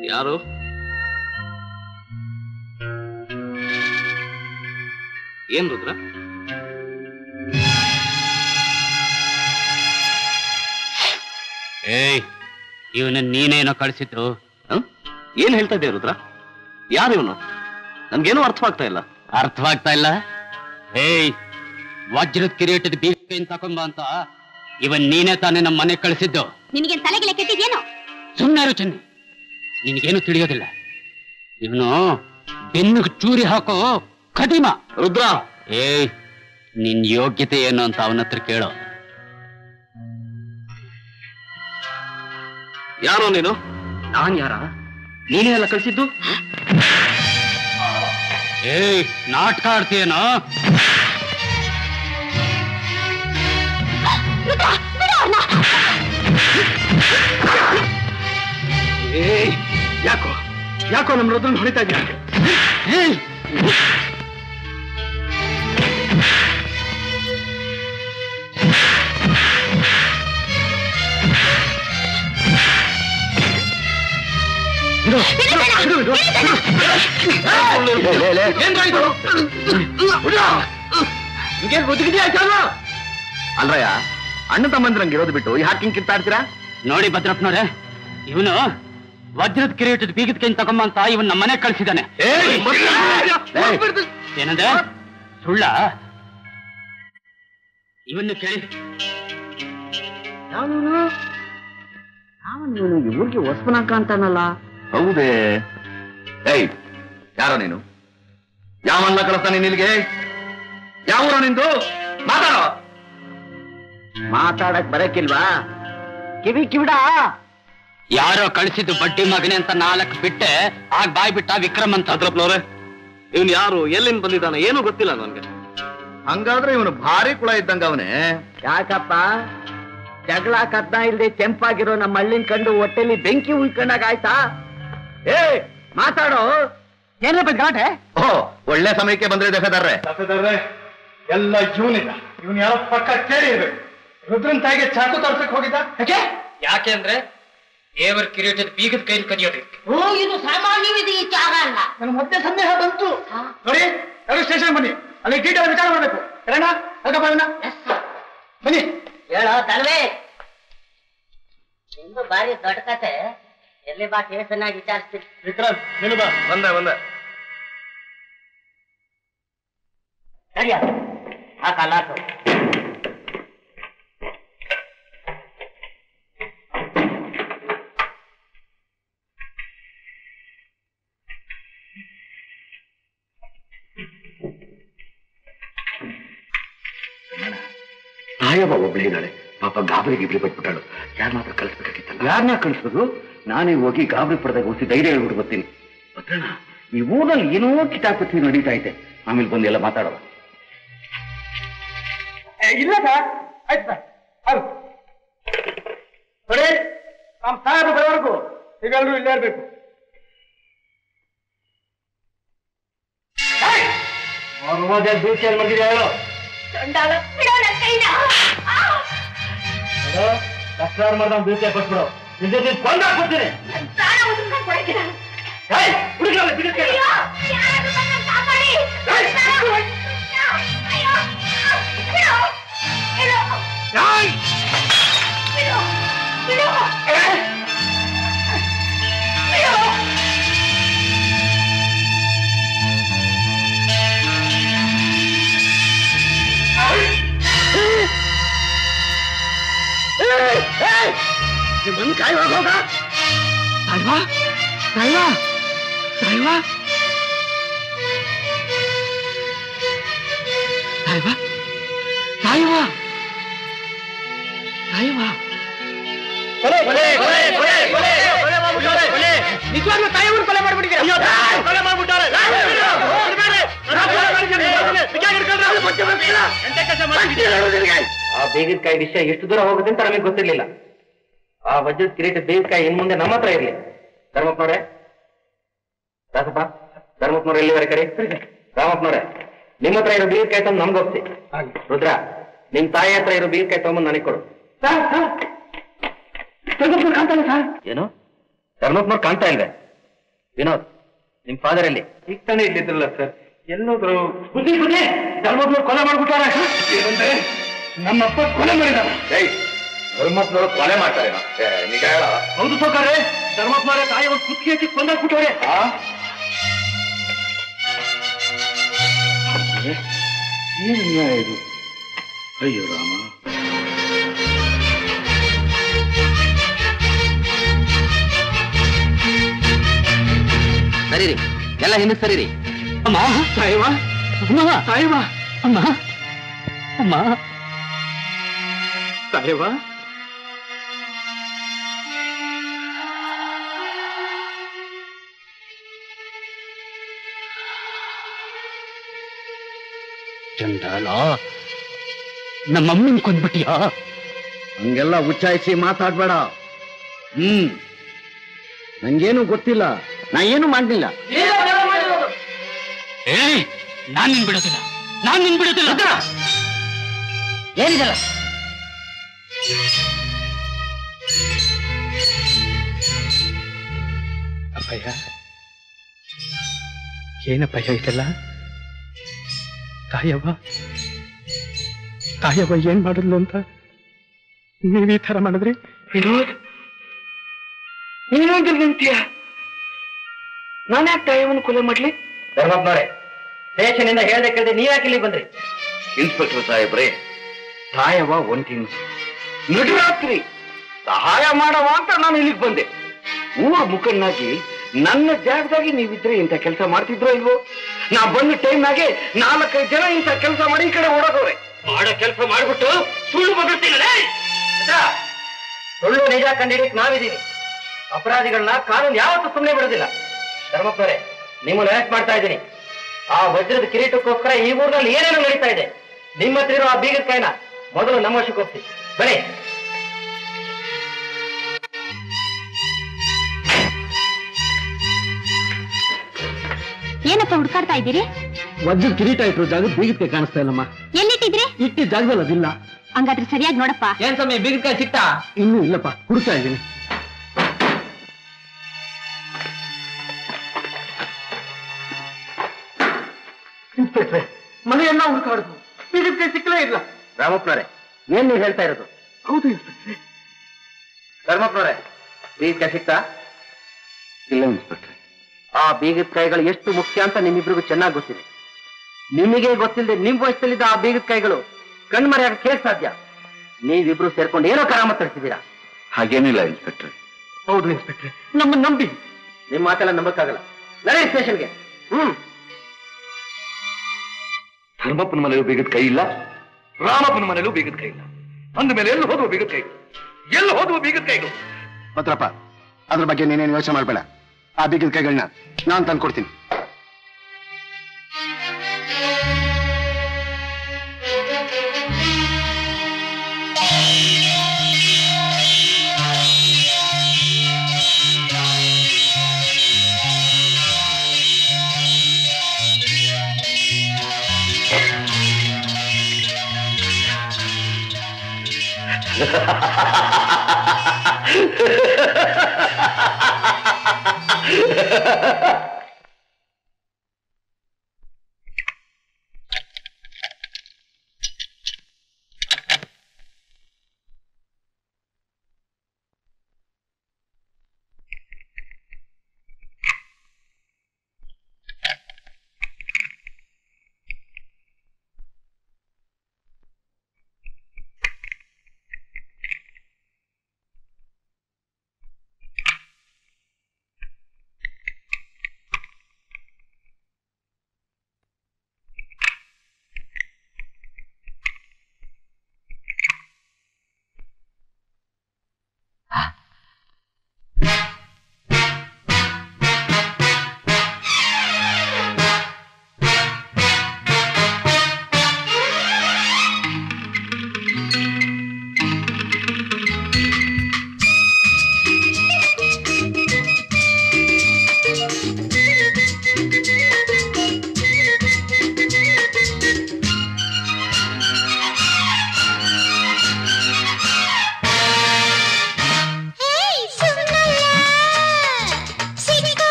ಯಾರು ಏನ್ ರುದ್ರ ಏಯ್ ಇವನ ನೀನೇನೋ ಕಳಿಸಿದ್ರು ಹ? ಏನ್ ಹೇಳ್ತಾ ಇದ್ದೆ ರುದ್ರ ಯಾರು ಇವನು ನನ್ಗೇನು ಅರ್ಥವಾಗ್ತಾ ಇಲ್ಲ ಅರ್ಥವಾಗ್ತಾ ಇಲ್ಲ ಏಯ್ ವಜ್ರದ ಕಿರೀಟದ ಬೀಗನ್ ತಕೊಂಬ ಅಂತ ಇವನ್ ನೀನೇ ತಾನೇ ನಮ್ಮ ಮನೆ ಕಳಿಸಿದ್ದು ನಿನಗೇನ್ ತಲೆಗಿಲೆ ಕೆಟ್ಟಿದ್ಯೇನೋ ಸುಮ್ಮನೆ ಇರು ಚೆನ್ನಿ ನಿನಗೇನು ತಿಳಿಯೋದಿಲ್ಲ ಇವನು ಬೆನ್ನಿಗೆ ಚೂರಿ ಹಾಕೋ ಕದಿಮ ರುದ್ರ ಏಯ್ ನಿನ್ ಯೋಗ್ಯತೆ ಏನು ಅಂತ ಅವನ ಹತ್ರ ಕೇಳೋ ಯಾರೋ ನೀನು ನಾನ್ ಯಾರ ನೀನೇ ಎಲ್ಲ ಕಳಿಸಿದ್ದು ಏಯ್ ನಾಟಕ ಆಡ್ತೀಯೇನೋ ಏಯ್ ಯಾಕೋ ಯಾಕೋ ನಮ್ಮ ರುದ್ರನ್ ಹೊಡಿತಾ ಇದ್ದೀಯ ಏಯ್ ಅಲ್ರಯ್ಯ ಅಣ್ಣ ತಮ್ಮಂದ್ರಂಗೆ ಇರೋದು ಬಿಟ್ಟು ಯಾಕೆ ಹಿಂಗ್ ಕಿತ್ತಾಡ್ತೀರಾ ನೋಡಿ ಭದ್ರಪ್ಪನವ್ರೆ ಇವನು ವಜ್ರದ ಕಿರೀಟದ ಬೀಗದ ಕೈ ತಗೊಂಬ ಅಂತ ಇವನ್ ನಮ್ಮ ಮನೆ ಕಳ್ಸಿದಾನೆ ಏನಂದ್ರೆ ಸುಳ್ಳ ಇವನ್ನು ಕೇಳಿ ಊರಿಗೆ ಹೊಸಪನಾಕ ಅಂತಾನಲ್ಲ ಹೌದೇ ಏಯ್ ಯಾರೋ ನೀನು ಯಾವನ್ನ ಕಳಿಸ್ತಾನೆ ನಿನ್ಗೆ ಯಾವ ನಿಂದು ಮಾತಾಡೋ ಮಾತಾಡಕ್ ಬರಕ್ಕಿಲ್ವಾ ಕಿವಿ ಕಿವಿಡ ಯಾರೋ ಕಳಿಸಿದ್ದು ಬಡ್ಡಿ ಮಗನೆ ಅಂತ ನಾಲ್ಕು ಬಿಟ್ಟೆ ಆಗ ಬಾಯ್ ಬಿಟ್ಟ ವಿಕ್ರಮ್ ಅಂತ ಭದ್ರಪ್ಪನವ್ರೆ ಇವನ್ ಯಾರು ಎಲ್ಲಿಂದ ಬಂದಿದ್ದಾನೆ ಏನೂ ಗೊತ್ತಿಲ್ಲ ನನ್ಗೆ ಹಂಗಾದ್ರೆ ಇವನು ಭಾರಿ ಕುಳ ಇದ್ದಂಗ ಅವನೇ ಯಾಕಪ್ಪ ಜಗಳ ಕದ್ದ ಇಲ್ದೆ ಕೆಂಪಾಗಿರೋ ನಮ್ಮ ಹಳ್ಳಿನ ಕಂಡು ಹೊಟ್ಟೆಲಿ ಬೆಂಕಿ ಉಳ್ಕೊಂಡಾಗ ಆಯ್ತಾ ಏ ಮಾತಾಡೋ ಏನ್ರಪ್ಪ ಗಲಾಟೆ ಓ ಒಳ್ಳೆ ಸಮಯಕ್ಕೆ ಬಂದ್ರೆ ದಫೆದಾರ್ರೆ ತಪ್ಪಿದ್ರೆ ಎಲ್ಲ ಇವನಿಲ್ಲ ಇವನ್ ಯಾರೋ ಪಕ್ಕ ಕೇಳಿ ಇರ್ಬೇಕು ರುದ್ರನ್ ತಾಯಿಗೆ ಚಾಕು ತರ್ಸಕ್ ಹೋಗಿದ್ದ ಯಾಕೆ ಯಾಕೆ ಅಂದ್ರೆ ದೇವರ ಕಿರೀಟದ ಬೀಗದ ಕೈಲಿ ಕದಿಯೋದಕ್ಕೆ ಓ ಇದು ಸಾಮಾನ್ಯವಿದೆ ಈ ಚಾರ ಅಲ್ಲ ನನ್ ಮತ್ತೆ ಸಂದೇಹ ಬಂತು ನೋಡಿ ಎಲ್ಲರೂ ಸ್ಟೇಷನ್ ಬನ್ನಿ ಅಲ್ಲಿ ಡೀಟೇಲ್ ವಿಚಾರ ಮಾಡ್ಬೇಕು ಹೇಳಣ್ಣ ಅದಕ್ಕಪ್ಪ ಇವನ್ನ ಬನ್ನಿ ಹೇಳೋ ತಲ್ವೇ ನಿಮ್ದು ಬಾರಿ ದೊಡ್ಡ ಕತೆ ಎಲ್ಲಿ ಬಾ ಸ್ಟೇಷನ್ ಆಗಿ ವಿಚಾರಿಸ್ತೀನಿ ವಿಕ್ರಮ್ ನೀನು ಬಾ ಬಂದೆ ಬಂದೆ ಸರಿಯಾ ಆ ಕಲಾಟು ತಾಯವ್ವ ಒಬ್ಳೇ ಇದ್ದಾಳೆ ಪಾಪ ಗಾಬರಿ ಗಿಬ್ರಿ ಪಟ್ಬಿಟ್ಟಾಳು ಯಾರು ಮಾತ್ರ ಕಳಿಸ್ಬೇಕಾಗಿತ್ತಲ್ಲ ಯಾರನ್ನ ಕಳಿಸ್ಬೇಕು ನಾನೇ ಹೋಗಿ ಗಾಬರಿ ಪಡೆದಾಗ ಹುಸಿ ಧೈರ್ಯ ಹೇಳ್ಬಿಟ್ಟು ಬರ್ತೀನಿ ಭದ್ರಣ್ಣ ಈ ಊರಲ್ಲಿ ಏನೋ ಕಿತಾಪತಿ ನಡೀತಾ ಇದೆ ಆಮೇಲೆ ಬಂದು ಎಲ್ಲ ಮಾತಾಡೋಣ ಏ, ಇಲ್ಲ ಸರ್ ಆಯ್ತು ಸರ್ ಹೌದು ನೋಡಿ ನಮ್ಮ ಸಾಹೇಬ ಬರೋವರೆಗೂ ನೀವೆಲ್ಲರೂ ಇಲ್ಲೇ ಇರ್ಬೇಕು ಡ್ಯೂಟಿಯಲ್ಲಿ ಬಂದಿದೆ ಹೇಳು ಡಾಕ್ಟರ್ ಮಾಡ್ದ ಡ್ಯೂಟಿ ಕೊಟ್ಬಿಡು ನಿಜ ಕೊಂದಾಕ್ಬಿಡ್ತೀನಿ ಬಂದು ಕಾಯುವಾಗ ಹೋಗ ತಾಯ್ವಾ ತಾಯ್ವಾ ತಾಯ್ವಾ ತಾಯ್ವಾ ತಾಯ್ವಾ ತಾಯ್ವಾ ನಿಜವಾಗ್ಲೂ ತಾಯಿಯವ್ರು ಕೊಲೆ ಮಾಡ್ಬಿಟ್ಟಿದ್ದೀರಾ ಆ ಬೇಗಿನಕಾಯಿ ವಿಷಯ ಎಷ್ಟು ದೂರ ಹೋಗುತ್ತೆ ಅಂತ ನಮಗೆ ಗೊತ್ತಿರ್ಲಿಲ್ಲ ಆ ವಜ್ರದ ಕಿರೀಟ ಬೇಗಿನಕಾಯಿ ಇನ್ ಮುಂದೆ ನಮ್ಮ ಹತ್ರ ಇರ್ಲಿ ಧರ್ಮಪ್ಪನವ್ರೆ ದಾಸಪ್ಪ ಧರ್ಮಪ್ಪನವ್ರೆ ಎಲ್ಲಿವರೆ ಕರಿ ರಾಮಪ್ಪನವ್ರೆ ನಿಮ್ಮ ಹತ್ರ ಇರೋ ಬೀಗಕಾಯಿ ತಂದು ನಮ್ಗೆ ಒಪ್ಸಿ ರುದ್ರ ನಿಮ್ ತಾಯಿ ಹತ್ರ ಇರೋ ಬೀಗಕಾಯಿ ತಗೊಂಬಂದು ನನಗೆ ಕೊಡು ಏನು ಧರ್ಮಪ್ಪನವ್ರು ಕಾಣ್ತಾ ಇಲ್ವೇ ವಿನೋದ್ ನಿಮ್ ಫಾದರ್ ಅಲ್ಲಿ ಈಗ ತಾನೇ ಇಲ್ಲಿದ್ರಲ್ಲ ಸರ್ ಎಲ್ಲೋದ್ರು ಬುದ್ಧಿ ಬುದ್ಧಿ ಧರ್ಮಜ್ಞರು ಕೊಲೆ ಮಾಡ್ಬಿಟ್ಟಾರೆ ಏನಂದ್ರೆ ನಮ್ಮಪ್ಪ ಕೊಲೆ ಮಾಡಿದಾರ ಧರ್ಮಪ್ಪನವರು ಕೊಲೆ ಮಾಡ್ತಾರೆ ನಿಜ ಹೇಳ ಹೌದು ಸೋಕಾರೆ ಧರ್ಮಪ್ಪನವರೇ ತಾಯಿ ಒಂದು ಕುತ್ತಿಗೆ ಹಚ್ಚಿ ಕೊಂದಾಕ್ಬಿಟ್ಟವ್ರೆ ಏನು ನ್ಯಾಯ ಇದು ಅಯ್ಯೋ ರಾಮ ಸರಿರಿ ಎಲ್ಲ ಹಿಂದೆ ಸರಿರಿ ಅಮ್ಮ ಸಾಯವ ಅಮ್ಮ ಸಾಯವ ಅಮ್ಮ ಅಮ್ಮ ಸಾಯವ ಚಂಡಾಲ ನಮ್ಮಮ್ಮನ್ ಕೊಂದ್ಬಿಟ್ಟಿಯಾ ಹಂಗೆಲ್ಲ ಉಚ್ಚಾಯಿಸಿ ಮಾತಾಡ್ಬೇಡ ಹ್ಮ್ ನಂಗೇನು ಗೊತ್ತಿಲ್ಲ ನಾ ಏನು ಮಾಡ್ಲಿಲ್ಲ ಏಯ್ ನಾನ್ ನಿನ್ ಬಿಡೋದಿಲ್ಲ ನಾನ್ ನಿನ್ ಬಿಡೋದಿಲ್ಲ ಏನಿದಲ್ಲ ಅಪ್ಪಯ್ಯ ಏನಪ್ಪಯ್ಯ ಇದೆಲ್ಲ ತಾಯವ್ವ ತಾಯವ್ವ ಏನ್ ಮಾಡಿದ್ಲು ಅಂತ ನೀವ್ ಈ ತರ ಮಾಡಿದ್ರಿ ವಿನೋದ್ ನೀನಂದ್ರೆ ನಿಂತೀಯ ನಾನು ಯಾಕೆ ತಾಯಿಯನ್ನು ಕೊಲೆ ಮಾಡ್ಲಿ ಧರ್ಮಪ್ಪನವರೇ ಸ್ಟೇಷನ್ ಹೇಳ್ದೆ ಕೇಳ್ದೆ ನೀವ್ ಯಾಕೆ ಇಲ್ಲಿ ಬಂದ್ರಿ ಇನ್ಸ್ಪೆಕ್ಟರ್ ಸಾಹೇಬ್ರೆ ತಾಯವ ಒಂದಿನ ನಡುರಾತ್ರಿ ಸಹಾಯ ಮಾಡವ ಅಂತ ನಾನು ಇಲ್ಲಿಗೆ ಬಂದೆ ಊರ ಮುಖನ್ನಾಗಿ ನನ್ನ ಜಾಗದಾಗಿ ನೀವಿದ್ರೆ ಇಂಥ ಕೆಲಸ ಮಾಡ್ತಿದ್ರೋ ಇಲ್ವೋ ನಾ ಬಂದ ಟೈಮ್ನಾಗೆ ನಾಲ್ಕೈದು ಜನ ಇಂಥ ಕೆಲಸ ಮಾಡಿ ಈ ಕಡೆ ಓಡೋದವ್ರೆ ಮಾಡೋ ಕೆಲಸ ಮಾಡ್ಬಿಟ್ಟು ಸುಳ್ಳು ಬದುಕ್ತೀನಲ್ಲ ಸುಳ್ಳು ನಿಜ ಕಂಡಿಡಿಕ್ ನಾವಿದ್ದೀವಿ ಅಪರಾಧಿಗಳನ್ನ ಕಾನೂನು ಯಾವತ್ತೂ ಸುಮ್ಮನೆ ಬಿಡೋದಿಲ್ಲ ಧರ್ಮಪ್ಪನವರೇ ನಿಮ್ಮನ್ನು ಅರೆಸ್ಟ್ ಮಾಡ್ತಾ ಇದ್ದೀನಿ ಆ ವಜ್ರದ ಕಿರೀಟಕ್ಕೋಸ್ಕರ ಈ ಊರಿನಲ್ಲಿ ಏನೇನು ನಡೀತಾ ಇದೆ ನಿಮ್ಮ ಹತ್ರ ಇರೋ ಆ ಬೀಗದ ಕೈನ ಮೊದಲು ನಮ್ಮ ವಶಕ್ಕೊಪ್ಸಿ ಬನ್ನಿ ಏನಪ್ಪ ಹುಡ್ಕಾಡ್ತಾ ಇದ್ದೀರಿ ವಜ್ರದ ಕಿರೀಟ ಇಟ್ಟರು ಜಾಗ ಬೀಗಕ್ಕೆ ಕಾಣಿಸ್ತಾ ಇಲ್ಲಮ್ಮ ಎಲ್ಲಿಟ್ಟಿದ್ರಿ ಇಟ್ಟಿ ಜಾಗದಲ್ಲಿ ಅದಿಲ್ಲ ಹಂಗಾದ್ರೆ ಸರಿಯಾಗಿ ನೋಡಪ್ಪ ಏನ್ ಸಮಯ ಬೀಗದ ಕೈ ಸಿಕ್ತಾ ಇನ್ನೂ ಇಲ್ಲಪ್ಪ ಹುಡುಕ್ತಾ ಇದ್ದೀನಿ ಇನ್ಸ್ಪೆಕ್ಟ್ರೆ ಮನೆಯನ್ನ ಹುಡುಕಾಡುದು ಬೀಗದ ಕೈ ಸಿಕ್ಕಲೇ ಇಲ್ಲ ರಾಮಪ್ಪನವರೇ ಏನ್ ನೀವು ಹೇಳ್ತಾ ಇರೋದು ಹೌದು ಇನ್ಸ್ಪೆಕ್ಟ್ರೆ ಧರ್ಮಪ್ಪನವರೇ ಬೀಗದ ಕೈ ಸಿಕ್ತಾ ಇಲ್ಲ ಇನ್ಸ್ಪೆಕ್ಟ್ರೆ ಆ ಬೀಗದ ಕೈಗಳು ಎಷ್ಟು ಮುಖ್ಯ ಅಂತ ನಿಮ್ಮಿಬ್ರಿಗೂ ಚೆನ್ನಾಗಿ ಗೊತ್ತಿದೆ ನಿಮಗೆ ಗೊತ್ತಿಲ್ಲದೆ ನಿಮ್ ವಯಸ್ಸಲ್ಲಿದ್ದ ಆ ಬೀಗದ ಕೈಗಳು ಕಣ್ಮರೆಯಾಗ ಹೇಗ್ ಸಾಧ್ಯ ನೀವಿಬ್ರು ಸೇರ್ಕೊಂಡು ಏನೋ ಕರಾಮ ತರಿಸಿದ್ದೀರಾ ಹಾಗೇನಿಲ್ಲ ಇನ್ಸ್ಪೆಕ್ಟರ್ ಹೌದು ಇನ್ಸ್ಪೆಕ್ಟ್ರೆ ನಮ್ಮನ್ನ ನಂಬಿ ನಿಮ್ ಮಾತೆಲ್ಲ ನಂಬಕ್ಕಾಗಲ್ಲ ನಡೆ ಸ್ಟೇಷನ್ಗೆ ಹ್ಮ್ ಧರ್ಮಪ್ಪನ ಮನೆಯಲ್ಲೂ ಬೀಗದ ಕೈ ಇಲ್ಲ ರಾಮಪ್ಪನ ಮನೆಯಲ್ಲೂ ಬೀಗದ ಕೈ ಇಲ್ಲ ಅಂದ ಮೇಲೆ ಎಲ್ಲಿ ಹೋದ್ವು ಬೀಗದ ಕೈಗಳು ಎಲ್ಲಿ ಹೋದ್ವು ಬೀಗದ ಕೈಗಳು ಭದ್ರಪ್ಪ ಅದ್ರ ಬಗ್ಗೆ ನೀನೇನು ಯೋಚನೆ ಮಾಡಬೇಡ ಆ ಬೀಗದ ಕೈಗಳನ್ನ ನಾನು ತಂದ್ಕೊಡ್ತೀನಿ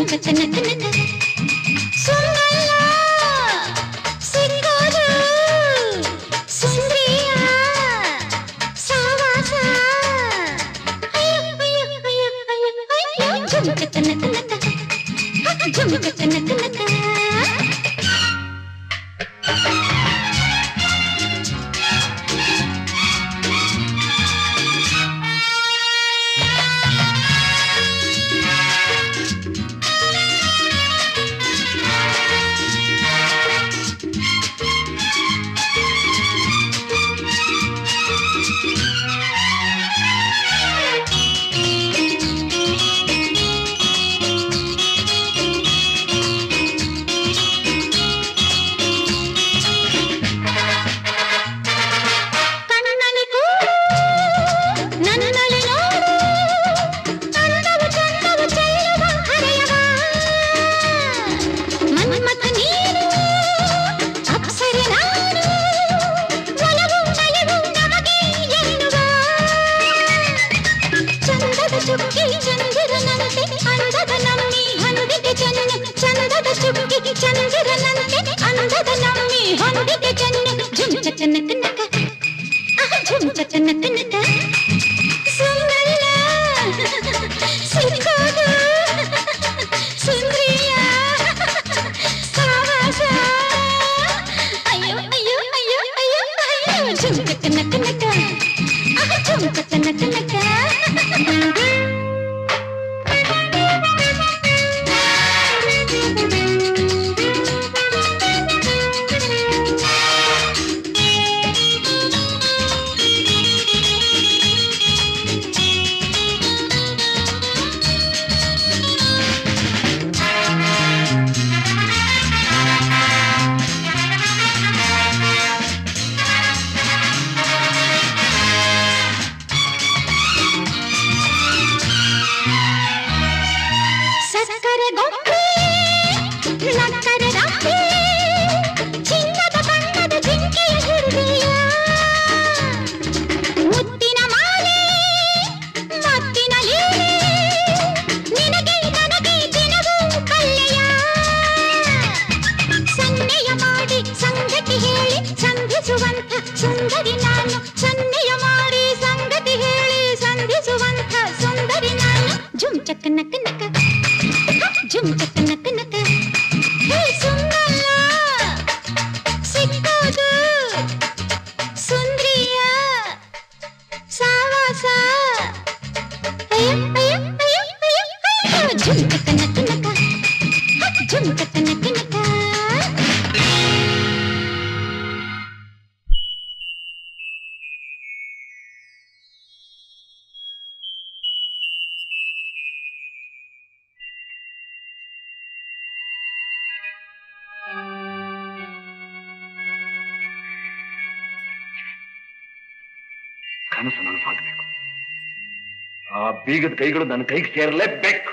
ಜುಮ್ಕ ತನಕ ನಕ ಸುಮ್ಮಲ್ಲ ಸಿಕ್ಕೋದು ಸುಂದ್ರಿಯ ಸಾವಾಸ ಅಯ್ಯೋ ಅಯ್ಯೋ ಅಯ್ಯೋ ಅಯ್ಯೋ ಅಯ್ಯೋ ಜುಮ್ಕ ತನಕ ನಕ ಜುಮ್ಕ ತನಕ ನಕ ಕಣ್ಣಲ್ಲಿ ಕೂಡು ನನ್ನಲ್ಲಿ ನೋಡು ಚಂದವು ಚಂದವು ಚೆಲ್ಲುವ ಹರೆಯವ ಮನ್ಮಥ ನೀನು ಅಪ್ಸರೆ ನಾನು ಒಲವು ನಲಿವು ನಮಗೆ ಎನ್ನುವ ಚಂದದ ಚುಕ್ಕಿ ಚಂದಿರನಂತೆ ಅಂದದ ನಮ್ಮಿ ಹೊಂದಿಗೆ ಚೆನ್ನು ಚಂದದ ಚುಕ್ಕಿ ಚಂದಿರನಂತೆ ಅಂದದ ನಮ್ಮಿ ಹೊಂದಿಗೆ ಚೆನ್ನು ಜುಮ್ಕ ಚನ್ನಕ ನಕ ಆಹ, ಜುಮ್ಕ ಚನ್ನಕ ನಕ ಸುಂದರ ಸಿಕ್ಕೋದು ಸುಂದ್ರಿಯ ಸಾವಾಸ ಅಯ್ಯೋ ಅಯ್ಯೋ ಅಯ್ಯೋ ಅಯ್ಯೋ ಅಯ್ಯೋ ಜುಮ್ಕ ಚನ್ನಕ ನಕ ಆಹ, ಜುಮ್ಕ ಚನ್ನಕ ನಕ ಸಕ್ಕರೆ ಗೊಂಬೆ ನಕ್ಕರೆ ರಂಬೆ ಚಿನ್ನದ ಬಣ್ಣದ ಜಿಂಕೆಯ ಹಿಡಿದೆಯ ಮುತ್ತಿನ ಮಾಲೆ ಮತ್ತಿನ ಲೀಲೆ ನಿನಗೆ ನನಗೆ ದಿನವೂ ಕಲ್ಲೆಯ ಸನ್ನೆಯ ಮಾಡಿ ಸಂಗತಿ ಹೇಳಿ ಸಂಧಿಸುವಂಥ ಸುಂದರಿ ನಾನು ಸನ್ನೆಯ ಮಾಡಿ ಸಂಗತಿ ಹೇಳಿ ಸಂಧಿಸುವಂಥ ಸುಂದರಿ ನಾನು ಜುಮ್ ಚಕ್ಕ ನಕ ನಕ ಜುಮ್ ಚಕ್ಕ ನಕ ನಕ ಹೇ ಸುಂದರ ಸಿಕ್ಕೋದು ಸುಂದ್ರಿಯ ಸಾವಾಸ ಅಯ್ಯೋ ಅಯ್ಯೋ ಅಯ್ಯೋ ಅಯ್ಯೋ ಅಯ್ಯೋ ಜುಮ್ ಚಕ್ಕ ನಕ ನಕ ಜುಮ್ ಚಕ್ಕ ನಕ ನಕ ಕನಸು ನನಸಾಗಬೇಕು ಆ ಬೀಗದ ಕೈಗಳು ನನ್ನ ಕೈಗೆ ಸೇರಲೇಬೇಕು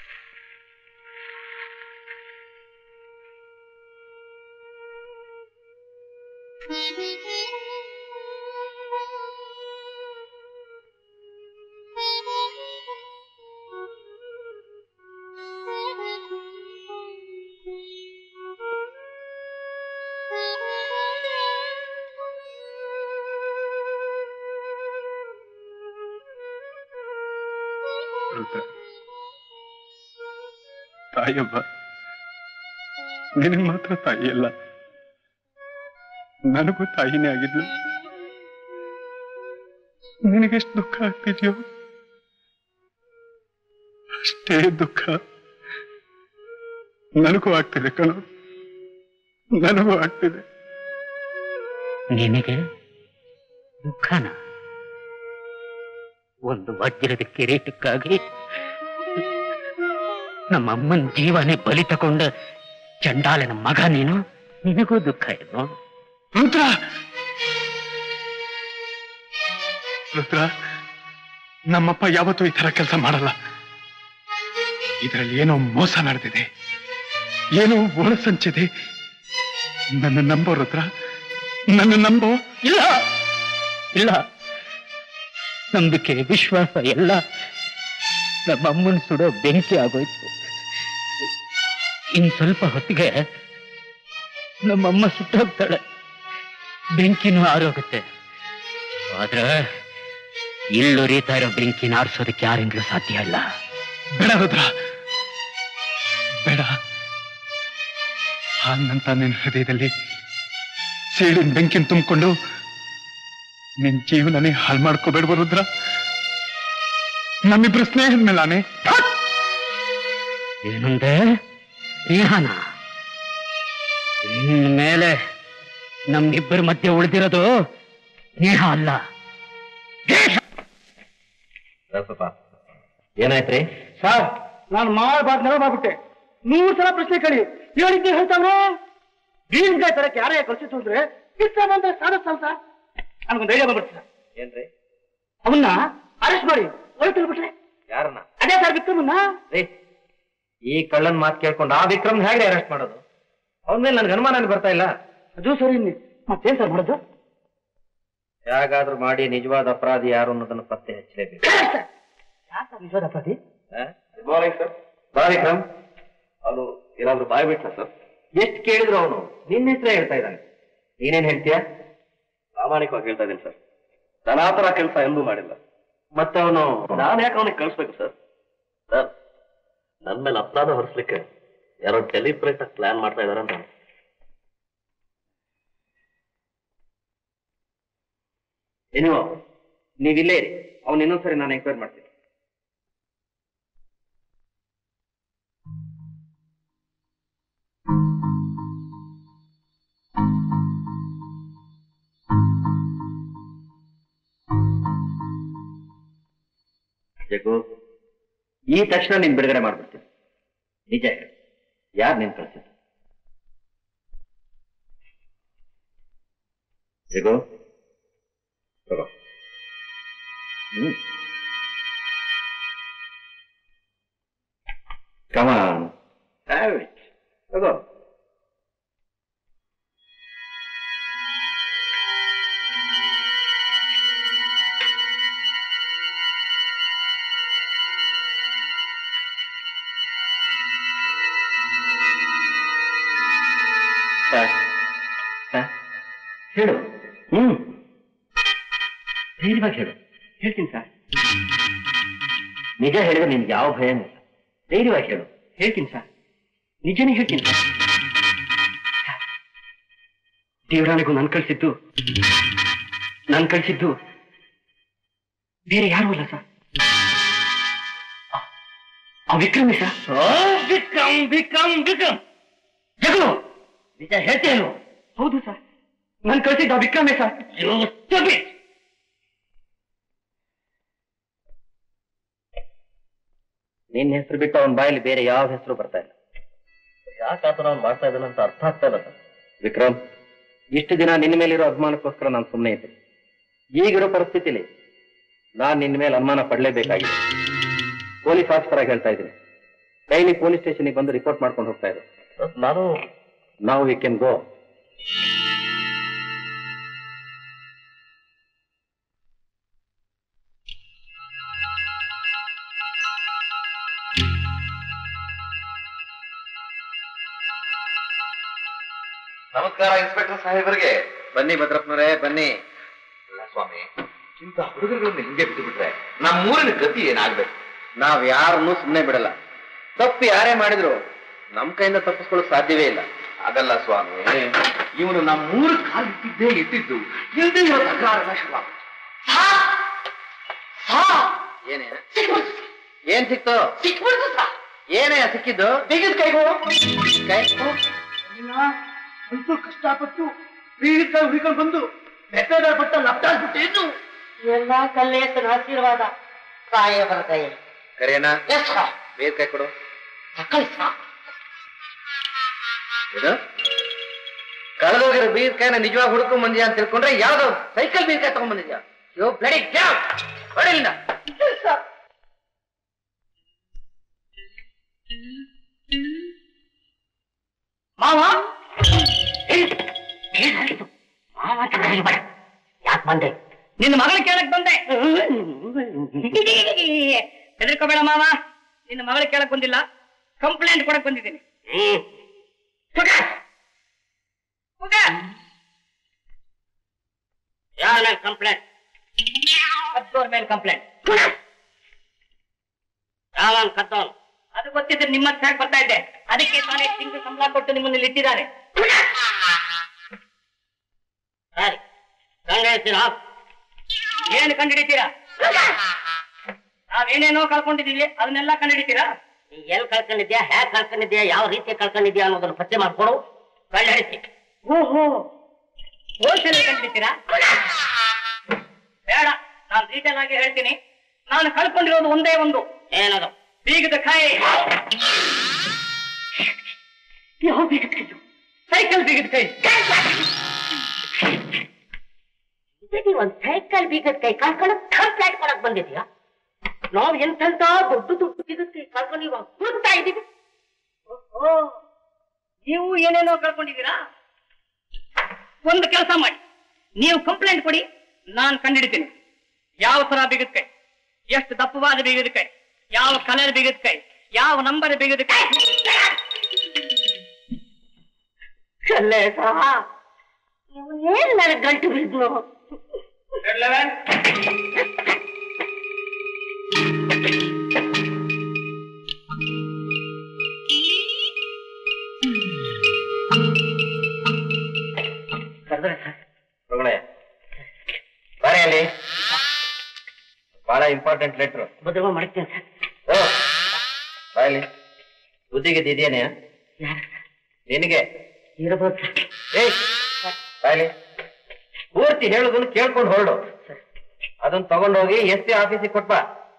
ರುದ್ರ ತಾಯಮ್ಮ ನಿನಗೆ ಮಾತ್ರ ತಾಯಿ ಅಲ್ಲ ನನಗೂ ತಾಯಿನೇ ಆಗಿದ್ಲು ನಿನಗೆಷ್ಟು ದುಃಖ ಆಗ್ತಿದ್ಯೋ ಅಷ್ಟೇ ದುಃಖ ನನಗೂ ಆಗ್ತಿದೆ ಕಣೋ ನನಗೂ ಆಗ್ತಿದೆ ನಿನಗೆ ದುಃಖನ ಒಂದು ವಜ್ರದ ಕಿರೀಟಕ್ಕಾಗಿ ನಮ್ಮ ಅಮ್ಮನ ಜೀವನೇ ಬಲಿ ತಕೊಂಡ ಚಂಡಾಲನ ಮಗ ನೀನು ನಿನಗೂ ದುಃಖ ಇದು ರುದ್ರ ರುದ್ರ ನಮ್ಮಪ್ಪ ಯಾವತ್ತೂ ಈ ತರ ಕೆಲಸ ಮಾಡಲ್ಲ ಇದರಲ್ಲಿ ಏನೋ ಮೋಸ ನಡೆದಿದೆ ಏನೋ ಒಳಸಂಚಿದೆ ನನ್ನ ನಂಬೋ ರುದ್ರ ನನ್ನ ನಂಬೋ ಇಲ್ಲ ಇಲ್ಲ ನಂಬಿಕೆ ವಿಶ್ವಾಸ ಎಲ್ಲ ನಮ್ಮ ಅಮ್ಮನ ಸುಡೋ ಬೆಂಕಿ ಆಗೋಯ್ತು ಇನ್ ಸ್ವಲ್ಪ ಹೊತ್ತಿಗೆ ನಮ್ಮಮ್ಮ ಸುಟ್ಟೋಗ್ತಾಳೆ ಬೆಂಕಿನೂ ಆರೋಗುತ್ತೆ ಆದ್ರೆ ಇಲ್ಲುರಿತಾ ಇರೋ ಬೆಂಕಿನ ಆರಿಸೋದಕ್ಕೆ ಯಾರಿಂದಲೂ ಸಾಧ್ಯ ಇಲ್ಲ ಬೇಡ ರುದ್ರ ಬೇಡ ಹಾಗಂತ ನಿನ್ನ ಹೃದಯದಲ್ಲಿ ಸೇಡಿನ ಬೆಂಕಿನ ತುಂಬಿಕೊಂಡು ನಿನ್ ಜೀವನನೇ ಹಾಳು ಮಾಡ್ಕೋಬೇಡ ರುದ್ರ ನಮ್ಮಿಬ್ರು ಸ್ನೇಹದ ಮೇಲಾನೆ ಏನಂದೆ ಸ್ನೇಹನ ಮೇಲೆ ನಮ್ಮಿಬ್ಬರ ಮಧ್ಯೆ ಉಳಿದಿರೋದು ಸ್ನೇಹ ಅಲ್ಲ ಏನಾಯ್ತ್ರಿ ಸರ್ ನಾನು ಮಾಡಬಾರ್ದು ನೆಲ ಮಾಡ್ಬಿಟ್ಟೆ ನೂರು ಸಲ ಪ್ರಶ್ನೆ ಕೇಳಿ ಹೇಳಿದ್ದೆ ಹೇಳ್ತಾನೆ ಬೀನ್ಕಾಯಿ ತರಕ್ಕೆ ಯಾರೇ ಕಳ್ಸಿತ್ತು ಅಂದ್ರೆ ಕಿತ್ತ ಬಂದ್ರೆ ಸಾಧಿಸ್ತಾನ ಸರ್ ನನಗೊಂದು ಐಡಿಯಾ ಬಂದ್ಬಿಡ್ತು ಸರ್ ಏನ್ರಿ ಅವನ್ನ ಅರೆಸ್ಟ್ ಮಾಡಿ ಒಳಗೆ ಬಿಟ್ರೆ ಯಾರನ್ನ ಅದೇ ಸರ್ ವಿಕ್ರಮನ್ನ ರೀ ಈ ಕಳ್ಳನ್ ಮಾತು ಕೇಳ್ಕೊಂಡು ಆ ವಿಕ್ರಮ್ ಹೇಗೆ ಅರೆಸ್ಟ್ ಮಾಡೋದು ಅವನ ಮೇಲೆ ನನ್ಗೆ ಅನುಮಾನ ಬರ್ತಾ ಇಲ್ಲ ಅದು ಸರಿ ಇನ್ನಿ. ಮತ್ತೇನ್ ಸರ್ ಮಾಡೋದು ಹೇಗಾದ್ರೂ ಮಾಡಿ ನಿಜವಾದ ಅಪರಾಧಿ ಯಾರು ಅನ್ನೋದನ್ನ ಪತ್ತೆ ಹಚ್ಚಲೇಬೇಕು ಯಾರ್ ಸರ್ ನಿಜವಾದ ಅಪರಾಧಿ ಗುಡ್ ಮಾರ್ನಿಂಗ್ ಸರ್ ಬಾ ವಿಕ್ರಮ್ ಅವನು ಏನಾದ್ರು ಬಾಯ್ ಬಿಟ್ಲ ಸರ್ ಎಷ್ಟು ಕೇಳಿದ್ರು ಅವನು ನಿನ್ನ ಹೆಸರೇ ಹೇಳ್ತಾ ಇದ್ದಾನೆ ನೀನೇನ್ ಹೇಳ್ತೀಯ ಪ್ರಾಮಾಣಿಕವಾಗಿ ಹೇಳ್ತಾ ಇದ್ದೀನಿ ಸರ್ ನಾನು ಆ ತರ ಕೆಲಸ ಎಂದೂ ಮಾಡಿಲ್ಲ ಮತ್ತೆ ಅವನು ನಾನು ಯಾಕೆ ಅವನಿಗೆ ಕಳಿಸ್ಬೇಕು ಸರ್ ಸರ್ ನನ್ನ ಮೇಲೆ ಅಪರಾಧ ಹೊರಿಸ್ಲಿಕ್ಕೆ ಯಾರೋ ಡೆಲಿಬ್ರೇಟ್ ಆಗಿ ಪ್ಲಾನ್ ಮಾಡ್ತಾ ಇದಾರೆ ಅಂತ ಏನೋ ನೀವಿಲ್ಲೇ ಇರಿ ಅವ್ನು ಇನ್ನೊಂದ್ಸರಿ ನಾನು ಎಂಕ್ವೈರಿ ಮಾಡ್ತೀನಿ ಜಗ್ಗು ಈ ತಕ್ಷಣ ನೀನ್ ಬಿಡುಗಡೆ ಮಾಡ್ಬಿಡ್ತೀನಿ ನಿಜ ಹೇಳು ಯಾರು ನೀನ್ ಕಳ್ಸಿದ್ದು ಜಗ್ಗು ತಗೋ ಹ್ಮ್ ಕಮಾನ್ ಹ್ಯಾವ್ ಇಟ್ ತಗೋ ಸರ್ ಸರ್ ಹೇಳು ಹ್ಮ್ ಧೈರ್ಯವಾಗಿ ಹೇಳು ಹೇಳ್ತೀನಿ ಸರ್ ನಿಜ ಹೇಳಿದ್ರೆ ನಿನ್ಗೆ ಯಾವ ಭಯನೂ ಇಲ್ಲ ಧೈರ್ಯವಾಗಿ ಹೇಳು ಹೇಳ್ತೀನಿ ಸರ್ ನಿಜನೇ ಹೇಳ್ತೀನಿ ಸರ್ ದೇವರಾಣಿಗೂ ನನ್ ಕಳ್ಸಿದ್ದು ನನ್ ಕಳ್ಸಿದ್ದು ಬೇರೆ ಯಾರು ಅಲ್ಲ ಸರ್ ಆ- ಆ ವಿಕ್ರಮೇ ಸರ್ ವಿಕ್ರಮ್ ವಿಕ್ರಮ್ ವಿಕ್ರಮ್ ಜಗಲು ನಿಜ ಹೇಳ್ತೇನು ಹೌದು ಸರ್ ನನ್ ಕಳ್ಸಿದ್ದ ಆ ವಿಕ್ರಮೇ ಸರ್ ನಿನ್ನ ಹೆಸರು ಬಿಟ್ಟು ಅವನ ಬಾಯಲ್ಲಿ ಬೇರೆ ಯಾವ ಹೆಸರು ಬರ್ತಾ ಇಲ್ಲ ಯಾಕೆ ಆತರ ಅವ್ನು ಮಾಡ್ತಾ ಇದ್ದಾನೆ ಅಂತ ಅರ್ಥ ಆಗ್ತಾ ಇಲ್ಲ ಸರ್ ವಿಕ್ರಮ್ ಇಷ್ಟು ದಿನ ನಿನ್ನ ಮೇಲಿರೋ ಅಭಿಮಾನಕ್ಕೋಸ್ಕರ ನಾನು ಸುಮ್ಮನೆ ಇದ್ದೆ ಈಗಿರೋ ಪರಿಸ್ಥಿತಿಲಿ ನಾನ್ ನಿನ್ನ ಮೇಲೆ ಅನುಮಾನ ಪಡಲೇಬೇಕಾಗಿದೆ ಪೊಲೀಸ್ ಆಫೀಸರ್ ಆಗಿ ಹೇಳ್ತಾ ಇದ್ದೀನಿ ಡೈಲಿ ಪೊಲೀಸ್ ಸ್ಟೇಷನ್ಗೆ ಬಂದು ರಿಪೋರ್ಟ್ ಮಾಡ್ಕೊಂಡು ಹೋಗ್ತಾ ಇದ್ದೆ ನಾನು ನಾವು ವಿ ಕ್ಯಾನ್ ಗೋ ನಮಸ್ಕಾರ ಇನ್ಸ್ಪೆಕ್ಟರ್ ಸಾಹೇಬರಿಗೆ ಬನ್ನಿ ಭದ್ರಪ್ಪನವರೇ ಬನ್ನಿ ಅಲ್ಲ ಸ್ವಾಮಿ ಇಂಥ ಹುಡುಗರುಗಳನ್ನ ಹಿಂಗೆ ಬಿಟ್ಟು ಬಿಟ್ರೆ ನಮ್ಮೂರಿನ ಗತಿ ಏನಾಗ್ಬೇಕು ನಾವ್ ಯಾರನ್ನೂ ಸುಮ್ಮನೆ ಬಿಡಲ್ಲ ತಪ್ಪು ಯಾರೇ ಮಾಡಿದ್ರು ನಮ್ ಕೈಯಿಂದ ತಪ್ಪಿಸ್ಕೊಳ್ಳೋಕ್ ಸಾಧ್ಯವೇ ಇಲ್ಲ ಅದಲ್ಲ ಸ್ವಾಮಿ ಇವನು ನಮ್ಮೂರು ಕಾಲಿಟ್ಟಿದ್ದೇ ಇಟ್ಟಿದ್ದು ಇಲ್ದೇ ಇರೋ ತಕರಾರೆಲ್ಲ ಶುರು ಏನೇ ಏನ್ ಸಿಕ್ತು ಏನೇ ಸಿಕ್ಕಿದ್ದು ಬಿಗಿದ ಕೈಗಳು ಕೈ ಅಂತೂ ಕಷ್ಟಪಟ್ಟು ಬೀಗಕಾಯಿ ಹುಡುಕೊಂಡು ಬಂದು ಬೆಟ್ಟದ ಬಟ್ಟ ಲಪ್ಟಾಗ್ಬಿಟ್ಟೆ ಇನ್ನು ಎಲ್ಲ ಕಲ್ಲೇಸನ ಆಶೀರ್ವಾದ ಸಾಯಬರ ದಯೆ ಕರೆಯಣ್ಣ ಬೇರ್ ಕೈ ಕೊಡು ಇದು ಕಳೆದೋಗಿರೋ ಬೀರ್ಕಾಯಿನ ನಿಜವಾಗಿ ಹುಡ್ಕೊಂಡ್ ಬಂದಿಯಾ ಅಂತ ತಿಳ್ಕೊಂಡ್ರೆ ಯಾವ್ದೋ ಸೈಕಲ್ ಬೀರ್ಕಾಯಿ ತಗೊಂಡ್ ಬಂದಿದ್ಯಾ ಯೋ ಬ್ಲಡಿ ಕ್ಯಾವ್ ಹೊಡಿಲಿಲ್ಲ ಮಾವ ಏನಾಯ್ತು ಮಾವ ಅಂತ ಕರೀಬೇಡ ಯಾಕೆ ಬಂದೆ ನಿನ್ನ ಮಗಳ ಕೇಳಕ್ ಬಂದೆ ಹೆದರ್ಕೋಬೇಡ ಮಾವ ನಿನ್ನ ಮಗಳ ಕೇಳಕ್ ಬಂದಿಲ್ಲ ಕಂಪ್ಲೇಂಟ್ ಕೊಡಕ್ ಬಂದಿದ್ದೀನಿ ಹ್ಮ್ ಯಾರ ಮೇಲೆ ಕಂಪ್ಲೇಂಟ್ ಕದ್ದೋರ್ ಮೇಲೆ ಕಂಪ್ಲೇಂಟ್ ಯಾವನ್ ಕದ್ದವನು ಅದು ಗೊತ್ತಿದ್ರೆ ನಿಮ್ಮ ಹತ್ರ ಯಾಕ್ ಬರ್ತಾ ಇದ್ದೆ ಅದಕ್ಕೆ ತಾನೇ ತಿಂಗಳು ಸಂಬಳ ಕೊಟ್ಟು ನಿಮ್ಮನ್ನ ಇಲ್ಲಿ ಇಟ್ಟಿದ್ದಾರೆ ಸರಿ ಗಂಡ ಹೇಳ್ತೀನಿ ಹಾಕು ಏನು ಕಂಡಿಡಿತೀರಾ ನಾವೇನೇನೋ ಕಳ್ಕೊಂಡಿದೀವಿ ಅದನ್ನೆಲ್ಲ ಕಂಡಿಡಿತೀರಾ ನೀ ಎಲ್ಲಿ ಕಳ್ಕೊಂಡಿದ್ಯಾ ಹ್ಯಾಕ್ ಕಳ್ಕೊಂಡಿದ್ಯಾ ಯಾವ ರೀತಿ ಕಳ್ಕೊಂಡಿದ್ಯಾ ಅನ್ನೋದನ್ನ ಪತ್ತೆ ಮಾಡ್ಕೊಡು ಗಂಡ ಹೇಳ್ತಿ ಓಹೋ ಹೋಲ್ಸೇಲ್ ಕಂಡಿಡಿತೀರಾ ಬೇಡ ನಾನು ಡೀಟೇಲ್ ಆಗಿ ಹೇಳ್ತೀನಿ ನಾನು ಕಳ್ಕೊಂಡಿರೋದು ಒಂದೇ ಒಂದು ಏನದು ಬೀಗದ ಕೈ ಯಾವ ಬೀಗದ ಕೈ ಸೈಕಲ್ ಬೀಗದ ಕೈ ಇದಕ್ಕೆ ಒಂದ್ ಸೈಕಲ್ ಬೀಗದ ಕೈ ಕಳ್ಕೊಂಡು ಕಂಪ್ಲೇಂಟ್ ಕೊಡಕ್ ಬಂದಿದ್ಯಾ ನಾವ್ ಎಂತೆಂತ ದೊಡ್ಡ ದೊಡ್ಡ ಬೀಗದ ಕೈ ಕಳ್ಕೊಂಡು ಇವಾಗ ಕೂರ್ತಾ ಇದೀವಿ ಓ ನೀವು ಏನೇನೋ ಕಳ್ಕೊಂಡಿದ್ದೀರಾ ಒಂದು ಕೆಲಸ ಮಾಡಿ ನೀವು ಕಂಪ್ಲೇಂಟ್ ಕೊಡಿ ನಾನು ಕಂಡಿಡಿತೀನಿ ಯಾವ ತರ ಬಿಗದ ಕೈ ಎಷ್ಟು ದಪ್ಪವಾದ ಬಿಗದ ಕೈ ಯಾವ ಕಲರ್ ಬಿಗದ ಕೈ ಯಾವ ನಂಬರ್ ಬಿಗದ ಕೈ ಅಲ್ಲೇ ಸಹ ನೀವು ಏನ್ ನನಗೆ ಗಂಟು ಬಿದ್ನು ಕರೆದ್ರೆ ಸರ್ ಮಗಳೇ ಬಾರೆ ಅಲ್ಲಿ ಬಹಳ ಇಂಪಾರ್ಟೆಂಟ್ ಲೆಟ್ರು ಭದ್ರವ ಮಾಡ್ತೇನೆ ಸರ್ ಓ ಬಾಯಲ್ಲಿ ಬುದ್ಧಿಗೆ ಇದೆಯೇನೆ ನಿನಗೆ ಇರಬಹುದು ಸರ್ ಏಯ್ ಬಾಯಲ್ಲಿ ಪೂರ್ತಿ ಹೇಳೋದನ್ನು ಕೇಳ್ಕೊಂಡು ಹೊರಡು ಅದನ್ನ ತಗೊಂಡೋಗಿ ಎಸ್ ಪಿ ಆಫೀಸಿಗೆ ಕೊಟ್ಬಾ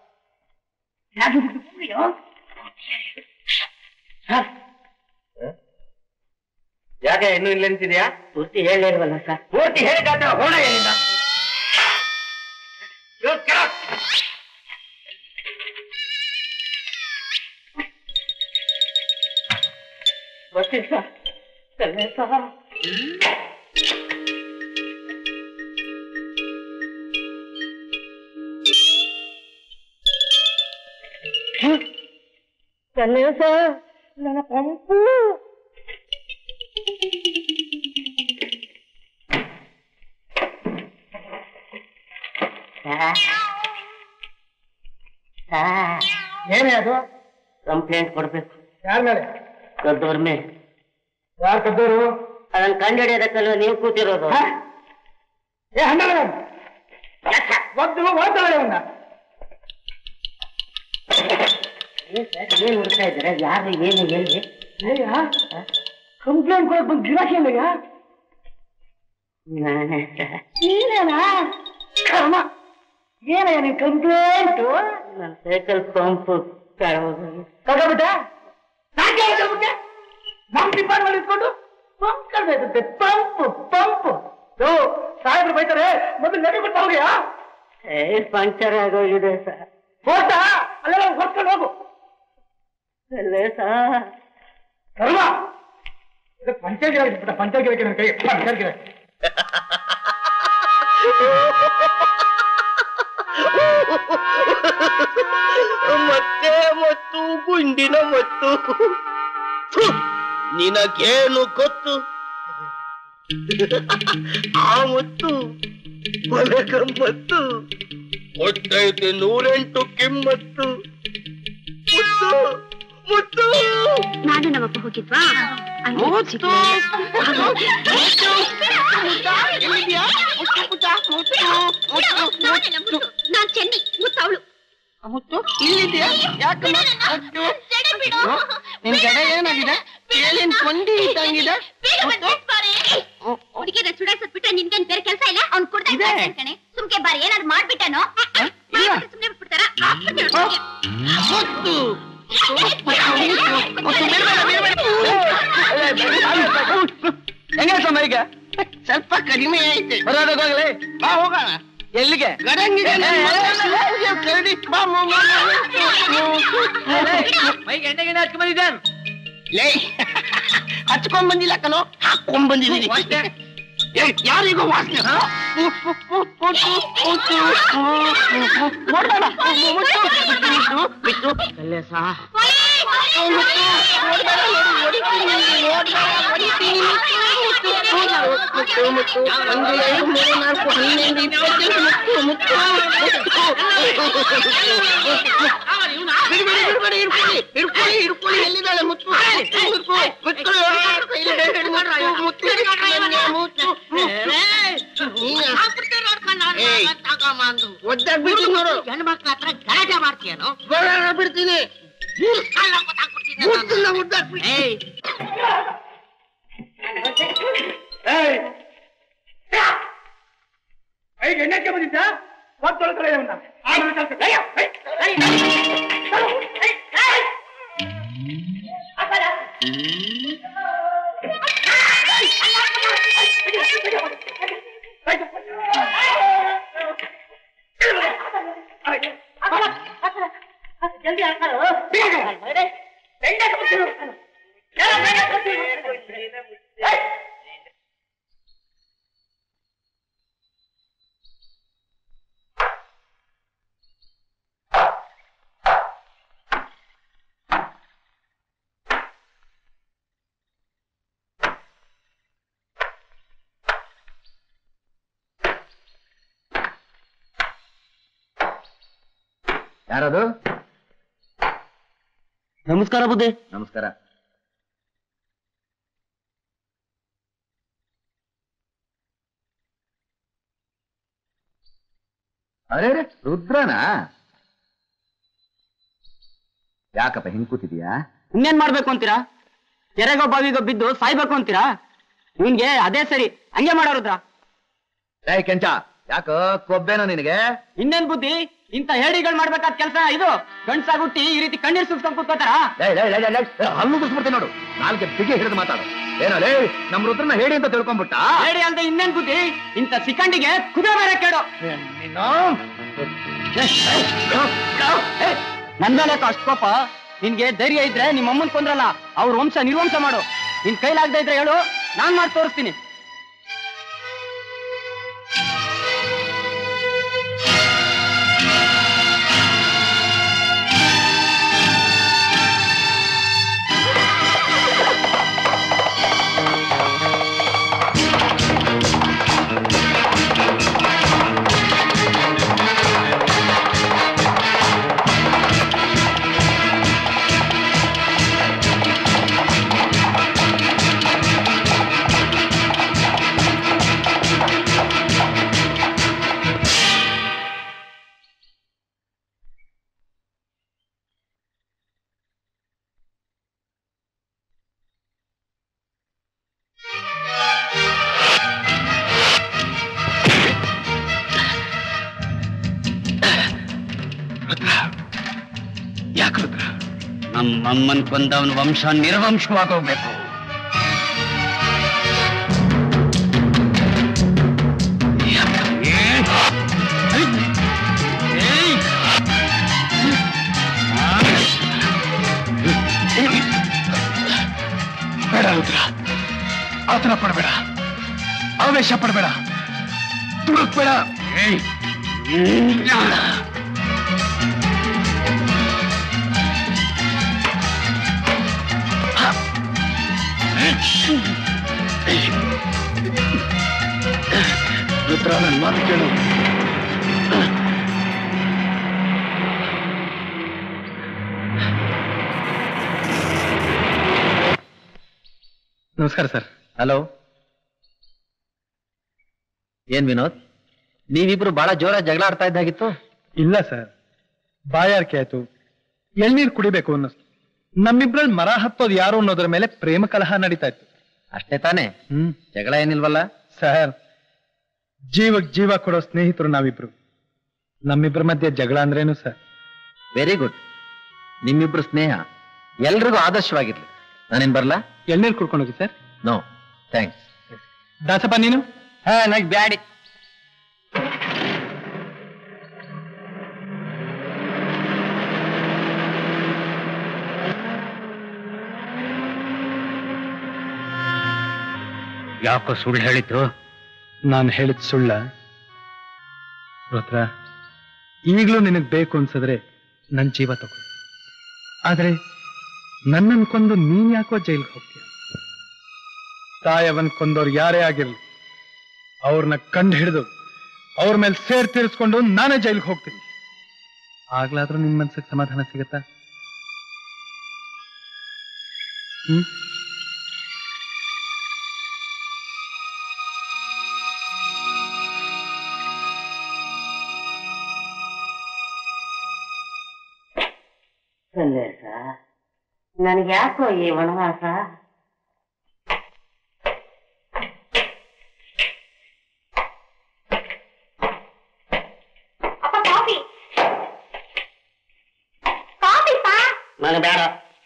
ಸರ್ ಹ? ಯಾಕೆ ಇನ್ನೂ ಇಲ್ಲ ನಿಂತಿದ್ಯಾ ಪೂರ್ತಿ ಹೇಳಿಲ್ವಲ್ಲ ಸರ್ ಪೂರ್ತಿ ಹೇಳಿದ ಹೋಣ ಏನಿಲ್ಲ ಬರ್ತೀನಿ ಸರ್ ಕಲ್ಲೆ ಸರ್ ಕಲ್ಲೆ ಸರ್ ನನ್ನ ಪಂಪು ಏನೇ ಅದು ಕಂಪ್ಲೇಂಟ್ ಕೊಡ್ಬೇಕು ಯಾರ ಮೇಲೆ ದೊಡ್ಡವ್ರ ಮೇಲೆ ಯಾರು ಕದ್ದೋರು ಅದನ್ನ ಕಂಡುಹಿಡಿಯೋದಕ್ಕಲ್ವ ನೀವು ಕೂತಿರೋದು ಏ ಹಣ್ಣಲ್ಲ ಒದ್ದು ಓದ್ತಾಳೆ ಅವನ್ನ ಏನ್ ಸರ್, ಏನ್ ಹುಡ್ತಾ ಇದ್ದೀರಾ ಯಾರು ಏನು ಎಲ್ಲಿ ಏಯ್ಯ ಕಂಪ್ಲೇಂಟ್ ಕೊಡಕ್ ಬಂದ್ ಗಿರಾಕಿ ಅಲ್ಲಯ್ಯ ನಾನೇ ಸರ್ ನೀನೇನಾ ಕರ್ಮ ಏನಯ್ಯ ನೀನ್ ಕಂಪ್ಲೇಂಟು ನನ್ನ ಸೈಕಲ್ ಪಂಪು ಕಳೋದು ಕಳ್ಕೊಬಿಟ್ಟ ನಾಕೆ ಕಳ್ಕೊಬಿಟ್ಟೆ ನಮ್ ಡಿಪಾರ್ಟ್ಮೆಂಟ್ ಇಟ್ಕೊಂಡು ಪಂಪ್ ಕಳ್ಬೇಕಂತೆ ಪಂಪ್ ಪಂಪ್ ಓ ಸಾಹೇಬ್ರು ಬೈತಾರೆ ಮೊದಲು ನಡಿ ಬಿಟ್ಟು ಹೋಗ್ಯಾ ಏ ಪಂಚರ್ ಆಗೋಗಿದೆ ಸರ್ ಹೋಗ್ತಾ ಅಲ್ಲೆಲ್ಲ ಹೊತ್ಕೊಂಡು ಹೋಗು ಅಲ್ಲೇ ಸರ್ ಕರ್ಮ ಇದು ಪಂಚಾಯತ್ ಆಗಿಬಿಟ್ಟ ಪಂಚಾಯತ್ ನನ್ನ ಕೈ ಪಂಚಾಯತ್ ಮತ್ತೆ ಮತ್ತು ಗುಂಡಿನ ಮತ್ತು ಥು, ನಿನಗೇನು ಗೊತ್ತು ಆ ಮತ್ತು ಕೊಲೆ ಗಮ್ಮತ್ತು ಕೊಟ್ಟೈತೆ ನೂರೆಂಟು ಕಿಮ್ಮತ್ತು ಮುತ್ತು ಮುತ್ತು ನಾನು ನಮ್ಮಪ್ಪ ಹೋಗಿದ್ವಾ ಅಲ್ಲಿ ಮುತ್ತು ನಾನ್ ಚೆನ್ನಿ ಮುತ್ತು ಅವಳು ಮುತ್ತು ಇಲ್ಲಿದ್ಯಾ ಯಾಕಮ್ಮ ಮುತ್ತು ನಿನ್ ಜಡ ಏನಾಗಿದೆ ಏನೇನ್ ಕೊಂಡಿ ಇದ್ದಂಗಿದೆ ಹುಡುಗಿರ ಸುಡಾಸತ್ ಬಿಟ್ರೆ ನಿನ್ಗೇನ್ ಬೇರೆ ಕೆಲಸ ಇಲ್ಲ ಅವ್ನ್ ಕುಡ್ದ ಇದೆ. ಕಣೆ ಸುಮ್ಕೆ ಬಾರಿ ಏನಾದ್ರು ಮಾಡ್ಬಿಟ್ಟನೋ ಇಲ್ಲ. ಸುಮ್ನೆ ಬಿಟ್ಬಿಡ್ತಾರ ಮುತ್ತು ಹೆಂಗ ಸಮಯಗ ಸ್ವಲ್ಪ ಕಡಿಮೆ ಐತೆ ಬರೋದಾಗಲೇ ಬಾ ಹೋಗೋಣ ಎಲ್ಲಿಗೆ ಗಡಂಗಿಗೆ ಕರಡಿ ಬಾ ಮೈಗೆ ಎಣ್ಣೆ ಗಿಣ್ಣೆ ಹಚ್ಕೊಂಡ್ ಬಂದಿದ್ದೇನೆ ಲೇ ಹಚ್ಕೊಂಡ್ ಬಂದಿಲ್ಲ ಕಣೋ ಹಾಕೊಂಡ್ ಬಂದಿದ್ದೀನಿ ಏ, ಯಾರಿಗೂ ವಾಸನೆ ಹಾ? ಮುತ್ತು, ಮುತ್ತು, ಮುತ್ತು, ಮುತ್ತು. ನೋಡ್ಬೇಡ. ಮುತ್ತು, ಮುತ್ತು, ಮುತ್ತು, ಮುತ್ತು. ಕಲ್ಲೆ ಸಹ ನೋಡ್ಬೇಡ ನೋಡು ಹೊಡಿತೀನಿ ನೋಡ್ಬೇಡ ಹೊಡಿತೀನಿ ಮುತ್ತು ಮುತ್ತು ಒಂದು ಎರಡು ಮೂರು ನಾಲ್ಕು ಹನ್ನೆರಡು ಇಪ್ಪತ್ತೈದು ಮುತ್ತು ಮುತ್ತು ಬಿಡಿ ಬಿಡಿ ಬಿಡಿ ಹಿಡ್ಕೊಳ್ಳಿ ಹಿಡ್ಕೊಳ್ಳಿ ಹಿಡ್ಕೊಳ್ಳಿ ಎಲ್ಲಿದ್ದಾಳೆ ಮುತ್ತು ಮುತ್ತು ಮುತ್ತು ಕೈಲಿ ಹಿಡ್ಕೊಂಡು ಮುತ್ತು ಮುತ್ತು ಹಿಡ್ಕೊಳ್ಳಿ, ಮುತ್ತು ಒದ್ದಾಗ್ ಬಿಡ್ತೀನಿ ನೋಡು ಹೆಣ್ಮಕ್ಳ ಹತ್ರ ಗಲಾಟೆ ಮಾಡ್ತೀಯನು ಬೇಡ ಬಿಡ್ತೀನಿ ಮುತ್ತನ್ನ ಒದ್ದಾಗ್ ಬಿಡ್ತೀನಿ ಏಯ್ ಏಯ್ ಐದು ಎಣ್ಣಕ್ಕೆ ಬಂದಿದ್ದ ಒತ್ತೊಳಕಡೆ ಅವನ್ನ ಆಮೇಲೆ ಕಳ್ಸ- ಏಯ್, ಏಯ್, ಏಯ್, ಏಯ್, ಏಯ್. ಯಾರದು ನಮಸ್ಕಾರ ಬುದ್ಧಿ ನಮಸ್ಕಾರ ಅರೆ ಅರೆ ರುದ್ರನಾ ಯಾಕಪ್ಪ ಹಿಂಗ್ ಕೂತಿದ್ಯಾ ಇನ್ನೇನ್ ಮಾಡ್ಬೇಕು ಅಂತೀರಾ ಕೆರೆಗೋ ಬಾವಿಗೋ ಬಿದ್ದು ಸಾಯ್ಬೇಕು ಅಂತೀರಾ ನಿನ್ಗೆ ಅದೇ ಸರಿ ಹಂಗೆ ಮಾಡೋರುದ್ರ ಏಯ್ ಕೆಂಚ ಯಾಕ ಕೊಬ್ಬೇನೋ ನಿನಗೆ ಇನ್ನೇನ್ ಬುದ್ಧಿ ಇಂತ ಹೇಡಿಗಳು ಮಾಡ್ಬೇಕಾದ ಕೆಲಸ ಇದು ಗಂಡ್ಸಾಗುಟ್ಟಿ ಈ ರೀತಿ ಕಣ್ಣೀರ್ ಸುಸ್ಕೊಂಡ್ ಕೂತ್ಕೋತಾರ ಏಯ್, ಏಯ್, ಏಯ್, ಏಯ್, ಏಯ್, ಹಲ್ಲು ಬಿಡ್ಸ್ಬಿಡ್ತೀನಿ ನೋಡು ನಾಲ್ಕೆ ಬಿಗಿ ಹಿಡಿದು ಮಾತಾಡು ಏನೋ ಲೇ ನಮ್ ರುದ್ರನ ಹೇಳಿ ಅಂತ ತಿಳ್ಕೊಂಡ್ಬಿಟ್ಟ ಹೇಳಿ ಅಲ್ದೆ ಇನ್ನೇನ್ ಬುದ್ಧಿ ಇಂತ ಸಿಕ್ಕಂಡಿಗೆ ಕುದುರೆ ಬೇರೆ ಕೇಳು ನನ್ ಮೇಲೆ ಅಷ್ಟು ಕೋಪ ನಿನ್ಗೆ ಧೈರ್ಯ ಇದ್ರೆ ನಿಮ್ಮ ಅಮ್ಮನ್ ಕೊಂದ್ರಲ್ಲ ಅವ್ರ ವಂಶ ನಿರ್ವಂಶ ಮಾಡು ನಿನ್ ಕೈಲಾಗದೆ ಇದ್ರೆ ಹೇಳು ನಾನ್ ಮಾಡಿ ತೋರಿಸ್ತೀನಿ ಯಾಕೆ ರುದ್ರ ನಮ್ಮಮ್ಮನ್ ಕೊಂದವನ ವಂಶ ನಿರ್ವಂಶವಾಗೋಗ್ಬೇಕು ಬೇಡ ರುದ್ರ ಆತರ ಪಡಬೇಡ ಆವೇಶ ಪಡಬೇಡ ತುಡುಕ್ಬೇಡ ಏಯ್ ರುದ್ರ ನನ್ನ ಮಾತು ಕೇಳು ನಮಸ್ಕಾರ ಸರ್ ಹಲೋ ಏನ್ ವಿನೋದ್ ನೀವಿಬ್ರು ಬಹಳ ಜೋರ ಜಗಳ ಆಡ್ತಾ ಇದ್ದಾಗಿತ್ತು ಇಲ್ಲ ಸರ್ ಬಾಯಾರಿಕೆ ಆಯ್ತು ಎಳ್ನೀರ್ ಕುಡಿಬೇಕು ಅನ್ನಿಸ್ತು ನಮ್ಮಿಬ್ರಲ್ಲಿ ಮರ ಹತ್ತೋದು ಯಾರು ಅನ್ನೋದ್ರ ಮೇಲೆ ಪ್ರೇಮ ಕಲಹ ನಡೀತಾ ಇತ್ತು ಅಷ್ಟೇ ತಾನೇ ಹ್ಮ್ ಜಗಳ ಏನಿಲ್ವಲ್ಲ ಸರ್ ಜೀವಕ್ ಜೀವ ಕೊಡೋ ಸ್ನೇಹಿತರು ನಾವಿಬ್ರು ನಮ್ಮಿಬ್ರ ಮಧ್ಯೆ ಜಗಳ ಅಂದ್ರೇನು ಸರ್ ವೆರಿ ಗುಡ್ ನಿಮ್ಮಿಬ್ರು ಸ್ನೇಹ ಎಲ್ರಿಗೂ ಆದರ್ಶವಾಗಿರ್ಲಿ ನಾನೇನ್ ಬರ್ಲಾ ಎಳ್ನೀರ್ ಕುಡ್ಕೊಂಡು ಹೋಗಿ ಸರ್ ನೋ ಥ್ಯಾಂಕ್ಸ್ ದಾಸಪ್ಪ ನೀನು ಹಾ ನನಗ್ ಬ್ಯಾಡಿ ಯಾಕೋ ಸುಳ್ಳು ಹೇಳಿತು ನಾನು ಹೇಳಿದ ಸುಳ್ಳ ರುದ್ರ ಈಗ್ಲೂ ನಿನಗ್ ಬೇಕು ಅನ್ಸಿದ್ರೆ ನನ್ ಜೀವ ತಗೋ ಆದ್ರೆ ನನ್ನನ್ ಕೊಂದು ನೀನ್ ಯಾಕೋ ಜೈಲ್ಗೆ ಹೋಗ್ತೀಯ ತಾಯವನ್ ಕೊಂದವ್ರು ಯಾರೇ ಆಗಿರ್ಲಿ ಅವ್ರನ್ನ ಕಂಡು ಹಿಡಿದು ಅವ್ರ ಮೇಲೆ ಸೇರ್ ತೀರಿಸ್ಕೊಂಡು ನಾನೇ ಜೈಲ್ಗೆ ಹೋಗ್ತೀನಿ ಆಗ್ಲಾದ್ರೂ ನಿನ್ ಮನ್ಸಿಗೆ ಸಮಾಧಾನ ಸಿಗತ್ತಾ ಹ್ಮ್ ಸಂದೇಶ ನನಗೆ ಯಾಕೋ ಈ ವನವಾಸ ಅಪ್ಪ ಕಾಫಿ ಕಾಫಿ ಪಾ ನನಗೆ ಬೇಡ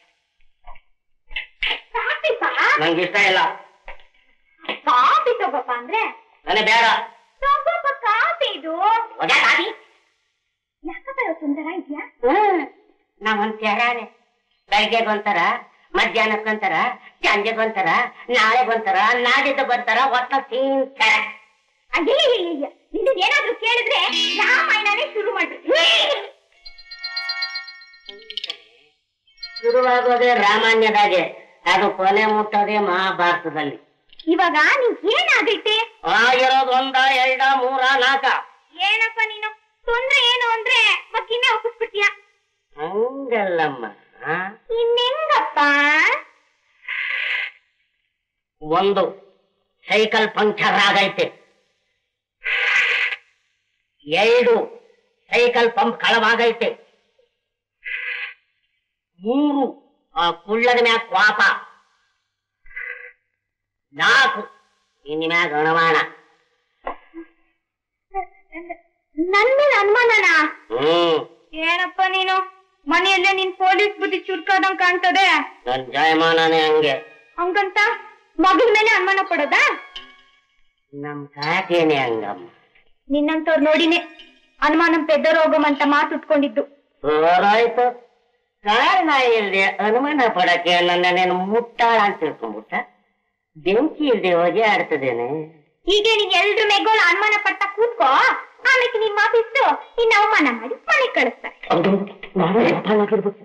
ಕಾಫಿ ಪಾ ನಂಗೆ ಇಷ್ಟ ಇಲ್ಲ ಕಾಫಿ ತಗೋಪ್ಪ ಅಂದ್ರೆ ನನಗೆ ಬೇಡ ತಗೋಪ್ಪ ಕಾಫಿ ಇದು ಹೋಗ್ಯಾ ಕಾಫಿ? ಯಾಕಪ್ಪ ಇವತ್ತು ಸುಂದರ ಇದ್ಯಾ ಹ್ಮ್ ನಾವೊಂದ್ ತೇರಾನೆ ಬೆಳಗ್ಗೆಗೊಂತಾರ ಮಧ್ಯಾಹ್ನಕ್ಕೊಂತಾರ ಸಂಜೆಗೊಂತಾರ ನಾಳೆಗೊಂತಾರ ನಾಡಿದ್ದು ಬಂತಾರ ಒಟ್ಟ ತಿಂತಾರ ಅಯ್ಯಯ್ಯಯ್ಯಯ್ಯ ನಿನ್ನ ಏನಾದ್ರೂ ಕೇಳಿದ್ರೆ ರಾಮಾಯಣನೇ ಶುರು ಮಾಡ್ಬಿಡ್ತೀನಿ ಶುರುವಾಗೋದೇ ರಾಮಾಯಣದಾಗೆ ಅದು ಕೊನೆ ಮುಟ್ಟೋದೇ ಮಹಾಭಾರತದಲ್ಲಿ ಇವಾಗ ನೀನ್ ಏನಾಗೈತೆ ಆಗಿರೋದು ಒಂದ ಎರಡ ಮೂರ ನಾಲ್ಕ ಏನಪ್ಪ ನೀನು ತೊಂದ್ರೆ ಏನು ಅಂದ್ರೆ ಮಕ್ಕಿನ್ನೇ ಒಪ್ಪಿಸ್ಬಿಡ್ತೀಯ ಹಂಗಲ್ಲಮ್ಮ ಆ? ಇನ್ನೆಂಗಪ್ಪ ಒಂದು ಸೈಕಲ್ ಪಂಕ್ಚರ್ ಆಗೈತೆ ಎರಡು ಸೈಕಲ್ ಪಂಪ್ ಕಳವಾಗೈತೆ ಮೂರು ಆ ಕುಳ್ಳದ ಮ್ಯಾಗ ಕ್ವಾಪ ನಾಲ್ಕು ಇನ್ನ ಮ್ಯಾಗ ಅಣವಾಣ ನನ್ ಮೇಲೆ ಅನುಮಾನನಾ ಹ್ಮ್ ಏನಪ್ಪ ನೀನು ಮನೆಯಲ್ಲೇ ನಿನ್ ಪೊಲೀಸ್ ಬುದ್ಧಿ ಚುರ್ಕಾದಂಗ್ ಕಾಣ್ತದೆ ನನ್ ಜಯಮಾನನೇ ಹಂಗೆ ಹಂಗಂತ ಮಗಳ ಮೇಲೆ ಅನುಮಾನ ಪಡೋದಾ ನಮ್ ಕಾಕೇನೆ ಹಂಗಮ್ಮ ನಿನ್ನಂತವ್ರು ನೋಡಿನೇ ಅನುಮಾನ ಪೆದ್ದರೋಗಮಂತ ಮಾತು ಉಟ್ಕೊಂಡಿದ್ದು ಹೋರಾಯ್ತು ಕಾರಣ ಇಲ್ದೆ ಅನುಮಾನ ಪಡಕ್ಕೆ ನನ್ನೇನು ಮುಟ್ಟಾಳ ಅಂತ ತಿಳ್ಕೊಂಡ್ಬಿಟ್ಟ ಬೆಂಕಿ ಇಲ್ದೆ ಹೊಗೆ ಆಡ್ತದೇನೆ ಹೀಗೆ ನೀನ್ ಎಲ್ರ ಮೇಗೋಳು ಅನುಮಾನ ಪಡ್ತಾ ಕೂತ್ಕೋ ಆಮೇಲೆ ನಿಮ್ಮ ಆಫೀಸ್ ನಿನ್ನ ಅವಮಾನ ಮಾಡಿ ಮನೆಗ್ ಕಳಿಸ್ತಾರೆ ಹೌದು ನಾವೇ ತಪ್ಪಾಗಿರ್ಬೇಕು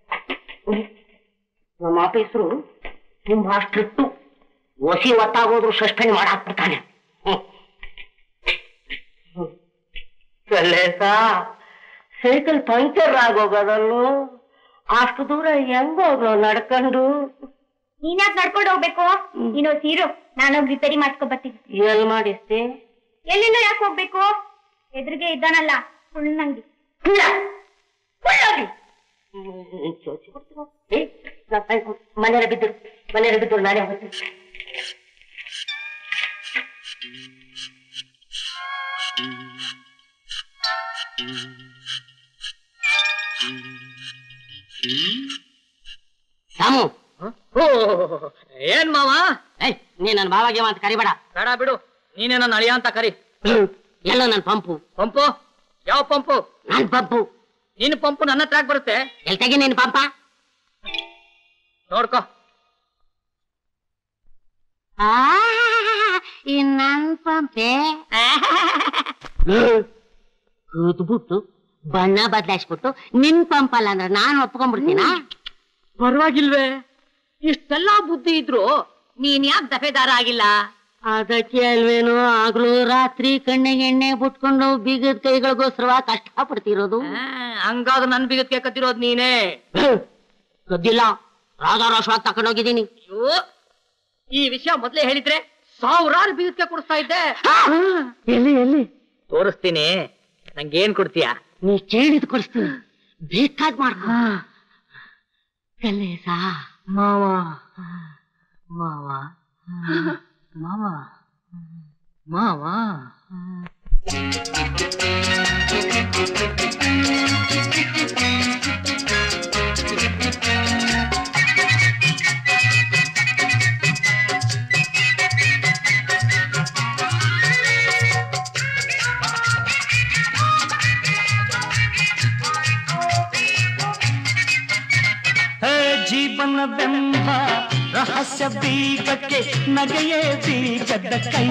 ನಮ್ಮ ಆಫೀಸರು ತುಂಬಾ ಸ್ಟ್ರಿಕ್ಟು ಒಸಿ ಒತ್ತಾಗೋದ್ರು ಸಸ್ಪೆಂಡ್ ಮಾಡಾಕ್ಬಿಡ್ತಾನೆ ಹ್ಮ್. ಹ್ಮ್. ಕಲ್ಲೇಸ ಸೈಕಲ್ ಪಂಕ್ಚರ್ ಆಗೋಗೋದನ್ನು ಅಷ್ಟು ದೂರ ಹೆಂಗೋಗೋ ನಡ್ಕೊಂಡು ನೀನ್ಯಾಕ್ ನಡ್ಕೊಂಡು ಹೋಗ್ಬೇಕು ನೀನು ಸೀರು ನಾನೋಗಿ ರಿಪೇರಿ ಮಾಡ್ಕೊ ಬರ್ತೀನಿ ಎಲ್ ಮಾಡಿಸ್ತಿ ಎಲ್ಲಿಂದ ಯಾಕೆ ಹೋಗ್ಬೇಕು ಎದುರಿಗೆ ಇದ್ದಾನಲ್ಲ ಹುಣ್ಣಂಗಿ ಮನೇಲಿ ಬಿದ್ದರು ಮನೇಲಿ ಬಿದ್ದರು ನಾನೇ ಹೋಗ್ತೀನಿ ರಾಮು ಏನ್ ಮಾವ ಏಯ್ ನೀ ನನ್ನ ಬಾವಾಗೆ ಅಂತ ಕರಿಬೇಡ ಬೇಡ ಬಿಡು ನೀನೇ ನನ್ನ ಅಳಿಯ ಅಂತ ಕರಿ ಎಲ್ಲ ನನ್ನ ಪಂಪು ಪಂಪು ಯಾವ ಪಂಪು ನನ್ ಪಂಪು ನಿನ್ ಪಂಪು ನನ್ನ ಹತ್ರ ಯಾಕ್ ಬರುತ್ತೆ ಎಲ್ ತೆಗಿ ನಿನ್ ಪಂಪ ನೋಡ್ಕೋ ಆ, ಈ ನನ್ ಪಂಪೆ ಕೂತ್ಬಿಟ್ಟು ಬಣ್ಣ ಬದಲಾಯಿಸ್ಬಿಟ್ಟು ನಿನ್ ಪಂಪ್ ಅಲ್ಲ ಅಂದ್ರೆ ನಾನು ಒಪ್ಕೊಂಡ್ಬಿಡ್ತೀನ ಪರವಾಗಿಲ್ವೇ ಇಷ್ಟೆಲ್ಲಾ ಬುದ್ಧಿ ಇದ್ರು ನೀನ್ ಯಾಕೆ ದಫೆದಾರ ಆಗಿಲ್ಲ ಅದಕ್ಕೆ ಅಲ್ವೇನೋ ಆಗ್ಲೂ ರಾತ್ರಿ ಕಣ್ಣಿಗೆ ಎಣ್ಣೆ ಬಿಟ್ಕೊಂಡು ಬೀಗದ ಕೈಗಳಿಗೋಸ್ಕರ ಕಷ್ಟ ಪಡ್ತಿರೋದು ಆ, ಹಂಗಾದ್ರೆ ನನ್ ಬಿಗತ್ಗೆ ಕತ್ತಿರೋದ್ ನೀನೇ ಗೊತ್ತಿಲ್ಲ ರಾಧಾರೋಷವಾಗಿ ತಕೊಂಡೋಗಿದ್ದೀನಿ ಅಯ್ಯೋ ಈ ವಿಷಯ ಮೊದ್ಲೇ ಹೇಳಿದ್ರೆ ಸಾವಿರಾರು ಬೀಗತ್ಗೆ ಕೊಡಿಸ್ತಾ ಇದ್ದೆ ಎಲ್ಲಿ ಎಲ್ಲಿ ತೋರಿಸ್ತೀನಿ ನಂಗೇನ್ ಕೊಡ್ತೀಯಾ ನೀ ಕೇಳಿದ್ ಕೊಡಿಸ್ತೀನಿ ಬೇಕಾದ್ ಮಾಡ್ಕೊ ಕಲ್ಲೇಸ ಮಾವ ಮಾವ ಮಾವ ಮಾವ ಹೇ ಜೀವನವೆಂಬ ರಹಸ್ಯ ಬೀಗಕ್ಕೆ ನಗೆಯೇ ಬೀಗದ ಕೈ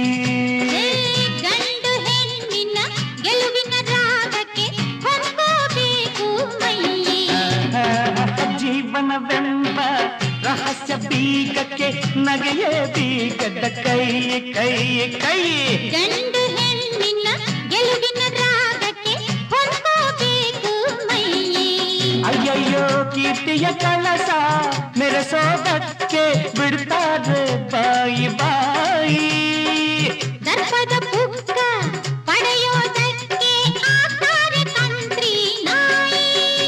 ಗಂಡು ಹೆಣ್ಣಿನ ಗೆಲುವಿನ ರಾಗಕ್ಕೆ ಹೊಂದಬೇಕು ಮೈ ಜೀವನವೆಂಬ ನಗೆಯೇ ಬೀಗದ ಕೈ ಕೈ ಕೈ ಗಂಡು ಹೆಣ್ಣಿನ ಗೆಲುವಿನ ರಾಗಕ್ಕೆ ಹೊಂದ್ಕೋಬೇಕು ಮೈ ಅಯ್ಯಯ್ಯೋ ಕೀರ್ತಿಯ ಕಳಸ ಮೆರೆಸೋದಕ್ಕೆ ಬಿಡ್ತಾರೆ ಬಾಯಿ ಬಾಯಿ ದರ್ಪದ ಪುಕ್ಕ ಪಡೆಯೋದಕ್ಕೆ ಆಕಾರ ತಂತ್ರಿ ನಾಯಿ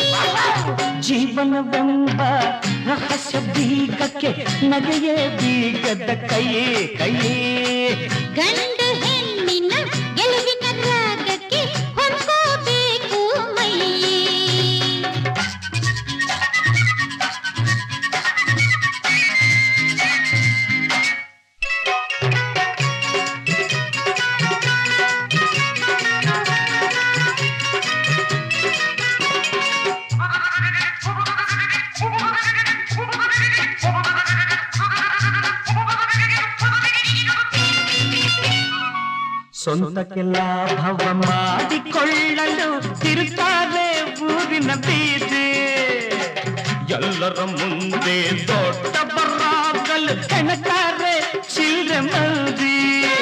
ಜೀವನವೆಂಬ ರಹಸ್ಯ ಬೀಗಕ್ಕೆ ನಗೆಯೇ ಬೀಗದ ಕೈ ಕೈ ಗಂಡು ಹೆಣ್ಣಿನ ಗೆಲುವಿನ ರಾಗಕ್ಕೆ ಹೊಂದ್ಕೋಬೇಕು ಮೈ ಸ್ವಂತಕ್ಕೆ ಲಾಭವ ಮಾಡಿಕೊಳ್ಳಲು ತಿರುತ್ತಾರೆ ಊರಿನ ಬೀದಿ ಎಲ್ಲರ ಮುಂದೆ ದೊಡ್ಡ ಬರಾಗಲು ಹೆಣತಾರೆ ಚಿಲ್ರೆ ಮಂದಿ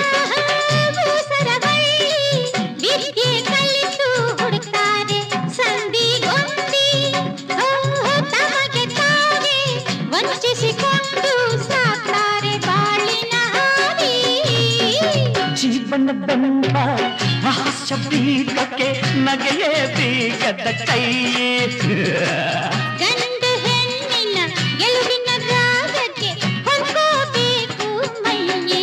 ಭೂಸರವಳ್ಳಿ ವಿದ್ಯೆ ಕಲಿತು ಹುಡುಕ್ತಾರೆ ಸಂಧಿಗೊಂದಿ ಓಹೋ, ತಮಗೆ ತಾವೇ ವಂಚಿಸಿಕೊಂಡು ಸಾಕ್ತಾರೆ ಬಾಳಿನ ಹಾದಿ ಜೀವನವೆಂಬ ರಹಸ್ಯ ಬೀಗಕ್ಕೆ ನಗೆಯೇ ಬೀಗದ ಕೈ ಗಂಡು ಹೆಣ್ಣಿನ ಗೆಲುವಿನ ರಾಗಕ್ಕೆ ಹೊಂದ್ಕೋಬೇಕು ಮೈಯೇ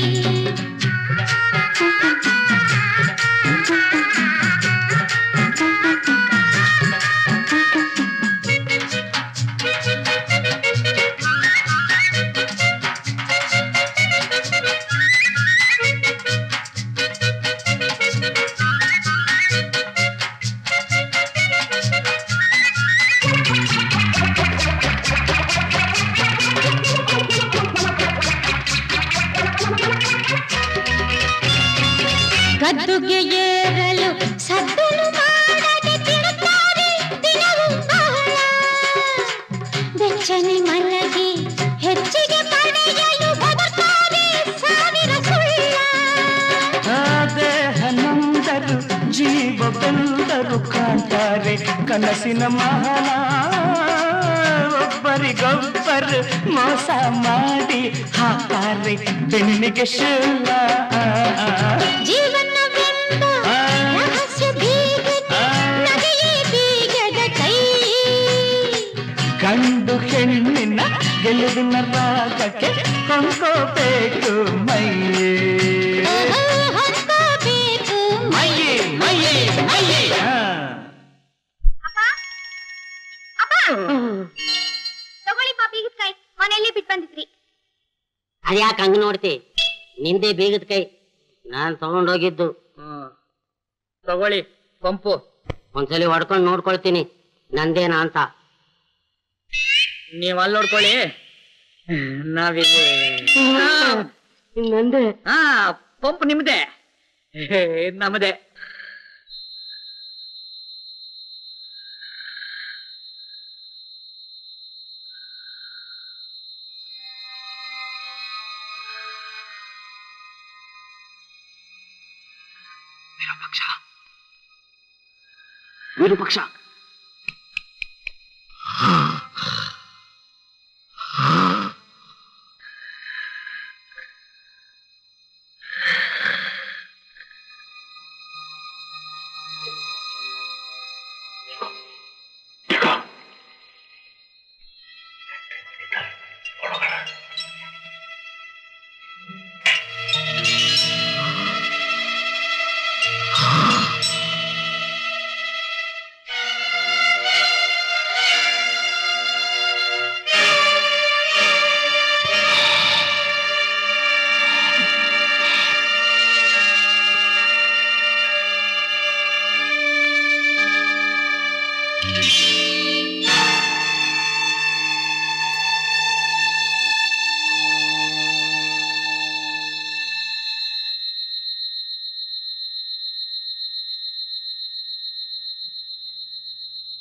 ಗದ್ದುಗೆ ಏರಲು ಸದ್ದನು ಮಾಡದೆ ತಿರುತ್ತಾರೆ ದಿನವೂ ಬಹಳ ಬೆಚ್ಚನೆ ಮಲಗಿ ಹೆಚ್ಚಿಗೆ ಪಡೆಯಲು ಬದುತ್ತಾರೆ ಸಾವಿರ ಸುಳ್ಳ ಆ ದೇಹ ನೊಂದರು ಜೀವ ಬೆಂದರು ಕಾಣ್ತಾರೆ ಕನಸಿನ ಮಹಲ ಒಬ್ಬರಿಗೊಬ್ಬರು ಮೋಸ ಮಾಡಿ ಹಾಕಾರೆ ಬೆನ್ನಿಗೆ ಶೂಲ ಜೀವನವೆಂಬ ರಹಸ್ಯ ಬೀಗದ ನಗೆಯೇ ಬೀಗದ ಕೈ ಗಂಡು ಹೆಣ್ಣಿನ ಗೆಲುವಿನ ರಾಗಕ್ಕೆ ಕೊಂಡ್ಕೋಬೇಕು ಮೈಯೇ ಹೊಂದ್ಕೋಬೇಕು ಮೈಯೇ ಮೈಯೇ ಮೈಯೇ ಆ. ತಗೊಳ್ಳಿ ಪಾಪಿ ಕಾಯಿ ಮನೆಯಲ್ಲಿ ಬಿಟ್ಟು ಬಂದಿದ್ರಿ ಅದ್ಯಾಕೆ ಹಂಗ್ ನೋಡ್ತಿ ನಿಂದೆ ಬೀಗದ ಕೈ ನಾನ್ ತಗೊಂಡೋಗಿದ್ದು ತಗೊಳ್ಳಿ ಪಂಪು ಒಂದ್ಸಲಿ ಹೊಡ್ಕೊಂಡು ನೋಡ್ಕೊಳ್ತೀನಿ ನಂದೇನಾ ಅಂತ ನೀವ್ ಅಲ್ಲಿ ನೋಡ್ಕೊಳ್ಳಿ ನಾವಿಲ್ಲಿ ನಂದೇ ಹಾ ಪಂಪ್ ನಿಮ್ದೆ ಹೇ, ನಮ್ದೆ ವಿರೂಪಕ್ಷ ವಿರೂಪಕ್ಷ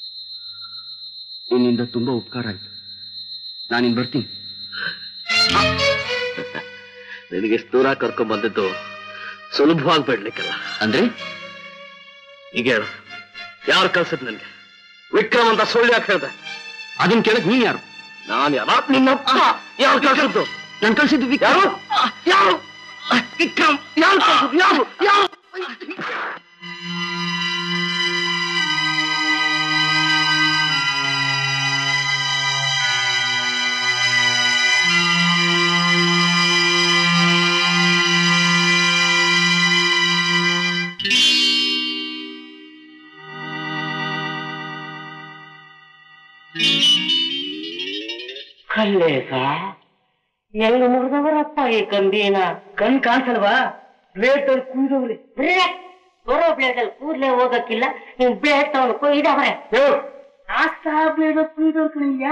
ನಿನ್ನಿಂದ ತುಂಬಾ ಉಪಕಾರ ಆಯ್ತು ನಾನಿನ್ ಬರ್ತೀನಿ ಆ, ನಿನಗೆ ಇಷ್ಟು ದೂರ ಕರ್ಕೊಂಡ್ ಬಂದಿದ್ದು ಸುಲಭವಾಗಿ ಬಿಡ್ಲಿಕ್ಕಲ್ಲ ಅಂದ್ರೆ ಈಗ ಹೇಳು ಯಾರು ಕಳ್ಸಿದ್ ನನ್ಗೆ ವಿಕ್ರಮ್ ಅಂತ ಸುಳ್ಳು ಯಾಕೆ ಹೇಳ್ದೆ ಅದನ್ನ ಕೇಳಕ್ ನೀನ್ ಯಾರು ನಾನು ಯಾರ ನಿನ್ನಪ್ಪ ಯಾರು ಕಳ್ಸಿದ್ದು ನಾನು ಕಳ್ಸಿದ್ದು ಯಾರು ಯಾರು ವಿಕ್ರಮ್ ಯಾರು ಕಳ್ಸಿದ್ದು ಯಾರು ಯಾರು ಕಲ್ಲೇಸ ಹೆಂಗ್ ಮುರಿದವರಪ್ಪ ಈ ಕಂಬಿನ ಕಣ್ ಕಾಣಿಸಲ್ವಾ ಪ್ಲೇಟ್ ಅಲ್ಲಿ ಕುಯ್ದವ್ರಿ ಬರೋ ಬ್ಲೇಡ್ ಅಲ್ಲಿ ಕೂದ್ಲೇ ಹೋಗಕ್ಕಿಲ್ಲ ಹಿಂಗ್ ಬ್ಲೇಡ್ ತಗೊಂಡು ಕೊಯ್ದವ್ರೆ ಆಕ್ಸ ಬ್ಲೇಡ್ ಕುಯ್ದವ್ರ ಕಣಿಯ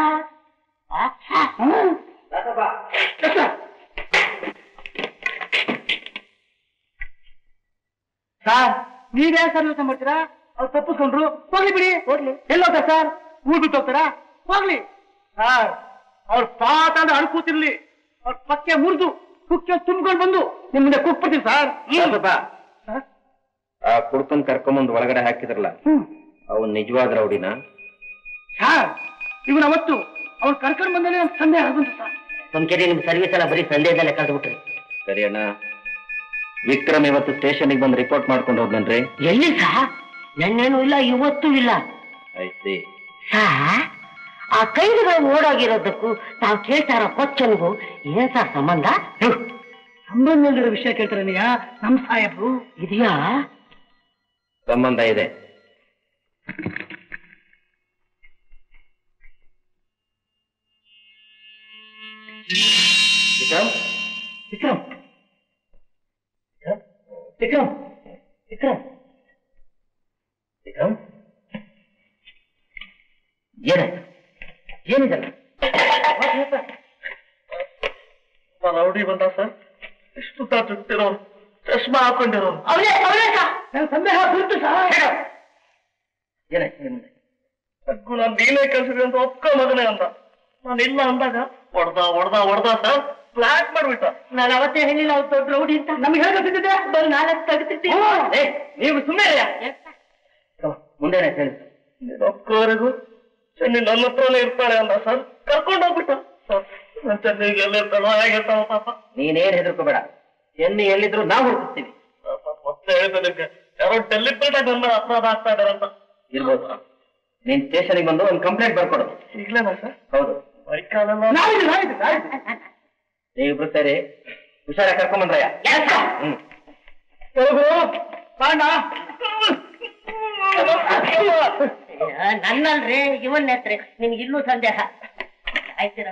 ಸರ್ ನೀವೇ ಸರ್ ಯೋಚನೆ ಮಾಡ್ತೀರಾ ಅವ್ರು ತಪ್ಪಿಸ್ಕೊಂಡ್ರು ಹೋಗ್ಲಿ ಬಿಡಿ ಹೋಗ್ಲಿ ಎಲ್ಲೋದ ಸರ್ ಊರ್ ಬಿಟ್ಟು ಹೋಗ್ತಾರಾ ಹೋಗ್ಲಿ ಸರ್ ಅವ್ರ ಪಾತಾಡ ಅಳ್ಕೂತಿರ್ಲಿ ಅವ್ರ ಪಕ್ಕೆ ಮುರಿದು ಕುಕ್ಕೆ ತುಂಬ್ಕೊಂಡು ಬಂದು ನಿಮ್ ಮುಂದೆ ಕುಕ್ಬಿಡ್ತೀವಿ ಸರ್ ಸರ್? ಆ ಕುಡ್ಕನ್ ಕರ್ಕೊಂಬಂದ್ ಒಳಗಡೆ ಹಾಕಿದ್ರಲ್ಲ ಅವನ್ ನಿಜವಾದ ರೌಡಿನ ಸರ್ ಇವನ್ ಅವತ್ತು ಅವ್ರು ಕರ್ಕೊಂಡು ಬಂದಲ್ಲಿ ನಮ್ಗೆ ಸಂದೇಹ ಬಂತು ಸರ್ ನಮ್ ಕೆರೆ ನಿಮ್ ಸರ್ವಿಸ್ ಎಲ್ಲ ಬರೀ ಸಂದೇಹದಲ್ಲೇ ಕಳೆದು ಬಿಟ್ರಿ ಸರಿ ಅಣ್ಣ ವಿಕ್ರಮ್ ಇವತ್ತು ಸ್ಟೇಷನ್ಗೆ ಬಂದು ರಿಪೋರ್ಟ್ ಮಾಡ್ಕೊಂಡು ಹೋದ್ನನ್ರಿ ಎಲ್ಲಿ ಸಾ ನೆನ್ನೇನು ಇಲ್ಲ ಇವತ್ತೂ ಇಲ್ಲ ಐತಿ ಸಾ ಆ ಕೈದಿಗಳು ಓಡೋಗಿರೋದಕ್ಕೂ ತಾವು ಕೇಳ್ತಾ ಇರೋ ಕೊಚ್ಚನ್ಗೂ ಏನ್ ಸರ್ ಸಂಬಂಧ ಸಂಬಂಧ ಇಲ್ದಿರೋ ವಿಷಯ ಕೇಳ್ತಾರೆ ನೀಯ ನಮ್ ಸಾಹೇಬ್ರು ಇದೆಯಾ ಸಂಬಂಧ ಇದೆ ವಿಕ್ರಮ್ ವಿಕ್ರಮ್ ವಿಕ್ರಮ್ ವಿಕ್ರಮ್ ವಿಕ್ರಮ್ ಏನಾಯ್ತು ಏನಿದಲ್ಲ ರೌಡಿ ಬಂದ ಸರ್ ಇಷ್ಟು ತುಟ್ಟಿರೋ ಚಶ್ಮಾ ಹಾಕೊಂಡಿರೋ ಅವನೇ ಅವನೇ ನನ್ ಸಂದೇಹ ಬಿಟ್ಟು ಸರ್ ಏನಾಯ್ತು ನಿಮ್ದು ಅಗ್ಗು ನಾನ್ ನೀನೇ ಕಳ್ಸಿದ್ರಿ ಅಂತ ಒಪ್ಕೊ ಮಗನೇ ಅಂದ ನಾನು ಇಲ್ಲ ಅಂದಾಗ ಹೊಡ್ದ ಹೊಡ್ದ ಹೊಡ್ದ ಸರ್ ಫ್ಲಾಟ್ ಮಾಡ್ಬಿಟ್ಟ ನಾನು ಅವತ್ತೇ ಹೇಳಿಲ್ಲ ಅವ್ರು ದೊಡ್ಡ ರೌಡಿ ಅಂತ ನಮ್ಗೆ ಹೇಳ್ಕೊತಿದ್ದೆ ಬಂದು ನಾಲ್ಕು ತೆಗೆದಿದ್ದೆ ಏ, ನೀವು ಸುಮ್ಮನೆ ಮುಂದೆ ಏನಾಯ್ತು ಹೇಳಿ ನೀನು ಒಪ್ಕೋವರೆಗೂ ಚೆನ್ನಿ ನನ್ನ ಹತ್ರನೇ ಇರ್ತಾಳೆ ಅಂದ ಸರ್ ಕರ್ಕೊಂಡು ಹೋಗ್ಬಿಟ್ಟ ಸರ್ ನನ್ ಚೆನ್ನಿಗೆ ಎಲ್ಲಿರ್ತಾಳೋ ಹೇಗಿರ್ತಾಳೋ ಪಾಪ ನೀನೇನ್ ಹೆದರ್ಕೋಬೇಡ ಚೆನ್ನಿ ಎಲ್ಲಿದ್ರು ನಾವು ಹುಡುಕಿಸ್ತೀವಿ ಪಾಪ ಮತ್ತೆ ಹೇಳಿದೆ ನಿಮ್ಗೆ ಯಾರೋ ಡೆಲ್ಲಿಪೇಟೆ ನನ್ನ ಅಪರಾಧ ಆಗ್ತಾ ಇದಾರೆ ಅಂತ ಇರ್ಬೋದು ನೀನ್ ಸ್ಟೇಷನ್ಗೆ ಬಂದು ಒಂದು ಕಂಪ್ಲೇಂಟ್ ಬರ್ಕೊಡು ಈಗ್ಲೇನಾ ಸರ್ ಹೌದು ಬೈಕಾಲೆಲ್ಲ ನಾಯಿದು ನಾಯಿದು ನಾಯಿದು ನೀವಿಬ್ರು ಸೇರಿ ಹುಷಾರ ಕರ್ಕೊಂಬಂದ್ರಯ್ಯ ಹ್ಮ್ ಹೋಗು ಕಾಂಡ ನನ್ನಲ್ರಿ ಇವನ್ ಹೆಸ್ರಿ ನಿಮ್ಗೆ ಇನ್ನೂ ಸಂದೇಹ ಆಯ್ತಿರ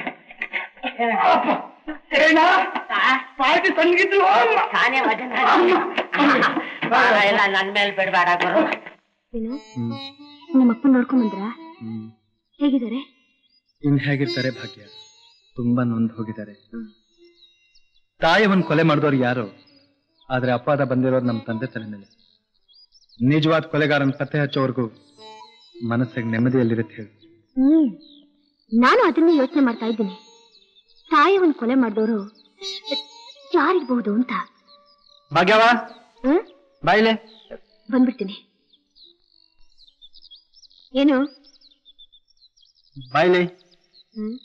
ಪಾರ್ಟಿ ಸಂಗೀತ ತಾನೇ ವಜನ ಎಲ್ಲ ನನ್ ಮೇಲೆ ಬಿಡ್ಬೇಡ ಗುರು ಏನು ನಿಮ್ಮಪ್ಪ ನೋಡ್ಕೊಂಡ್ ಬಂದ್ರಾ ಹೇಗಿದ್ದಾರೆ ಇನ್ ಹೇಗಿರ್ತಾರೆ ಭಾಗ್ಯ ತುಂಬಾ ನೊಂದು ಹೋಗಿದ್ದಾರೆ ತಾಯಿಯವನ್ ಕೊಲೆ ಮಾಡಿದವ್ರು ಯಾರು ಆದ್ರೆ ಅಪಾದ ಬಂದಿರೋರು ನಮ್ಮ ತಂದೆ ತಲೆ ಮೇಲೆ ನಿಜವಾದ ಕೊಲೆಗಾರನ್ ಪತ್ತೆ ಹಚ್ಚೋವರೆಗೂ ಮನಸ್ಸಿಗೆ ನೆಮ್ಮದಿಯಲ್ಲಿರುತ್ತೆ ಹೇಳಿ ಹ್ಮ್ ನಾನು ಅದನ್ನೇ ಯೋಚನೆ ಮಾಡ್ತಾ ಇದ್ದೀನಿ ತಾಯಿಯವನ್ ಕೊಲೆ ಮಾಡಿದವರು ಯಾರಿರ್ಬಹುದು ಅಂತ ಭಾಗ್ಯವ ಹ್ಮ್ ಬಾಯ್ಲೆ ಬಂದ್ಬಿಡ್ತೀನಿ ಏನು ಬಾಯ್ಲೆ ಹ್ಮ್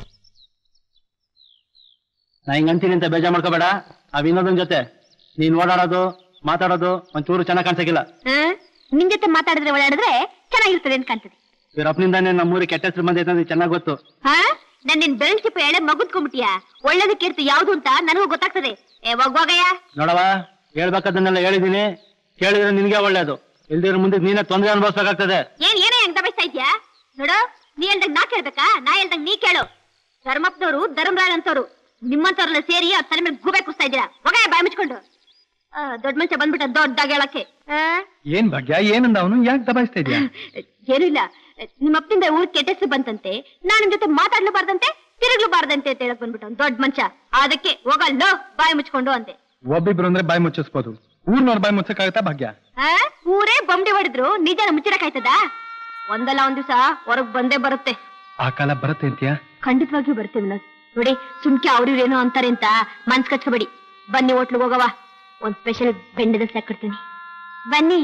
ನಾ ಹಿಂಗ್ ಅಂತೀನಿ ಅಂತ ಬೇಜಾರ್ ಮಾಡ್ಕೋಬೇಡ ಆ ವಿನೋದನ್ ಜೊತೆ ನೀನ್ ಓಡಾಡೋದು ಮಾತಾಡೋದು ಒಂಚೂರು ಚೆನ್ನಾಗ್ ಕಾಣಿಸಕ್ಕಿಲ್ಲ ಆ? ನಿನ್ ಜೊತೆ ಮಾತಾಡಿದ್ರೆ ಓಡಾಡಿದ್ರೆ ಚೆನ್ನಾಗಿರ್ತದೆ ಅಂತ ಕಾಣ್ತದೆ ಇವರಪ್ಪನಿಂದಾನೇ ನಮ್ಮೂರಿಗೆ ಕೆಟ್ಟ ಹೆಸರು ಬಂದೈತೆ ಅಂತ ಚೆನ್ನಾಗ್ ಗೊತ್ತು ಹಾ ನನ್ ನಿನ್ ಬೆರಳ್ ಚಿಪ್ಪ ಎಳೆ ಮಗುದ್ಕೊಂಡ್ಬಿಟ್ಟಿಯಾ ಒಳ್ಳೇದಕ್ಕೆ ಇರ್ತು ಯಾವ್ದು ಅಂತ ನನಗೂ ಗೊತ್ತಾಗ್ತದೆ ಏ ಹೋಗ್ವಾಗಯ್ಯ ನೋಡವ ಹೇಳ್ಬೇಕಾದನ್ನೆಲ್ಲ ಹೇಳಿದೀನಿ ಕೇಳಿದ್ರೆ ನಿನ್ಗೆ ಒಳ್ಳೇದು ಇಲ್ದಿರೋ ಮುಂದೆ ನೀನೇ ತೊಂದರೆ ಅನುಭವಿಸ್ಬೇಕಾಗ್ತದೆ ಏನ್ ಏನೇ ಹಂಗ್ ದಬಾಯಿಸ್ತಾ ಇದ್ಯಾ ನೋಡು ನೀ ಹೇಳ್ದಂಗ್ ನಾ ಕೇಳ್ಬೇಕಾ ನಾ ಹೇಳ್ದಂಗ್ ನೀ ಕೇಳು ಧರ್ಮಪ್ಪನವರು ಧರ್ಮರಾಜ್ ಅಂತವ್ರು ನಿಮ್ಮಂತವ್ರೆಲ್ಲ ಸೇರಿ ಅವ್ರ ತಲೆ ಮೇಲೆ ಗುಬೆ ಕುಸ್ತಾ ಇದ್ದೀರಾ ಹೋಗ ಬಾಯ್ ಮುಚ್ಕೊಂಡು ಆ, ದೊಡ್ಡ ಮನುಷ್ಯ ಬಂದ್ಬಿಟ್ಟ ದೊಡ್ಡದಾಗ ಹೇಳಕ್ಕೆ ಆ? ಏನ್ ಭಾಗ್ಯ ಏನಂದ ಅವನು ಯಾಕೆ ದಬಾಯಿಸ್ತಾ ಇದ್ಯಾ ಏನೂ ಇಲ್ಲ ನಿಮ್ಮ ಅಪ್ಪನಿಂದ ಊರ್ ಕೆಟ್ಟ ಹೆಸರು ಬಂತಂತೆ ನಾನ್ ನಿಮ್ ಜೊತೆ ಮಾತಾಡ್ಲಬಾರ್ದಂತೆ ತಿರುಗ್ಲಬಾರ್ದಂತೆ ಅಂತ ಹೇಳಕ್ ಬಂದ್ಬಿಟ್ಟ ದೊಡ್ಡ ಮನುಷ್ಯ ಅದಕ್ಕೆ ಹೋಗಲ್ಲೋ ಬಾಯಿ ಮುಚ್ಕೊಂಡು ಅಂದೆ ಒಬ್ಬಿಬ್ರು ಅಂದ್ರೆ ಬಾಯಿ ಮುಚ್ಚಿಸ್ಬೋದು ಊರ್ನವ್ರ ಬಾಯಿ ಮುಚ್ಚಕ್ಕಾಗತ್ತಾ ಭಾಗ್ಯ ಆ? ಊರೇ ಬೊಂಬೆ ಹೊಡೆದ್ರು ನಿಜನ ಮುಚ್ಚಿಡಕ್ಕಾಯ್ತದ ಒಂದಲ್ಲ ಒಂದ್ ದಿವಸ ಹೊರಗ್ ಬಂದೇ ಬರುತ್ತೆ ಆ ಕಾಲ ಬರುತ್ತೆ ಅಂತೀಯಾ ಖಂಡಿತವಾಗಿಯೂ ಬರುತ್ತೆ ವಿನೋದ್ ನೋಡಿ ಸುಮ್ಕೆ ಅವ್ರು ಏನೋ ಅಂತಾರೆ ಅಂತ ಮನ್ಸ್ ಕಚ್ಕೋಬೇಡಿ ಬನ್ನಿ ಹೋಟ್ಲಿಗೆ ಹೋಗವ ಒಂದ್ ಸ್ಪೆಷಲ್ ಬೆಂಡದ ಸಾಕಿಡ್ತೀನಿ ಬನ್ನಿ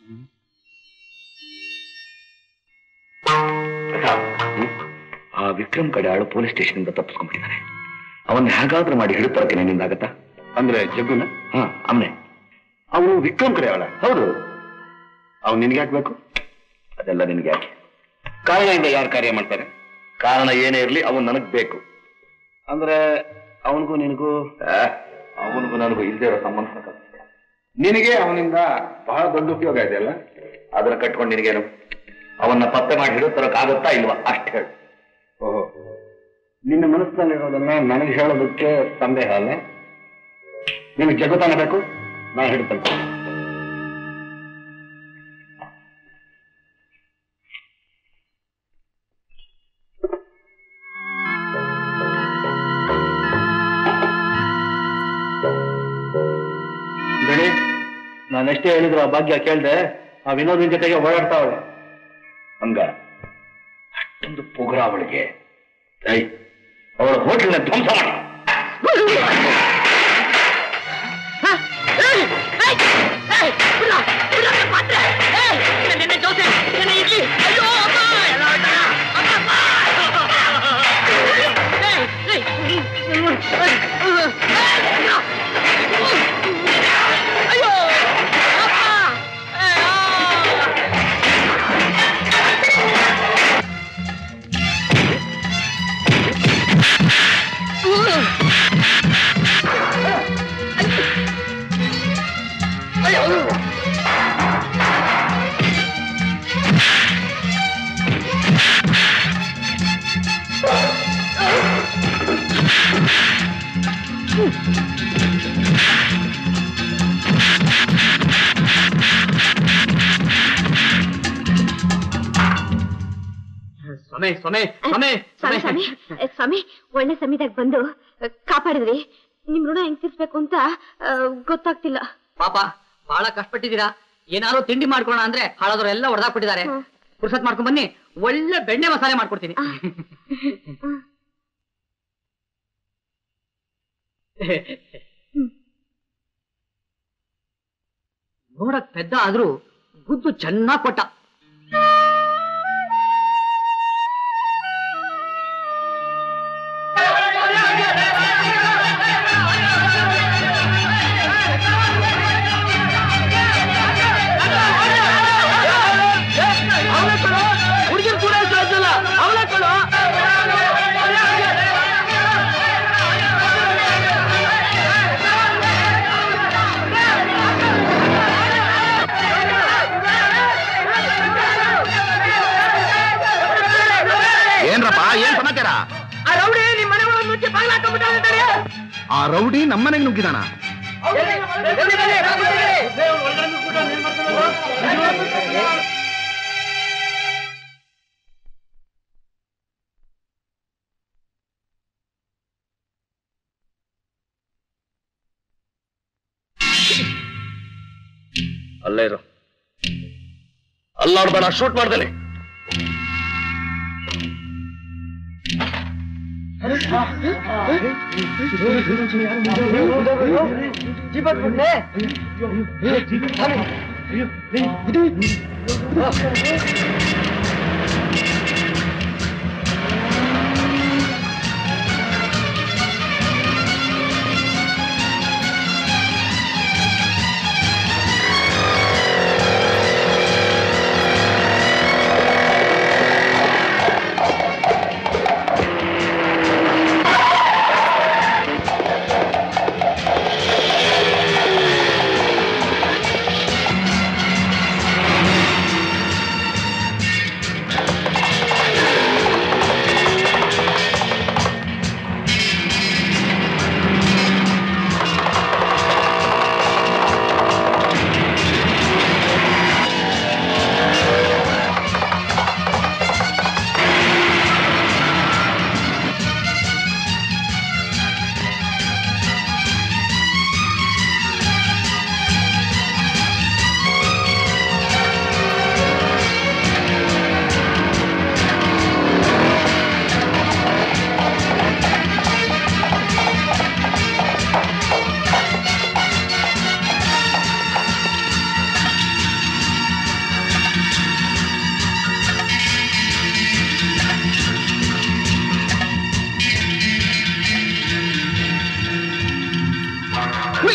ಆ ವಿಕ್ರಮ್ ಕಡೆ ಆಳು ಪೊಲೀಸ್ ಸ್ಟೇಷನ್ ಇಂದ ತಪ್ಪಿಸ್ಕೊಂಡ್ಬಿಟ್ಟಿದ್ದಾನೆ ಅವನ್ನ ಹೇಗಾದ್ರೂ ಮಾಡಿ ಹಿಡಿತರಕ್ಕೆ ನಿನ್ನಿಂದಾಗತ್ತಾ ಅಂದ್ರೆ ಜಗ್ಗುನ ಹಾ ಅವನೇ ಅವನು ವಿಕ್ರಮ್ ಕಡೆ ಆಳ ಹೌದು ಅವ್ನು ನಿನ್ಗೆ ಯಾಕೆ ಬೇಕು ಅದೆಲ್ಲ ನಿನ್ಗೆ ಯಾಕೆ ಕಾರಣದಿಂದ ಯಾರು ಕಾರ್ಯ ಮಾಡ್ತಾರೆ ಕಾರಣ ಏನೇ ಇರ್ಲಿ ಅವನು ನನಗ್ ಬೇಕು ಅಂದ್ರೆ ಅವನಿಗೂ ನಿನಗೂ ಅವನಿಗೂ ನನಗೂ ಇಲ್ದೇ ಇರೋ ಸಂಬಂಧ ನಿನಗೆ ಅವನಿಂದ ಬಹಳ ದೊಡ್ಡ ಉಪಯೋಗ ಇದೆ ಅಲ್ಲ ಅದನ್ನ ಕಟ್ಕೊಂಡು ನಿನಗೇನು ಅವನ್ನ ಪತ್ತೆ ಮಾಡಿ ಹಿಡಿತರಕ್ಕಾಗುತ್ತಾ ಇಲ್ವಾ ಅಷ್ಟು ಹೇಳು ಓಹೋ ನಿನ್ನ ಮನಸ್ಸಿನಲ್ಲಿರೋದನ್ನ ನನಗೆ ಹೇಳೋದಕ್ಕೆ ಸಂದೇಹ ಅಲ್ಲ ನಿನಗೆ ಜಗತ್ತಾನ ಬೇಕು ನಾನು ಹಿಡಿತೇನೆ ಬೆಳಿ ನಾನೆಷ್ಟೇ ಹೇಳಿದ್ರು ಆ ಭಾಗ್ಯ ಕೇಳ್ದೆ ಆ ವಿನೋದಿನ ಜೊತೆಗೆ ಓಡಾಡ್ತಾವಳೆ ಹಂಗ ಅಷ್ಟೊಂದು ಪುಗ್ರ ಅವಳಿಗೆ ಐ ಅವಳ ಹೋಟೆಲ್ನ ಧ್ವಂಸ ಮಾಡಿ ಸ್ವಾಮಿ ಸ್ವಾಮಿ ಸ್ವಾಮಿ ಸ್ವಾಮಿ ಸ್ವಾಮಿ ಅಹ್, ಸ್ವಾಮಿ ಒಳ್ಳೆ ಸಮಯದಾಗ ಬಂದು ಅಹ್, ಕಾಪಾಡಿದ್ರಿ ನಿಮ್ ಋಣ ಹೆಂಗ್ ತೀರ್ಸ್ಬೇಕು ಅಂತ ಅಹ್, ಗೊತ್ತಾಗ್ತಿಲ್ಲ ಪಾಪ ಬಹಳ ಕಷ್ಟಪಟ್ಟಿದ್ದೀರಾ ಏನಾದ್ರು ತಿಂಡಿ ಮಾಡ್ಕೊಳ್ಳೋಣ ಅಂದ್ರೆ ಹಾಳಾದ್ರು ಎಲ್ಲ ಹೊಡೆದಾಕ್ಬಿಟ್ಟಿದ್ದಾರೆ ಪುರ್ಸತ್ ಮಾಡ್ಕೊಂಡ್ ಬನ್ನಿ ಒಳ್ಳೆ ಬೆಣ್ಣೆ ಮಸಾಲೆ ಮಾಡ್ಕೊಡ್ತೀನಿ ನೋಡಕ್ ಪೆದ್ದ ಆದ್ರೂ ಗುದ್ದು ಚೆನ್ನಾಗ್ ಕೊಟ್ಟ ಹುಡುಗಿರ್ ಕೂಡ ಸಾಧ್ಯಲ್ಲ ಅವಳ ಕೊಡು ಏನ್ರಪ್ಪ ಏನ್ ಸಮಾಚಾರ ಆ ರೌಡಿ ನಿಮ್ ಮನೆ ಒಳಗೆ ನುಗ್ಗಿ ಬಾಗ್ಲಾಕೊಂಡ್ಬಿಟ್ಟಾನೆ ಆ ರೌಡಿ ನಮ್ಮನೆಗೆ ನುಗ್ಗಿದಾನ ಅಲ್ಲೇ ಇರು ಅಲ್ಲಾಡ್ಬೇಡ ಶೂಟ್ ಮಾಡ್ದೇನೆ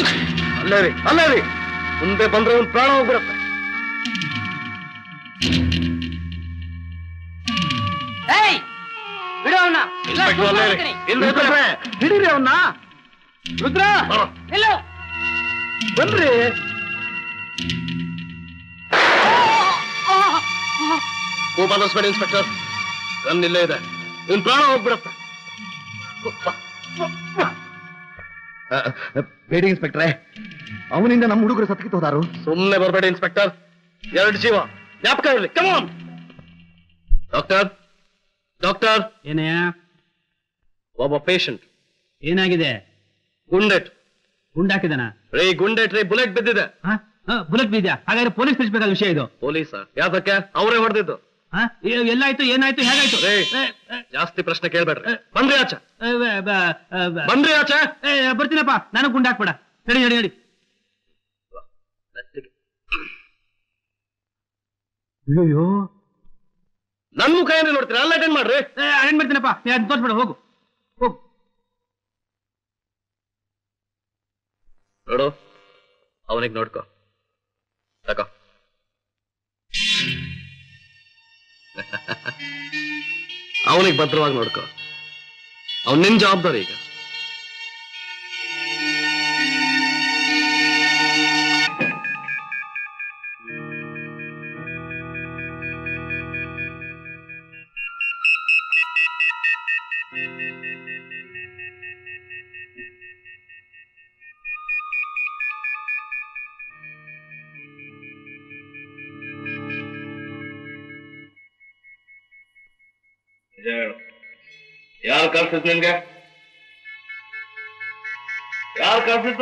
ಅಲ್ಲೇ ರೀ ಅಲ್ಲೇ ರೀ ಮುಂದೆ ಬಂದ್ರೆ ಒಂದು ಪ್ರಾಣ ಹೋಗ್ಬಿಡತ್ತೆ ಏಯ್ ಬಿಡು ಅವನ್ನ ಅಲ್ಲೇ ರೀ. ಇಲ್ಲಿ ಇರ್ತಾರೆ. ಹಿಡೀರಿ ಅವನ್ನ ರುದ್ರ ಎಲ್ಲೋ ಬನ್ರಿ ಕೋಪ ಅನ್ನಿಸ್ಬೇಡಿ ಇನ್ಸ್ಪೆಕ್ಟರ್ ಗನ್ ಇಲ್ಲೇ ಇದೆ ಇನ್ ಪ್ರಾಣ ಹೋಗ್ಬಿಡತ್ತೆ ಬೇಡಿ ಇನ್ಸ್ಪೆಕ್ಟ್ರೆ ಅವನಿಂದ ನಮ್ಮ ಹುಡುಗರು ಸತ್ಕಿತ್ ಹೋದಾರು ಸುಮ್ಮನೆ ಬರಬೇಡಿ ಇನ್ಸ್ಪೆಕ್ಟರ್ ಎರಡು ಜೀವ ಜ್ಞಾಪಕ ಇರಲಿ ಕಮಾನ್ ಡಾಕ್ಟರ್ ಡಾಕ್ಟರ್ ಏನಯ್ಯ ಒಬ್ಬ ಪೇಷಂಟ್ ಏನಾಗಿದೆ ಗುಂಡೆಟ್ ಗುಂಡಾಕಿದನ ರೀ ಗುಂಡೆಟ್ ರೀ ಬುಲೆಟ್ ಬಿದ್ದಿದೆ ಬುಲೆಟ್ ಬಿದ್ಯಾ ಹಾಗಾದ್ರೆ ಪೊಲೀಸ್ ತಿಳಿಸ್ಬೇಕಾದ ವಿಷಯ ಇದು ಪೊಲೀಸ ಯಾತಕ್ಕೆ ಅವರೇ ಹೊಡೆದಿದ್ದು ಹ? ಏ- ಎಲ್ಲಾಯ್ತು ಏನಾಯ್ತು ಹೇಗಾಯ್ತು ರೇ ಏ, ಏ, ಜಾಸ್ತಿ ಪ್ರಶ್ನೆ ಕೇಳ್ಬೇಡ್ರಿ ಬನ್ರಿ ಆಚೆ ಏ, ಬ- ಬ- ಬ- ಬನ್ರಿ ಆಚೆ ಏ, ಬರ್ತೀನಪ್ಪ ನಾನು ಗುಂಡಾಕ್ಬೇಡ ನಡಿ ನಡಿ ನಡಿ ಅಯ್ಯೋ ನನ್ ಮುಖ ಏನ್ರಿ ನೋಡ್ತೀರಾ ಅಲ್ಲ ಅಟೆಂಡ್ ಮಾಡ್ರಿ ಅಟೆಂಡ್ ಮಾಡ್ತೀನಪ್ಪ ನೀ ಅದ್ ತೋರ್ಸ್ಬೇಡ ಹೋಗು ಹೋಗು ನೋಡು ಅವನಿಗೆ ನೋಡ್ಕೋ ತಗೋ ಅವನಿಗೆ ಭದ್ರವಾಗಿ ನೋಡ್ಕೋ ಅವ್ನ್ ನಿನ್ ಜವಾಬ್ದಾರಿ ಈಗ ಯಾರು ಕಳ್ಸಿದ್ ನಿನ್ಗೆ ಯಾರು ಕಳ್ಸಿದ್ದು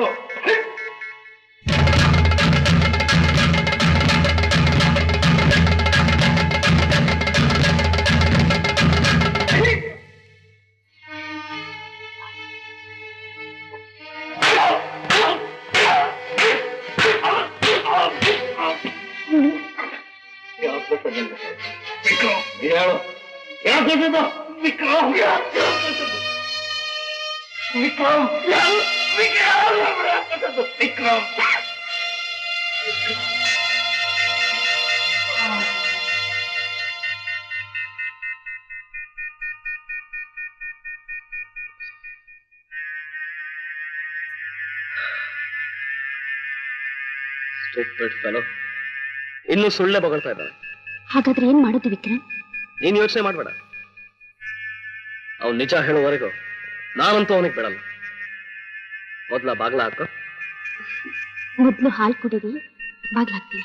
ಯಾರು ಕಳ್ಸಿದ್ ನಿನ್ಗೆ ಹೇಳು ಯಾರು ಕಳ್ಸಿದ್ದು ವಿಕ್ರಮ್ ವಿಕ್ರಮ್ ವಿಕ್ರಮ್ ಫೆಲೋ ಇನ್ನು ಸುಳ್ಳೆ ಬಗಳ್ತಾ ಇದ್ದಾನೆ ಹಾಗಾದ್ರೆ ಏನ್ ಮಾಡೋದು ವಿಕ್ರಮ್ ನೀನ್ ಯೋಚನೆ ಮಾಡ್ಬೇಡ ಅವ್ನು ನಿಜ ಹೇಳುವವರೆಗೂ ನಾನಂತೂ ಅವನಿಗೆ ಬಿಡಲ್ಲ ಮೊದ್ಲ ಬಾಗ್ಲ ಹಾಕೋ ಮೊದ್ಲು ಹಾಲು ಕುಡೀರಿ ಬಾಗ್ಲಾಗ್ತೀನಿ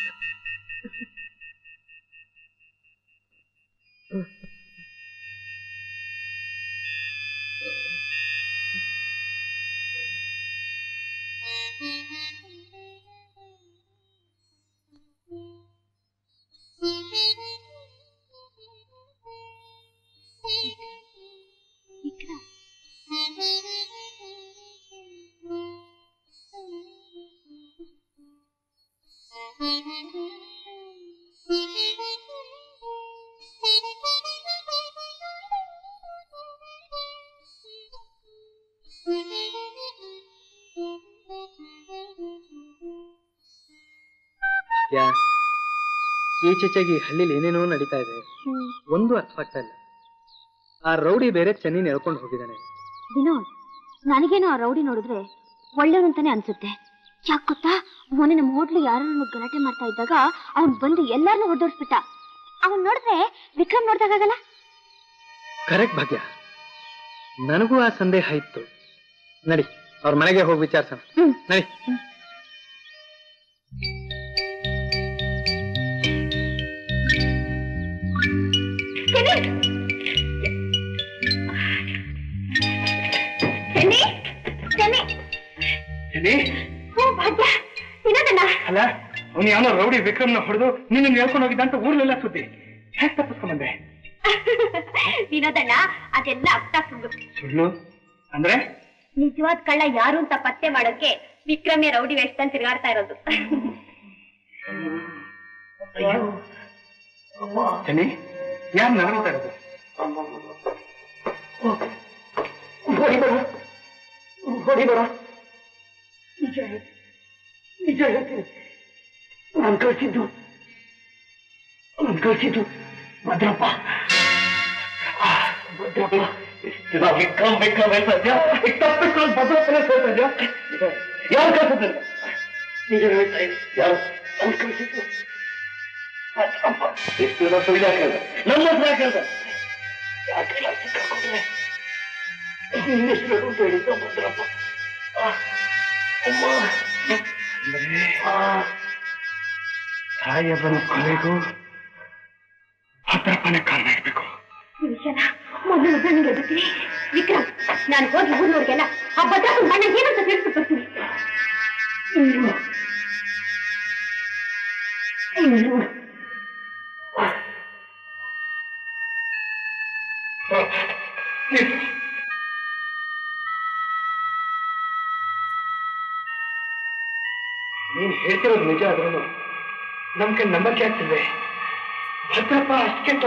ಯಾ ಈಚೆಚೆಗೆ ಈ ಹಳ್ಳಿಲಿ ಏನೇನೋ ನಡೀತಾ ಇದೆ ಒಂದು ಅರ್ಥ ಆಗ್ತಾ ಇಲ್ಲ ಆ ರೌಡಿ ಬೇರೆ ಚೆನ್ನಿನ ಎಳ್ಕೊಂಡು ಹೋಗಿದ್ದಾನೆ ವಿನೋದ್ ನನಗೇನೋ ಆ ರೌಡಿ ನೋಡಿದ್ರೆ ಒಳ್ಳೆಯವನಂತಾನೆ ಅನ್ಸುತ್ತೆ ಯಾಕೆ ಗೊತ್ತಾ ಮೊನ್ನೆ ನಮ್ಮ ಹೋಟ್ಲು ಯಾರನ್ನು ಗಲಾಟೆ ಮಾಡ್ತಾ ಇದ್ದಾಗ ಅವ್ನ್ ಬಂದು ಎಲ್ಲಾರನ್ನೂ ಹೊಡೆದೋಡ್ಸ್ಬಿಟ್ಟ ಅವ್ನ್ ನೋಡಿದ್ರೆ ವಿಕ್ರಮ್ ನೋಡ್ದಾಗಲ್ಲ ಕರೆಕ್ಟ್ ಭಾಗ್ಯ ನನಗೂ ಆ ಸಂದೇಹ ಇತ್ತು ನಡಿ ಅವ್ರ ಮನೆಗೆ ಹೋಗಿ ವಿಚಾರಿಸೋಣ ನಡಿ ಚೆನ್ನಿ ಚೆನ್ನಿ ಓ ಭಾಗ್ಯ ವಿನೋದಣ್ಣ ಅಲ್ಲ ಅವನು ಯಾವನೋ ರೌಡಿ ವಿಕ್ರಮ್ನ ಹೊಡೆದು ನಿನ್ನ ಹೇಳ್ಕೊಂಡು ಹೋಗಿದ್ದ ಅಂತ ಊರ್ಲೆಲ್ಲ ಸುದ್ದಿ ಹೇಗೆ ತಪ್ಪಿಸ್ಕೊಂಬಂದೆ ವಿನೋದಣ್ಣ ಅದೆಲ್ಲ ಅರ್ಥ ಸುಳ್ಳು ಸುಳ್ಳು ಅಂದ್ರೆ ನಿಜವಾದ ಕಳ್ಳ ಯಾರು ಅಂತ ಪತ್ತೆ ಮಾಡೋಕೆ ವಿಕ್ರಮೇ ರೌಡಿ ವೇಷದಲ್ಲಿ ತಿರುಗಾಡ್ತಾ ಇರೋದು ಚೆನ್ನಿ ಯಾರು ನಗಳ್ತಾ ಇರೋದು ಹೊಡಿಬೇಡ ಹೊಡಿಬೇಡ ನಿಜ ಹೇಳ್ತೀನಿ ನಿಜ ಹೇಳ್ತೀನಿ ನಾನು ಕಳಿಸಿದ್ದು ನಾನು ಕಳಿಸಿದ್ದು ಭದ್ರಪ್ಪ ಆ, ಭದ್ರಪ್ಪ ಎಷ್ಟು ದಿನ ವಿಕ್ರಮ್ ವಿಕ್ರಮ್ ಹೇಳ್ತಾ ಇದ್ಯಾ ತಪ್ಪಿಸ್ಕೊಂಡು ಭದ್ರಪ್ಪನೇ ಹೇಳ್ತಾ ಇದ್ಯಾ ಯಾರು ಕಳ್ಸಿದ್ರು ನಿಜ ಹೇಳ್ತಾ ಇದ್ದೀನಿ ಯಾರು ನಾನು ಕಳಿಸಿದ್ದು ಭದ್ರಪ್ಪ ಎಷ್ಟು ದಿನ ಸುಳ್ಳು ಹಾಕಿದ ನನ್ನ ಹತ್ರ ಹಾಕಿದ ಯಾಕೆ ಲಾಸ್ಟಿಗೆ ಕರ್ಕೊಂಡ್ರೆ ನಿನ್ನ ಹೆಸರು ಅಂತ ಹೇಳಿದ್ದ ಭದ್ರಪ್ಪ ಆ, ಅಮ್ಮ ಅಂದ್ರೆ ಆ, ತಾಯಿಯಬ್ಬನ ಕೊಲೆಗೂ ಭದ್ರಪ್ಪನೇ ಕಾರಣ ಇರ್ಬೇಕು ಈ ವಿಷಯನ ಮೊದಲು ಉದ್ರನಿಗೆ ಎದುರ್ತೀನಿ ವಿಕ್ರಮ್ ನಾನು ಹೋಗಿ ಊರ್ನವ್ರಿಗೆಲ್ಲ ಆ ಭದ್ರಪ್ಪನ ಬಣ್ಣ ಏನಂತ ತಿಳಿಸ್ಬಿಟ್ಟು ಬರ್ತೀನಿ ನೀವು ನೀವು ನೀನ್ ಹೇಳ್ತಿರೋದು ನಿಜ ಆದ್ರೂ ನಮ್ಗೆ ನಂಬಕ್ಕೆ ಆಗ್ತಿದೆ ಭದ್ರಪ್ಪ ಅಷ್ಟು ಕೆಟ್ಟ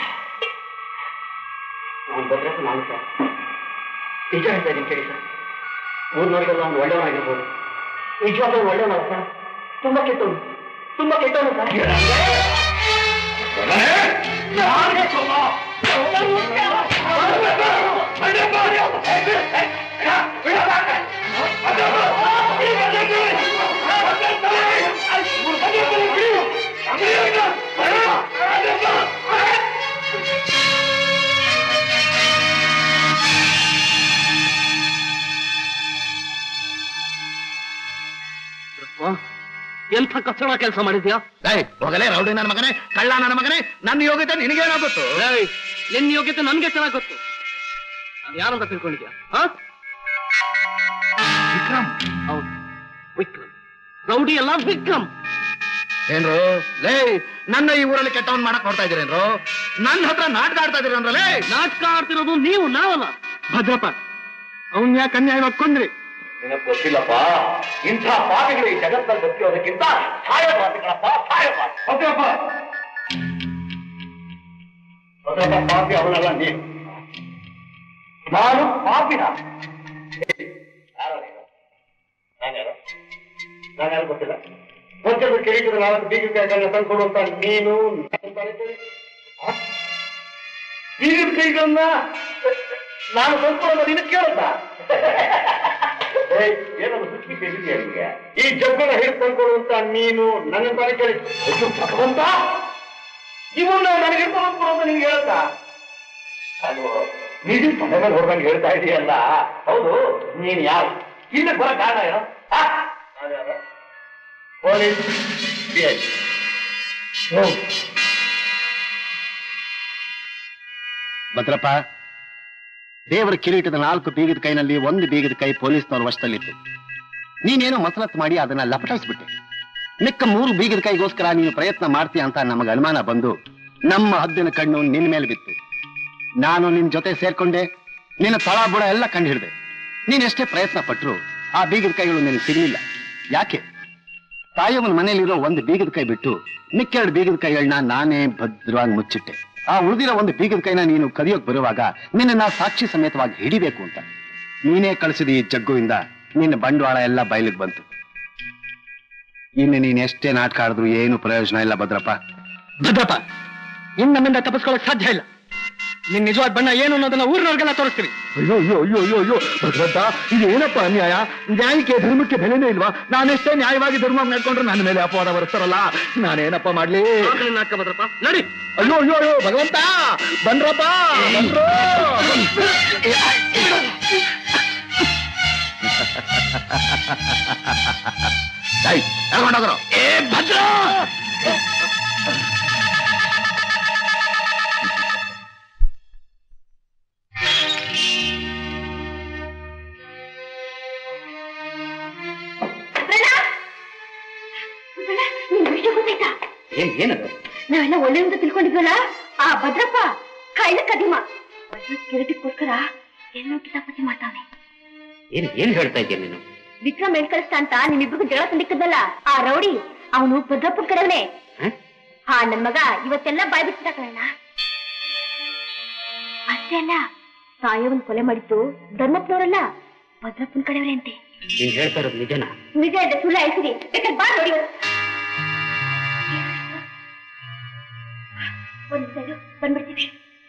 ನಾನು ಭದ್ರಪ್ಪ ನಾನು ಸರ್ ನಿಜ ಹೇಳ್ತಾ ಇದ್ದೀನಿ ಕೇಳಿ ಸರ್ ಊರ್ನವ್ರಿಗೆಲ್ಲ ಅವ್ನು ಒಳ್ಳೆಯವನಾಗಿರ್ಬೋದು ನಿಜವಾಗ್ಲೂ ಒಳ್ಳೆಯವನಲ್ಲ ಸರ್ ತುಂಬಾ ಕೆಟ್ಟವನು ತುಂಬಾ ಕೆಟ್ಟವನು ಸರ್ ಎಂಥ ಕಚ್ಚಡ ಕೆಲಸ ಮಾಡಿದ್ಯಾ ಹೋಗಲೇ ರೌಡಿ ನನ್ನ ಮಗನೇ ಕಳ್ಳ ನನ್ನ ಮಗನೇ ನನ್ನ ಯೋಗ್ಯತೆ ನಿನಗೇನಾಗುತ್ತು ಏಯ್, ನಿನ್ನ ಯೋಗ್ಯತೆ ನನ್ಗೆ ಚೆನ್ನಾಗ್ ಗೊತ್ತು ನಾನು ಯಾರಂತ ತಿಳ್ಕೊಂಡಿದ್ಯಾ ಹಾ ವಿಕ್ರಮ್ ಹೌದು ವಿಕ್ರಮ್ ರೌಡಿ ಅಲ್ಲ ವಿಕ್ರಮ್ ಏನ್ರು ಲೇ ನನ್ನ ಈ ಊರಲ್ಲಿ ಕೆಟ್ಟವನ್ ಮಾಡಕ್ ಹೊಡ್ತಾ ಇದೀರೇನ್ರು ನನ್ನ ಹತ್ರ ನಾಟಕ ಆಡ್ತಾ ಇದೀರನ್ರಲೇ ನಾಟಕ ಆಡ್ತಿರೋದು ನೀವು ನಾವಲ್ಲ ಭದ್ರಪ್ಪ ಅವನ್ ಯಾಕೆ ಅನ್ಯಾಯವಾಗಿ ಕೊಂದ್ರಿ ನಿನಗ್ ಗೊತ್ತಿಲ್ಲಪ್ಪ ಇಂಥ ಪಾಪಿಗಳು ಈ ಜಗತ್ತಲ್ಲಿ ಬದುಕಿರೋದಕ್ಕಿಂತ ಸಾಯ ಪಾಪಿಗಳಪ್ಪ ಸಾಯ ಪಾಪಿ ಭದ್ರಪ್ಪ ಭದ್ರಪ್ಪ ಪಾಪಿ ಅವನಲ್ಲ ನೀನು ನಾನು ಪಾಪಿನ ಯಾರೋ ನೀನು? ನಾನ್ಯಾರೋ? ನಾನ್ಯಾರೋ ಗೊತ್ತಿಲ್ಲ ವಜ್ರದ ಕಿರೀಟದ ನಾಲ್ಕು ಬೀಗಕಾಯಿಗಳನ್ನ ತಂದ್ಕೊಡುವಂತ ನೀನು ನನ್ನ ತಲೆ ಕೆಡಿ. ಆ? ಬೀಗದ ಕೈಗಳನ್ನ ನಾನು ತಂದ್ಕೊಡೋದು ನಿನಗೆ ಕೇಳುತ್ತಾ ಏಯ್, ಏನದು ಹುಚ್ಚಿ ಕೇಳಿದ್ಯಾ ನಿಮಗೆ ಈ ಜಗ್ಗನ ಹಿಡಿದು ತಂದ್ಕೊಡುವಂತ ನೀನು ನನ್ನ ತಾನೇ ಕೇಳಿ ಅಯ್ಯೋ ಭಗವಂತ ಇವನ್ನ ನನಗೆ ಹಿಡ್ಕೊಂಡು ಕೊಡೋದು ನಿಂಗೆ ಹೇಳುತ್ತಾ ಅದು ನೀನು ತಲೆ ಮೇಲೆ ಹೊರದಂಗೆ ಹೇಳ್ತಾ ಇದೀಯಲ್ಲ ಹೌದು ನೀನ್ ಯಾರು ಇಲ್ಲಿ ಬರೋ ಕಾರಣ ಏನು ಆ? ನಾನ್ಯಾರು? Police CI. ಹೋಗು. ಭದ್ರಪ್ಪ ದೇವರ ಕಿರೀಟದ ನಾಲ್ಕು ಬೀಗದ ಕೈನಲ್ಲಿ ಒಂದು ಬೀಗದ ಕೈ ಪೊಲೀಸ್ನವ್ರ ವಶದಲ್ಲಿತ್ತು ನೀನೇನೋ ಮಸಲತ್ ಮಾಡಿ ಅದನ್ನ ಲಪಟಾಯಿಸ್ಬಿಟ್ಟೆ ಮಿಕ್ಕ ಮೂರು ಬೀಗದ ಕೈಗೋಸ್ಕರ ನೀನು ಪ್ರಯತ್ನ ಮಾಡ್ತೀಯ ಅಂತ ನಮಗೆ ಅನುಮಾನ ಬಂದು ನಮ್ಮ ಹದ್ದಿನ ಕಣ್ಣು ನಿನ್ನ ಮೇಲೆ ಬಿತ್ತು ನಾನು ನಿನ್ ಜೊತೆ ಸೇರ್ಕೊಂಡೆ ನಿನ್ನ ತಳ ಬುಡ ಎಲ್ಲ ಕಂಡು ಹಿಡಿದೆ ನೀನ್ ಎಷ್ಟೇ ಪ್ರಯತ್ನ ಪಟ್ರು ಆ ಬೀಗದ ಕೈಗಳು ನಿನಗೆ ಸಿಗಲಿಲ್ಲ ಯಾಕೆ ತಾಯಿಯವನ ಮನೆಯಲ್ಲಿರೋ ಒಂದು ಬೀಗದ ಕೈ ಬಿಟ್ಟು ಮಿಕ್ಕೆರಡು ಬೀಗದ ಕೈಗಳನ್ನ ನಾನೇ ಭದ್ರವಾಗಿ ಮುಚ್ಚಿಟ್ಟೆ ಆ ಉಳಿದಿರೋ ಒಂದು ಬೀಗದ ಕೈನ ನೀನು ಕದಿಯೋಕ್ ಬರುವಾಗ ನಿನ್ನ ಸಾಕ್ಷಿ ಸಮೇತವಾಗಿ ಹಿಡಿಬೇಕು ಅಂತ ನೀನೇ ಕಳಿಸಿದ ಈ ಜಗ್ಗುವಿಂದ ನಿನ್ನ ಬಂಡವಾಳ ಎಲ್ಲ ಬಯಲಿಗೆ ಬಂತು ಇನ್ನು ನೀನ್ ಎಷ್ಟೇ ನಾಟಕ ಆಡಿದ್ರು ಏನು ಪ್ರಯೋಜನ ಇಲ್ಲ ಭದ್ರಪ್ಪ ಭದ್ರಪ್ಪ ಇನ್ ನಮ್ಮಿಂದ ತಪ್ಪಿಸ್ಕೊಳ್ಳಕ್ ಸಾಧ್ಯ ಇಲ್ಲ ನಿನ್ ನಿಜವಾದ ಬಣ್ಣ ಏನು ಅನ್ನೋದನ್ನ ಊರಿನವ್ರಿಗೆಲ್ಲ ತೋರಿಸ್ತೀವಿ ಅಯ್ಯೋ ಅಯ್ಯೋ ಅಯ್ಯೋ ಅಯ್ಯೋ ಅಯ್ಯೋ ಭಗವಂತ ಇದು ಏನಪ್ಪ ಅನ್ಯಾಯ ನ್ಯಾಯಕ್ಕೆ ಧರ್ಮಕ್ಕೆ ಬೆಲೆನೇ ಇಲ್ವಾ ನಾನೆಷ್ಟೇ ನ್ಯಾಯವಾಗಿ ಧರ್ಮ ನಡ್ಕೊಂಡ್ರೆ ನನ್ನ ಮೇಲೆ ಅಪವಾದ ಬರ್ತಾರಲ್ಲ ನಾನೇನಪ್ಪ ಮಾಡ್ಲಿ ನಾಟಕ ಭದ್ರಪ್ಪ ನಡಿ ಅಯ್ಯೋ ಅಯ್ಯೋ ಅಯ್ಯೋ ಭಗವಂತ ಬಂದ್ರಪ್ಪ ಬಂದ್ರು ಎಳ್ಕೊಂಡೋಗ್ರು ಏ ಭದ್ರ ನಿನ್ ವಿಷಯ ಗೊತ್ತಾಯ್ತಾ ಏನ್ ಏನದು ನಾವೆಲ್ಲ ಒಳ್ಳೆಯಂತ ತಿಳ್ಕೊಂಡಿದ್ವಲ್ಲ ಆ ಭದ್ರಪ್ಪ ಕಳ್ಳ ಕದಿಮ ಭದ್ರ ಕಿರೀಟಕ್ಕೋಸ್ಕರ ಎಲ್ಲೋ ಕಿತಾಪತಿ ಮಾಡ್ತಾನೆ ಏನ್ ಏನ್ ಹೇಳ್ತಾ ಇದ್ದೀಯ ನೀನು ವಿಕ್ರಮ್ ಎಲ್ ಕಳಿಸ್ತಾ ಅಂತ ನಿಮ್ಮಿಬ್ರಿಗೂ ಜಗಳ ತಂದಿಕ್ಕದಲ್ಲ ಆ ರೌಡಿ ಅವನು ಭದ್ರಪ್ಪನ ಕಡೆವನೇ ಹ? ಹಾ ನನ್ ಮಗ ಇವತ್ತೆಲ್ಲ ಬಾಯ್ ಬಿಟ್ಟಿದ ಕಣ ಅಷ್ಟೇ ಅಲ್ಲ ಸಾಯವನ್ ಕೊಲೆ ಮಾಡಿದ್ದು ಧರ್ಮಪ್ಪನವರಲ್ಲ ಭದ್ರಪ್ಪನ ಕಡೆಯವರೇ ಅಂತೆ ನೀನ್ ಹೇಳ್ತಾ ಇರೋದು ನಿಜನಾ ನಿಜ ಇದೆ ಸುಳ್ಳು ಐಸಿರಿ ಬೇಕಾದ್ರೆ ಬಾ ನೋಡಿ ಒಂದ್ ಸೈಡು ಬಂದ್ಬಿಡ್ತೀವಿ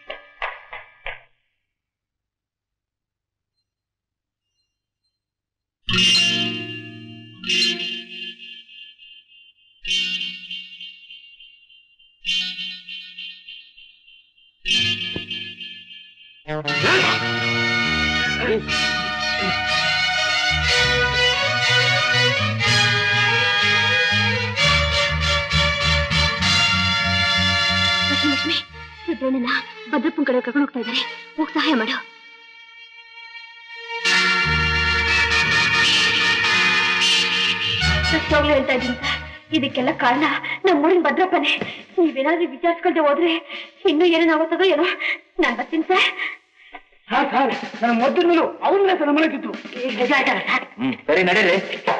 ಲಕ್ಷ್ಮಿ ಲಕ್ಷ್ಮಿ ರುದ್ರಣ್ಣನ ಭದ್ರಪ್ಪನ ಕಡೆ ಕರ್ಕೊಂಡು ಹೋಗ್ತಾ ಇದ್ದಾರೆ ಹೋಗಿ ಸಹಾಯ ಮಾಡು ಸತ್ತೋಗ್ಲು ಹೇಳ್ತಾ ಇದ್ದೀನಿ ಸರ್ ಇದಕ್ಕೆಲ್ಲ ಕಾರಣ ನಮ್ಮ ಊರಿನ ಭದ್ರಪ್ಪನೇ ನೀವೇನಾದ್ರೂ ವಿಚಾರಿಸ್ಕೊಳ್ದೆ ಹೋದ್ರೆ ಇನ್ನೂ ಏನೇನಾಗುತ್ತದೋ ಏನೋ ನಾನು ಬರ್ತೀನಿ ಸರ್ ಸರ್ ಸರ್ ನನ್ನ ಮೊದಲು ಮೇಲೂ ಅವನ್ನ ಸರ್ ಮನೆ ಕಿತ್ತು ಈಗ ನಿಜ ಆಯ್ತಲ್ಲ ಸರ್ ಹ್ಮ್ ಸರಿ ನಡೀರಿ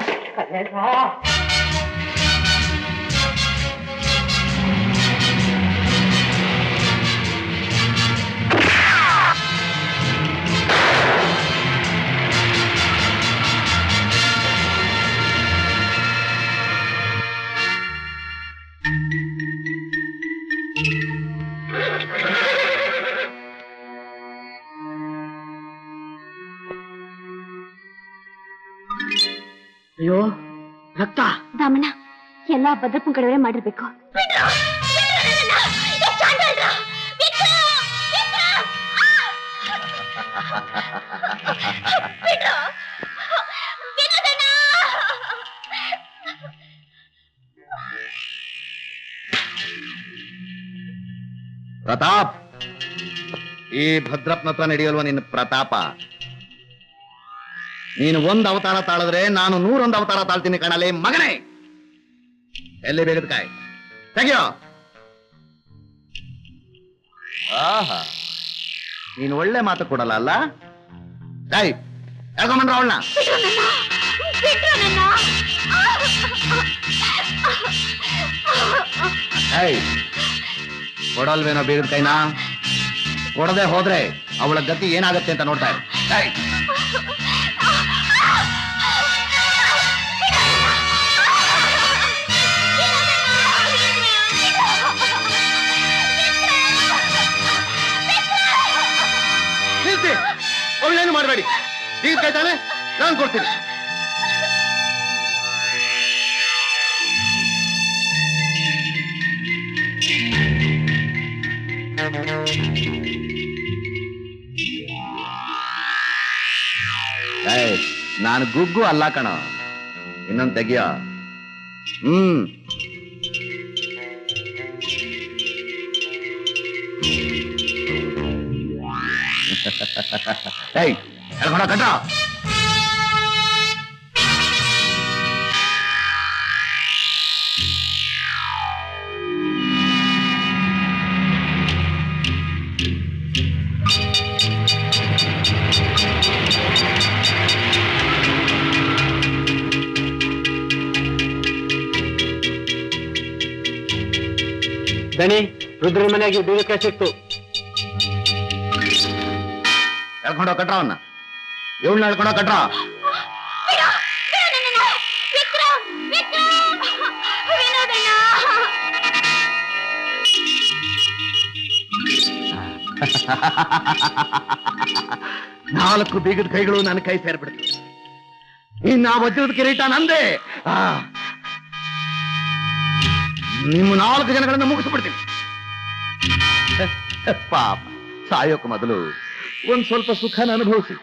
ಅಯ್ಯೋ ರಕ್ತ ರಾಮಣ್ಣ ಎಲ್ಲ ಭದ್ರಪ್ಪನ ಕಡೆಯವರೇ ಮಾಡಿರ್ಬೇಕು ಪ್ರತಾಪ್ ಈ ಭದ್ರಪ್ಪನ ಹತ್ರ ನಡೆಯಲ್ವ ನಿನ್ನ ಪ್ರತಾಪ ನೀನು ಒಂದ್ ಅವತಾರ ತಾಳಿದ್ರೆ ನಾನು ನೂರೊಂದು ಅವತಾರ ತಾಳ್ತೀನಿ ಕಣಲೆ ಮಗನೇ ಎಲ್ಲಿ ಬೇಗದ ಕಾಯ್ ತೆಗಿಯೋ ಆಹಾ ನೀನು ಒಳ್ಳೆ ಮಾತು ಕೊಡಲ್ಲ ಅಲ್ಲ ಕಾಯ್ ಯಾಕೊಂಬಂದ್ರ ಅವಳನ್ನ ಏಯ್ ಕೊಡಲ್ವೇನೋ ಬೀಗದ ಕೈನ ಕೊಡದೆ ಹೋದ್ರೆ ಅವಳ ಗತಿ ಏನಾಗತ್ತೆ ಅಂತ ನೋಡ್ತಾ ಇರು ಏಯ್, ನಿಲ್ಸಿ ಅವಳೇನು ಮಾಡಬೇಡಿ ಬೀಗದ ಕೈ ತಾನೆ ನಾನು ಕೊಡ್ತೀನಿ ಏಯ್, ನಾನು ಗುಗ್ಗು ಅಲ್ಲ ಕಣ ಇನ್ನೊಂದ್ ತೆಗಿಯ ಹ್ಮ್ ಏಯ್ ಎಳ್ಕೊಂಡ ಕಟ್ಟ ದಣಿ ರುದ್ರನ ಮನೆಯಾಗಿ ಬೀಗಕ್ಕೆ ಸಿಕ್ತು ಎಳ್ಕೊಂಡ ಕಟ್ರ ಅವನ್ನ ಇವಳನ್ನ ಎಳ್ಕೊಂಡ ಕಟ್ರ ನಾಲ್ಕು ಬೀಗದ ಕೈಗಳು ನನ್ನ ಕೈ ಸೇರ್ಬಿಡ್ತು ಇನ್ನ ಆ ವಜ್ರದ ಕಿರೀಟ ನಂದೇ ಆ. ನಿಮ್ಮ ನಾಲ್ಕು ಜನಗಳನ್ನ ಮುಗಿಸ್ಬಿಡ್ತೀನಿ ಪಾಪ ಸಾಯೋಕ್ ಮೊದಲು ಒಂದ್ ಸ್ವಲ್ಪ ಸುಖನ ಅನುಭವಿಸಿ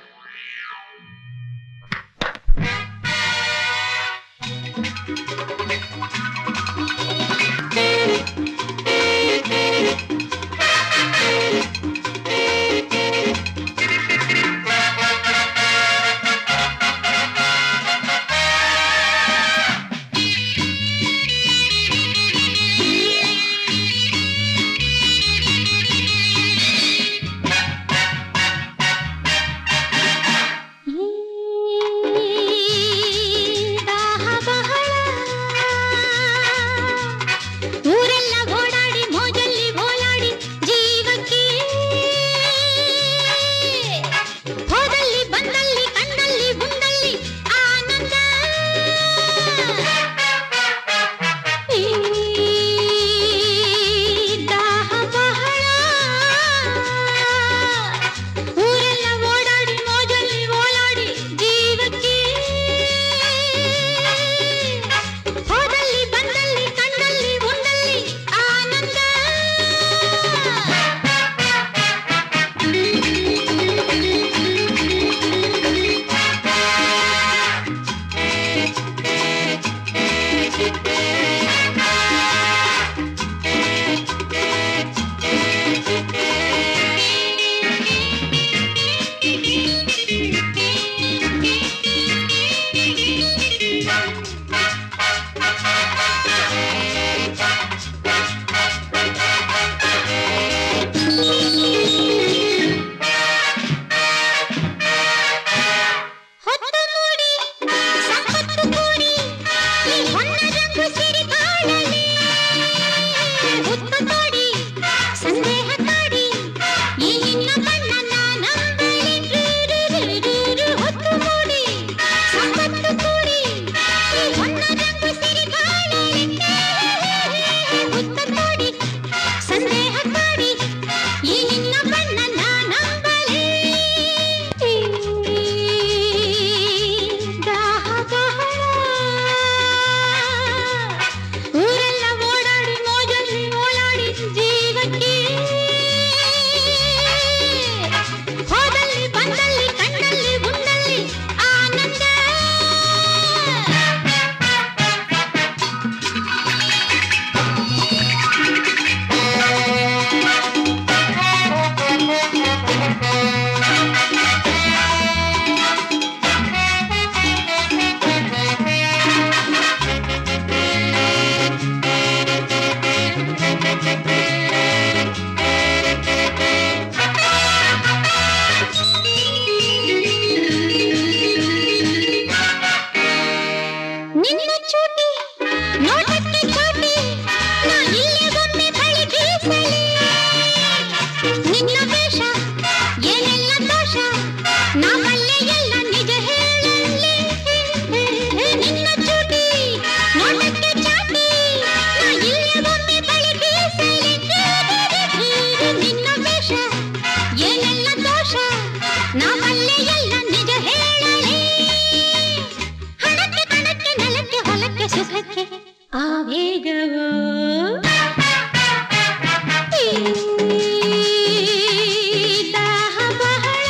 ಹೊತ್ತು ಮೂಡಿ ಸಂಪತ್ತು ಕೂಡಿ ಈ ಹೊನ್ನ ರಂಗು ಸಿರಿ ಕಾಣಲಿ ಹುತ್ತು ತೋಡಿ ಸಂದೇಹ ಕಾಡಿ ಈ ನಿನ್ನ ಬಣ್ಣನ ನಂಬಲಿ ರು, ರು, ರು, ರು, ರು. ಹೊತ್ತು ಮೂಡಿ ಸಂಪತ್ತು ಕೂಡಿ ಈ ಹೊನ್ನ ರಂಗು ಸಿರಿ ಕಾಣಲಿ ಹುತ್ತು ತೋಡಿ ಸಂದೇಹ ಕಾಡಿ ಈ ನಿನ್ನ ಬಣ್ಣನ ನಂಬಲಿ ಊರೆಲ್ಲ ಓಡಾಡಿ ಮೋಜಲ್ಲಿ ಓಡಾಡಿ ಜೀವಕ್ಕೆ ಹೋದಲ್ಲಿ ಬಂದಲ್ಲಿ ಕಣ್ಣಲ್ಲಿ ಉಂಡಲ್ಲಿ ಆನಂದ ನಿನ್ನ ಚೂಟಿ ನೋಟಕ್ಕೆ ಚಾಟಿ ನಾ ಇಲ್ಲೇ ಒಮ್ಮೆ ಬಳಿ ಬೀಸಲಿ ನಿನ್ನ ವೇಷ ಏನೆಲ್ಲ ದೋಷ ನಾ ಬಲ್ಲೆ ಎಲ್ಲ ನಿಜ ಹೇಳಲಿ ನಿನ್ನ ಚೂಟಿ ನೋಟಕ್ಕೆ ಚಾಟಿ ನಾ ಇಲ್ಲೇ ಒಮ್ಮೆ ಬಳಿ ಬೀಸಲಿ ನಿನ್ನ ವೇಷ ಏನೆಲ್ಲ ದೋಷ ನಾ ಬಲ್ಲೆ ಎಲ್ಲ ನಿಜ ಹೇಳಲಿ ಹಣಕ್ಕೆ ಕಣಕ್ಕೆ ನೆಲಕ್ಕೆ ಹೊಲಕ್ಕೆ ಸುಖಕ್ಕೆ ಆವೇಗವೋ ಈ ದಾಹ ಬಹಳ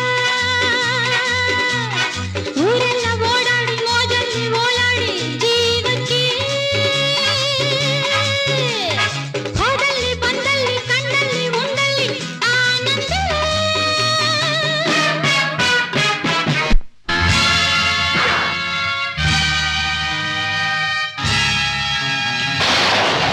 ಊರೆಲ್ಲ ಓಡಾಡಿ ಮೋಜಲ್ಲಿ ಓಡಾಡಿ ಜೀವಕ್ಕೆ ಹೋದಲ್ಲಿ ಬಂದಲ್ಲಿ ಕಣ್ಣಲ್ಲಿ ಉಂಡಲ್ಲಿ ಆನಂದ ಆ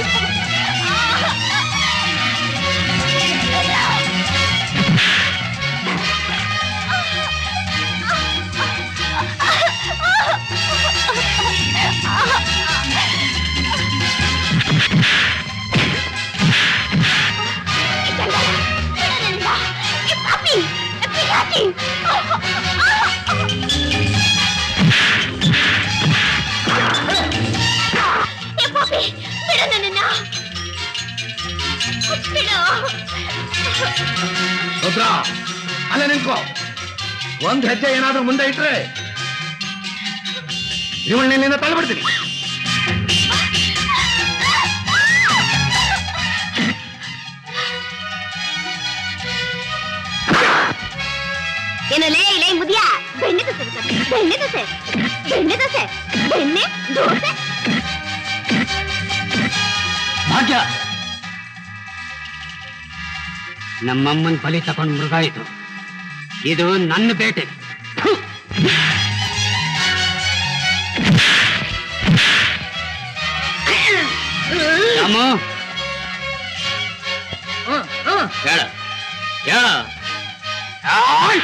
ಬಿಡು ನನ್ನನ್ನ ಬಿಡು ರುದ್ರ ಅಲ್ಲ ನಿಂತ್ಕೋ ಒಂದ್ ಹೆಜ್ಜೆ ಏನಾದ್ರೂ ಮುಂದೆ ಇಟ್ರೆ ಇವಳನ್ನಿಂದ ತಳ್ಳಿಬಿಡ್ತೀನಿ ಏನಲ್ಲೇ ಇಲ್ಲೇ ಮುದಿಯ ಬೆಣ್ಣೆ ದೋಸೆ ಬೇಕಾ? ಬೆಣ್ಣೆ ದೋಸೆ ಬೆಣ್ಣೆ ದೋಸೆ ಬೆಣ್ಣೆ ದೋಸೆ ಭಾಗ್ಯ ನಮ್ಮಮ್ಮನ್ ಬಲಿ ತಗೊಂಡು ಮೃಗಾಯಿತು ಇದು ನನ್ನ ಬೇಟೆ ಥು! ರಾಮು ಹೇಳ ಹೇಳ ಆಯ್!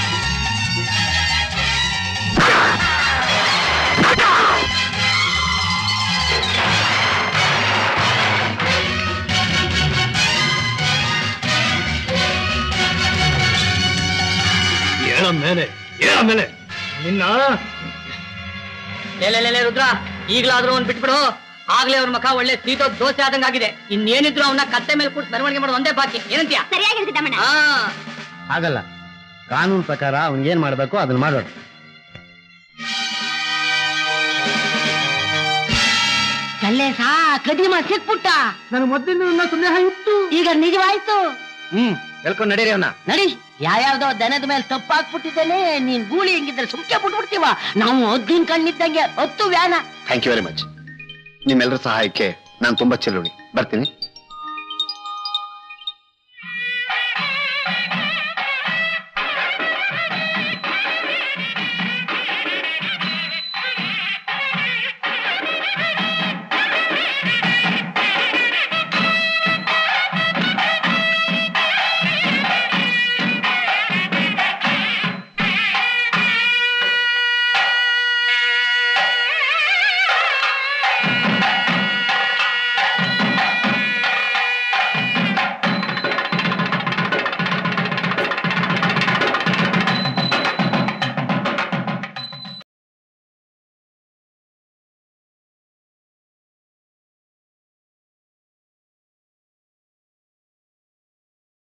ಏಳ ಮೇಲೆ ಏಳ ಮೇಲೆ ನಿನ್ನ ಲೇ ರುದ್ರ ಈಗಲಾದ್ರೂ ಅವ್ನ್ ಬಿಟ್ಬಿಡು ಆಗ್ಲೇ ಅವ್ರ ಮಖ ಒಳ್ಳೆ ಸೀತೋ ದೋಸೆ ಆದಂಗಾಗಿದೆ ಇನ್ನೇನಿದ್ರು ಅವನ್ನ ಕತ್ತೆ ಮೇಲೆ ಕೂರ್ಸಿ ಮೆರವಣಿಗೆ ಮಾಡೋದು ಒಂದೇ ಬಾಕಿ ಏನಂತೀಯ ಸರಿಯಾಗಿ ಹೇಳ್ತಿದ್ದಮ್ಮಣ್ಣ ಹಾ ಆಗಲ್ಲ ಕಾನೂನು ಪ್ರಕಾರ ಅವ್ನ್ ಏನ್ ಮಾಡ್ಬೇಕು ಅದನ್ನ ಮಾಡೋಣ ಕಲ್ಲೇಸ ಕದಿಮ ಸಿಕ್ಬಿಟ್ಟ ನನ್ನ ಮೊದಲಿನ ಸಂದೇಹ ಇತ್ತು ಈಗ ನಿಜವಾಯ್ತು ಹ್ಮ್ ಹೇಳ್ಕೊಂಡು ನಡೀರಿ ಅವನ ನಡಿ ಯಾವ್ಯಾವ್ದೋ ದನದ ಮೇಲೆ ತಪ್ಪಾಕ್ಬಿಟ್ಟಿದ್ದೇನೆ ನೀನ್ ಗೂಳಿ ಹೆಂಗಿದ್ರೆ ಸುಮ್ಕೆ ಬಿಟ್ಬಿಡ್ತೀವ ನಾವು ಹದ್ದಿನ ಕಣ್ಣಿದ್ದಂಗೆ ಹತ್ತು ವ್ಯಾನ ಥ್ಯಾಂಕ್ ಯು ವೆರಿ ಮಚ್ ನಿಮ್ಮೆಲ್ಲರ ಸಹಾಯಕ್ಕೆ ನಾನು ತುಂಬಾ ಚೆಲ್ಲುಣಿ ಬರ್ತೀನಿ